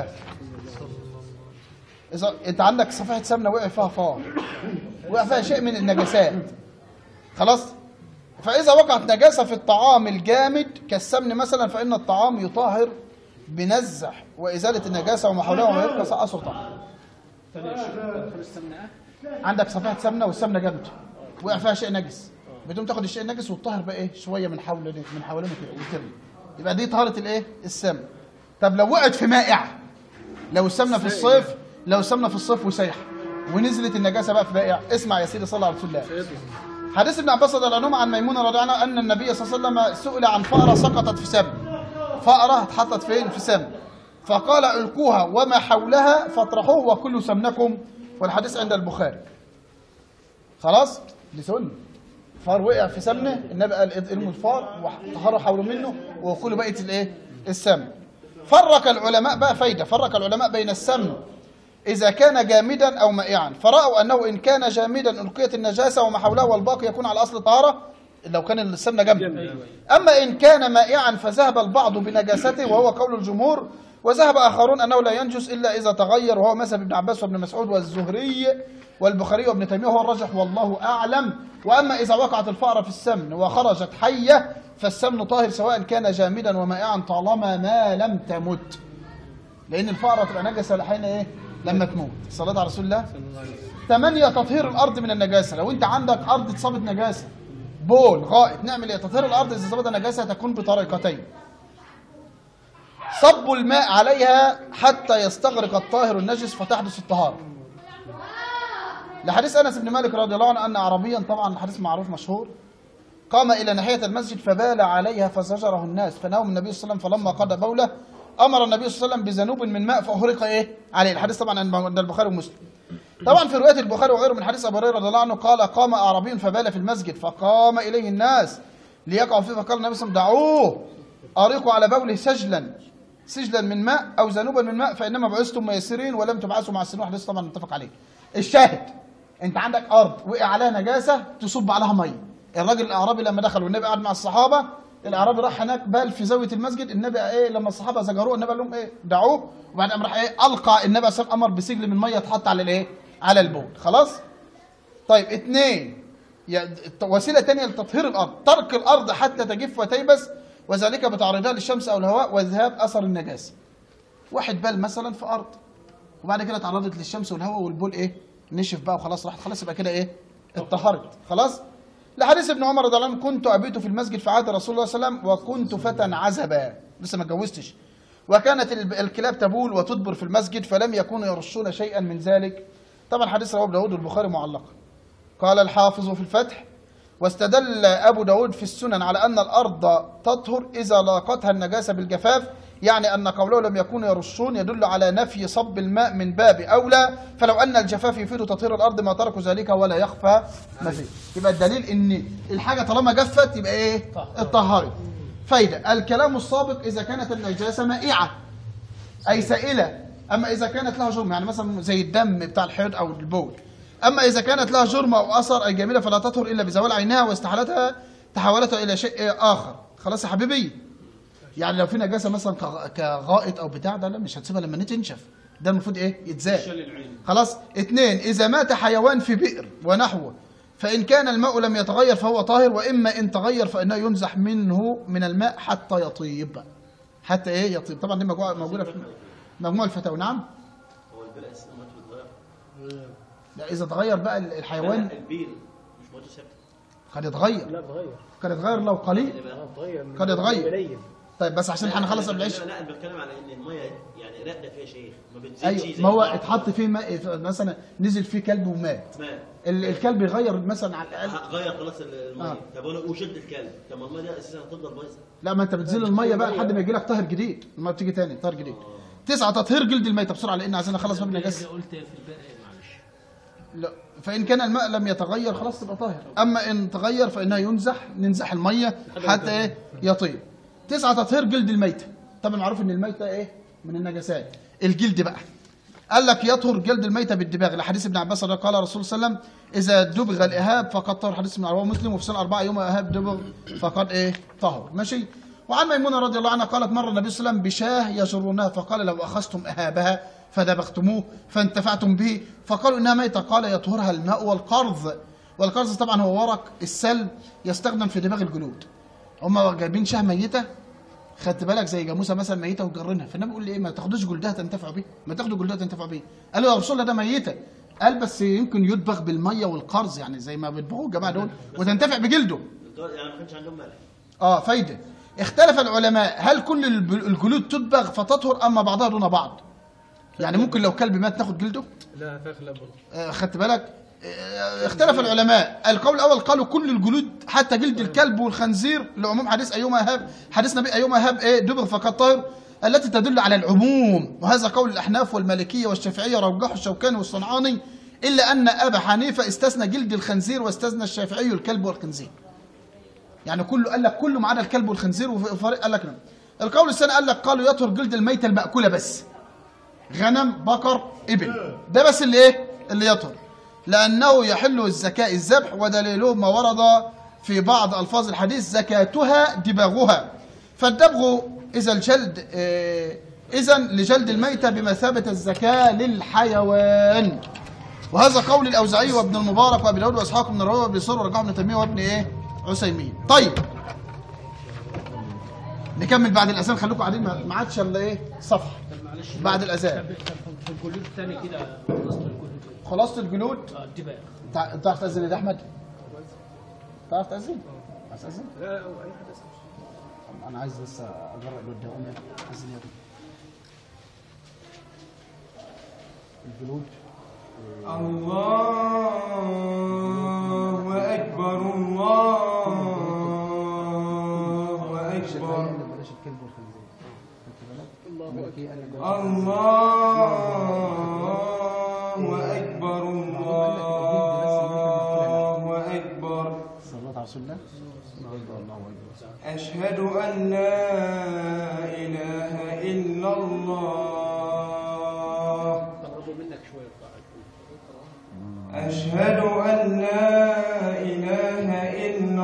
إذا أنت عندك صفيحة سمنة وقع فيها فار وقع فيها شيء من النجاسات خلاص فإذا وقعت نجاسة في الطعام الجامد كالسمن مثلا فإن الطعام يطهر بنزع وإزالة النجاسة وما حولها وما يبقى سأصل طعام عندك صفيحة سمنة والسمنة جامدة وقع فيها شيء نجس بتقوم تاخد الشيء النجس وتطهر بقى ايه شوية من حول من حوالينه كده وترمي يبقى دي طهارة الايه السمن طب لو وقعت في مائع لو السمنة في الصيف لو السمنة في الصيف وسايح ونزلت النجاسة بقى في بائع اسمع يا سيدي صلى الله عليه وسلم حديث ابن عباس رضي الله عنهما عن ميمونه رضي الله عنها ان النبي صلى الله عليه وسلم سئل عن فأرة سقطت في سم فأرة اتحطت فين في سم فقال القوها وما حولها فاطرحوه وكلوا سمنكم والحديث عند البخاري خلاص دي سنه فار وقع في سمنه النبي قال ارموا الفار وطهروا حوله منه وكلوا بقيه الايه السمن فرق العلماء بقى فايده فرق العلماء بين السمن إذا كان جامدا أو مائعا فرأوا أنه إن كان جامدا ألقيت النجاسة وما حوله والباقي يكون على أصل طهارة لو كان السمنة جامدة أما إن كان مائعا فذهب البعض بنجاسته وهو قول الجمهور وذهب آخرون أنه لا ينجس إلا إذا تغير وهو مذهب ابن عباس وابن مسعود والزهري والبخاري وابن تيمية هو الراجح والله أعلم وأما إذا وقعت الفأرة في السمن وخرجت حية فالسمن طاهر سواء كان جامدا ومائعا طالما ما لم تمت لأن الفأرة تبقى نجسة لحين إيه لما تموت الصلاة على رسول الله ثمانية تطهير الأرض من النجاسة لو أنت عندك أرض اتصابت نجاسة بول غائط نعمل إيه تطهير الأرض إذا اصابت نجاسة تكون بطريقتين صب الماء عليها حتى يستغرق الطاهر النجس فتحدث الطهارة لحديث أنس بن مالك رضي الله عنه أن عربيا طبعا الحديث معروف مشهور قام إلى ناحية المسجد فبال عليها فزجره الناس فنام النبي صلى الله عليه وسلم فلما قضى بوله امر النبي صلى الله عليه وسلم بذنوب من ماء فاهرق ايه عليه الحديث طبعا عند البخاري ومسلم طبعا في روايه البخاري وغيره من حديث ابو هريره رضي الله عنه قال قام اعرابي فبال في المسجد فقام اليه الناس ليقعوا فيه فقال النبي صلى الله عليه وسلم دعوه اريقوا على بوله سجلا سجلا من ماء او ذنوبا من ماء فانما بعثتم ميسرين ولم تبعثوا مع السنين حديث طبعا متفق عليه الشاهد انت عندك ارض وقع عليها نجاسه تصب عليها ميه الراجل الاعرابي لما دخل والنبي قعد مع الصحابه الاعرابي راح هناك بال في زاويه المسجد النبي ايه لما الصحابه زجروه النبي قال لهم ايه دعوه وبعد قام راح ايه القى النبي صلى امر بسجل من ميه تحط على الايه على البول خلاص طيب اثنين وسيله ثانيه لتطهير الارض ترك الارض حتى تجف وتيبس وذلك بتعريضها للشمس او الهواء وذهاب اثر النجاسه واحد بال مثلا في ارض وبعد كده تعرضت للشمس والهواء والبول ايه نشف بقى وخلاص راحت خلاص يبقى كده ايه اتطهرت خلاص لحديث ابن عمر رضي الله عنه كنت ابيت في المسجد في عهد رسول الله صلى الله عليه وسلم وكنت فتى عزبا لسه ما اتجوزتش وكانت الكلاب تبول وتدبر في المسجد فلم يكونوا يرشون شيئا من ذلك طبعا حديث رواه ابو داود والبخاري معلقا قال الحافظ في الفتح واستدل ابو داود في السنن على ان الارض تطهر اذا لاقتها النجاسه بالجفاف يعني ان قوله لم يكونوا يرشون يدل على نفي صب الماء من باب اولى فلو ان الجفاف يفيد تطهير الارض ما تركوا ذلك ولا يخفى ما فيه يبقى الدليل ان الحاجه طالما جفت يبقى ايه اتطهرت فايده الكلام السابق اذا كانت النجاسه مائعه اي سائله اما اذا كانت لها جرم يعني مثلا زي الدم بتاع الحيض او البول اما اذا كانت لها جرم او اثر اي جميله فلا تطهر الا بزوال عينها واستحالتها تحولتها الى شيء اخر خلاص يا حبيبي يعني لو في نجاسه مثلا كغائط او بتاع ده لا مش هتسيبها لما تنشف ده المفروض ايه يتزال خلاص اثنين اذا مات حيوان في بئر ونحوه فان كان الماء لم يتغير فهو طاهر واما ان تغير فانه ينزح منه من الماء حتى يطيب حتى ايه يطيب طبعا دي موجوده في مجموع الفتاوى نعم هو البلاء السلامات بتضيع لا اذا اتغير بقى الحيوان البير مش موجود ثابت قد يتغير لا اتغير قد يتغير لو قليل اه اتغير من قد يتغير. قليل. طيب بس عشان هنخلص قبل العشاء لا لا انا بتكلم على ان الميه يعني راقده فيها شيخ ما بتزيدش ايوه زي ما هو البحر. اتحط فيه ماء مثلا نزل فيه كلب ومات ماء ال- الكلب يغير مثلا على الاقل غير خلاص الميه آه. طب انا وشد الكلب طب ما الميه دي اساسا هتفضل بايظه لا ما انت بتزيل الميه بقى لحد ما يجي لك طاهر جديد الميه بتيجي تاني طاهر جديد تسعة تطهير جلد الميتة بسرعة لأن عايزين نخلص باب النجاسة قلت في الباقي معلش لا فإن كان الماء لم يتغير خلاص تبقى طاهر أما إن تغير فإنها ينزح ننزح المية حتى إيه يطيب تسعة تطهير جلد الميتة طبعا معروف إن الميتة إيه من النجاسات الجلد بقى قال لك يطهر جلد الميتة بالدباغ لحديث ابن عباس رضي الله قال رسول صلى الله عليه وسلم إذا دبغ الإهاب فقد طهر حديث ابن عباس مسلم وفي سنة أربعة يوم إهاب دبغ فقد إيه طهر ماشي وعن ميمونة رضي الله عنها قالت مر النبي صلى الله عليه وسلم بشاه يجرونها فقال لو أخذتم إهابها فدبغتموه فانتفعتم به فقالوا إنها ميتة قال يطهرها الماء والقرض والقرض طبعا هو ورق السلب يستخدم في دماغ الجلود هم جايبين شاه ميتة خدت بالك زي جاموسه مثلا ميته وجرنها فالنبي بيقول لي ايه ما تاخدوش جلدها تنتفعوا بيه ما تاخدوا جلدها تنتفعوا بيه قال له يا رسول الله ده ميته قال بس يمكن يدبغ بالميه والقرز يعني زي ما بيدبغوا الجماعه دول وتنتفع بجلده يعني ما كانش عندهم ملح اه فايده اختلف العلماء هل كل الب- الجلود تدبغ فتطهر اما بعضها دون بعض يعني ممكن لو كلب مات ناخد جلده لا فيها خلاف برضه آه، خدت بالك آه، اختلف العلماء القول الاول قالوا كل الجلود حتى جلد الكلب والخنزير لعموم حديث ايما هاب حديث نبي ايما هاب ايه دبغ فقد طهر التي تدل على العموم وهذا قول الاحناف والمالكيه والشافعيه رجحه الشوكاني والصنعاني الا ان ابا حنيفه استثنى جلد الخنزير واستثنى الشافعي الكلب والخنزير يعني كله قال لك كله ما عدا الكلب والخنزير وفريق قال لك لا القول الثاني قال لك قالوا يطهر جلد الميته الماكوله بس غنم بقر ابل ده بس اللي ايه اللي يطهر لانه يحل الزكاة الذبح ودليله ما ورد في بعض الفاظ الحديث زكاتها دباغها فالدبغ اذا الجلد اذا لجلد الميتة بمثابة الزكاة للحيوان وهذا قول الاوزاعي وابن المبارك وابي داود واسحاق بن راهويه وابن سور ورجعه ابن تيميه وابن ايه عثيمين طيب نكمل بعد الاذان خليكم قاعدين ما ما عادش الا ايه صفحه معلش بعد الاذان في الجلود الثاني كده خلصت الجلود خلاصه الجلود اه الدباغ تع- تعرف تأذن يا ده احمد تعرف تأذن عايز تأذن لا لا أو اي حد اسمه انا عايز بس اجرب الود ده قوم أذن يا ده. الجلود الله أكبر الله أكبر بلاش الكلب والخنزير خدت بالك؟ الله اكبر الله أكبر الله أكبر صلى على رسول الله الله اكبر الله اكبر أشهد أن لا إله إلا الله قربوا منك شويه أشهد أن لا إله إلا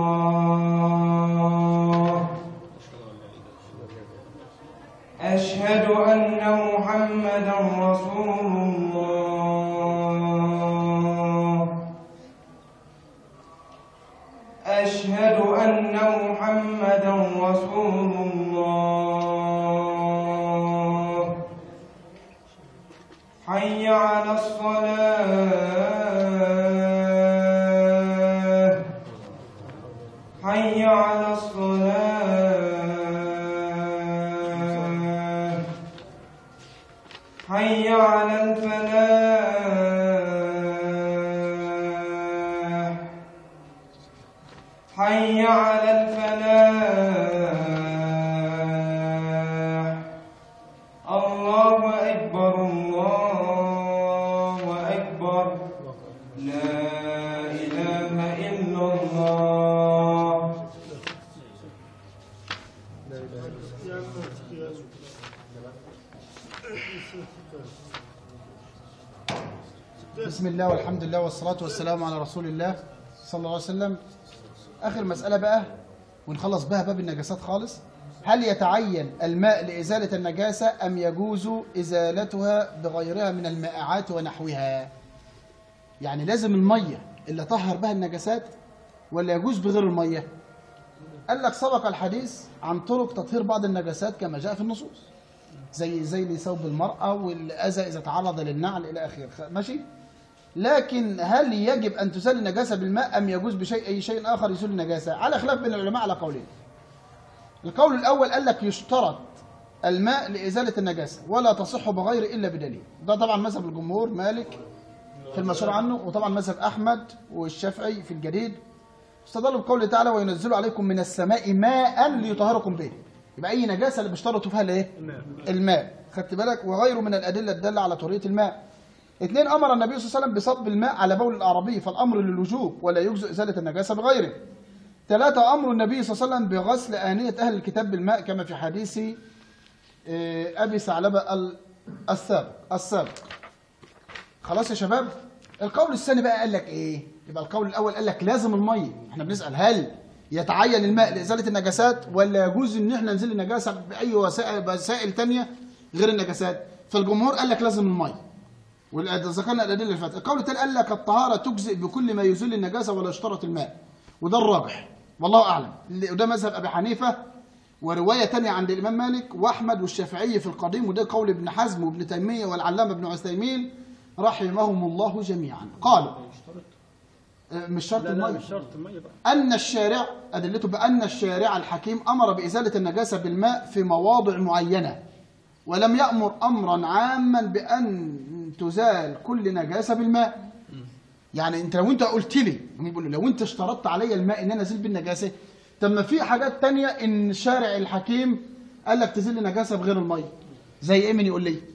الله أشهد أن محمدا رسول الله أشهد أن محمدا رسول الله حي على الصلاة حي على الصلاة حي على الفلاح حي على الفلاح الله أكبر الله أكبر لا إله إلا الله بسم الله والحمد لله والصلاة والسلام على رسول الله صلى الله عليه وسلم آخر مسألة بقى ونخلص بها باب النجاسات خالص هل يتعين الماء لإزالة النجاسة أم يجوز إزالتها بغيرها من المائعات ونحوها يعني لازم المية اللي طهر بها النجاسات ولا يجوز بغير المية قال لك سبق الحديث عن طرق تطهير بعض النجاسات كما جاء في النصوص زي زي ثوب المرأة والأذى إذا تعرض للنعل إلى آخره خ- ماشي لكن هل يجب أن تزال النجاسة بالماء أم يجوز بشيء أي شيء آخر يزول النجاسة على خلاف بين العلماء على قولين القول الأول قال لك يشترط الماء لإزالة النجاسة ولا تصح بغير إلا بدليل ده طبعا مذهب الجمهور مالك في المشهور عنه وطبعا مذهب أحمد والشافعي في الجديد استدلوا بقوله تعالى وينزل عليكم من السماء ماء ليطهركم به يبقى أي نجاسة اللي بيشترطوا فيها الايه؟ الماء خدت بالك وغيره من الأدلة الدالة على طهورية الماء اثنين أمر النبي صلى الله عليه وسلم بصب الماء على بول الأعرابي فالأمر للوجوب ولا يجزئ إزالة النجاسة بغيره ثلاثة أمر النبي صلى الله عليه وسلم بغسل آنية أهل الكتاب بالماء كما في حديث آه، أبي ثعلبة ال- السابق السابق خلاص يا شباب القول الثاني بقى قال لك ايه يبقى القول الاول قال لك لازم الميه احنا بنسال هل يتعين الماء لازاله النجاسات ولا يجوز ان احنا ننزل النجاسه باي وسائل وسائل ثانيه غير النجاسات فالجمهور قال لك لازم الميه وذكرنا الادله اللي فاتت القول الثاني قال لك الطهاره تجزئ بكل ما يزيل النجاسه ولا يشترط الماء وده الراجح والله اعلم اللي- وده مذهب ابي حنيفه وروايه ثانيه عند الامام مالك واحمد والشافعي في القديم وده قول ابن حزم وابن تيميه والعلامه ابن عثيمين رحمهم الله جميعا قالوا آه، مش شرط لا لا الميه مش شرط الميه بقى أن الشارع أدلته بأن الشارع الحكيم أمر بإزالة النجاسة بالماء في مواضع معينة ولم يأمر أمرا عاما بأن تزال كل نجاسة بالماء يعني انت لو انت قلت لي هم بيقولوا لو انت اشترطت عليا الماء ان انا ازيل بالنجاسه طب ما في حاجات تانية ان الشارع الحكيم قال لك تزيل النجاسه بغير الميه زي ايه من يقول لي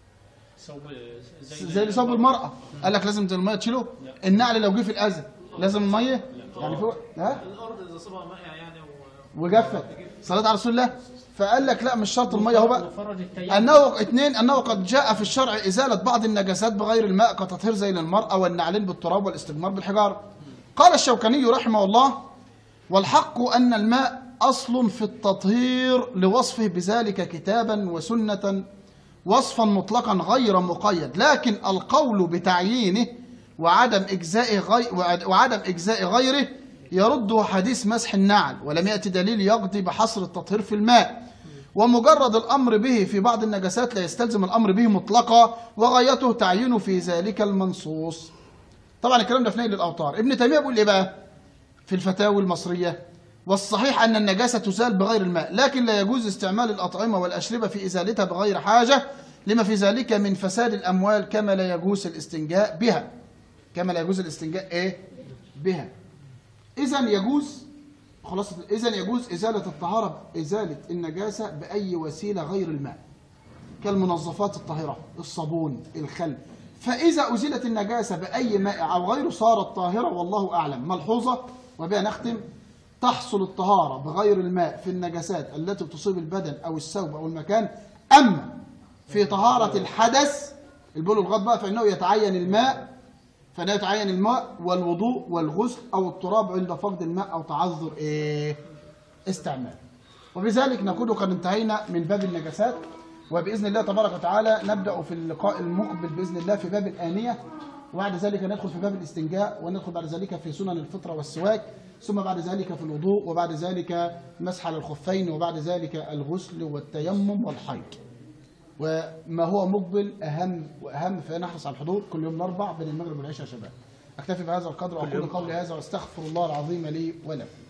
صوب زي اللي صاب المرأة قال لك لازم المية تشيله النعل لو جه في الأذى لازم المية يعني فوق ها الارض اذا صبها مائع يعني و... وجفت صلاة على رسول الله فقال لك لا مش شرط المية هو بقى فرج التيمم أنه اثنين أنه قد جاء في الشرع إزالة بعض النجاسات بغير الماء كتطهير زي للمرأة والنعلين بالتراب والاستجمار بالحجارة قال الشوكاني رحمه الله والحق أن الماء أصل في التطهير لوصفه بذلك كتابا وسنة وصفا مطلقا غير مقيد لكن القول بتعيينه وعدم إجزاء غي وعدم إجزاء غيره يرده حديث مسح النعل ولم يأتي دليل يقضي بحصر التطهير في الماء ومجرد الأمر به في بعض النجاسات لا يستلزم الأمر به مطلقا وغايته تعيينه في ذلك المنصوص طبعا الكلام ده في نيل الأوطار ابن تيمية بيقول إيه بقى في الفتاوي المصرية والصحيح أن النجاسة تزال بغير الماء لكن لا يجوز استعمال الأطعمة والأشربة في إزالتها بغير حاجة لما في ذلك من فساد الأموال كما لا يجوز الاستنجاء بها كما لا يجوز الاستنجاء إيه بها إذا يجوز خلاص إذا يجوز إزالة الطهارة إزالة النجاسة بأي وسيلة غير الماء كالمنظفات الطاهرة الصابون الخل فإذا أزيلت النجاسة بأي ماء أو غيره صارت طاهرة والله أعلم ملحوظة وبها نختم تحصل الطهارة بغير الماء في النجاسات التي تصيب البدن أو الثوب أو المكان أما في طهارة الحدث البول والغط بقى فإنه يتعين الماء فإنه يتعين الماء والوضوء والغسل أو التراب عند فقد الماء أو تعذر إيه استعمال وبذلك نكون قد انتهينا من باب النجاسات وبإذن الله تبارك وتعالى نبدأ في اللقاء المقبل بإذن الله في باب الآنية وبعد ذلك ندخل في باب الاستنجاء وندخل بعد ذلك في سنن الفطرة والسواك ثم بعد ذلك في الوضوء وبعد ذلك مسح على الخفين وبعد ذلك الغسل والتيمم والحيض وما هو مقبل أهم وأهم فنحرص على الحضور كل يوم الأربع بين المغرب والعشاء يا شباب أكتفي بهذا القدر وأقول قولي هذا وأستغفر الله العظيم لي ولكم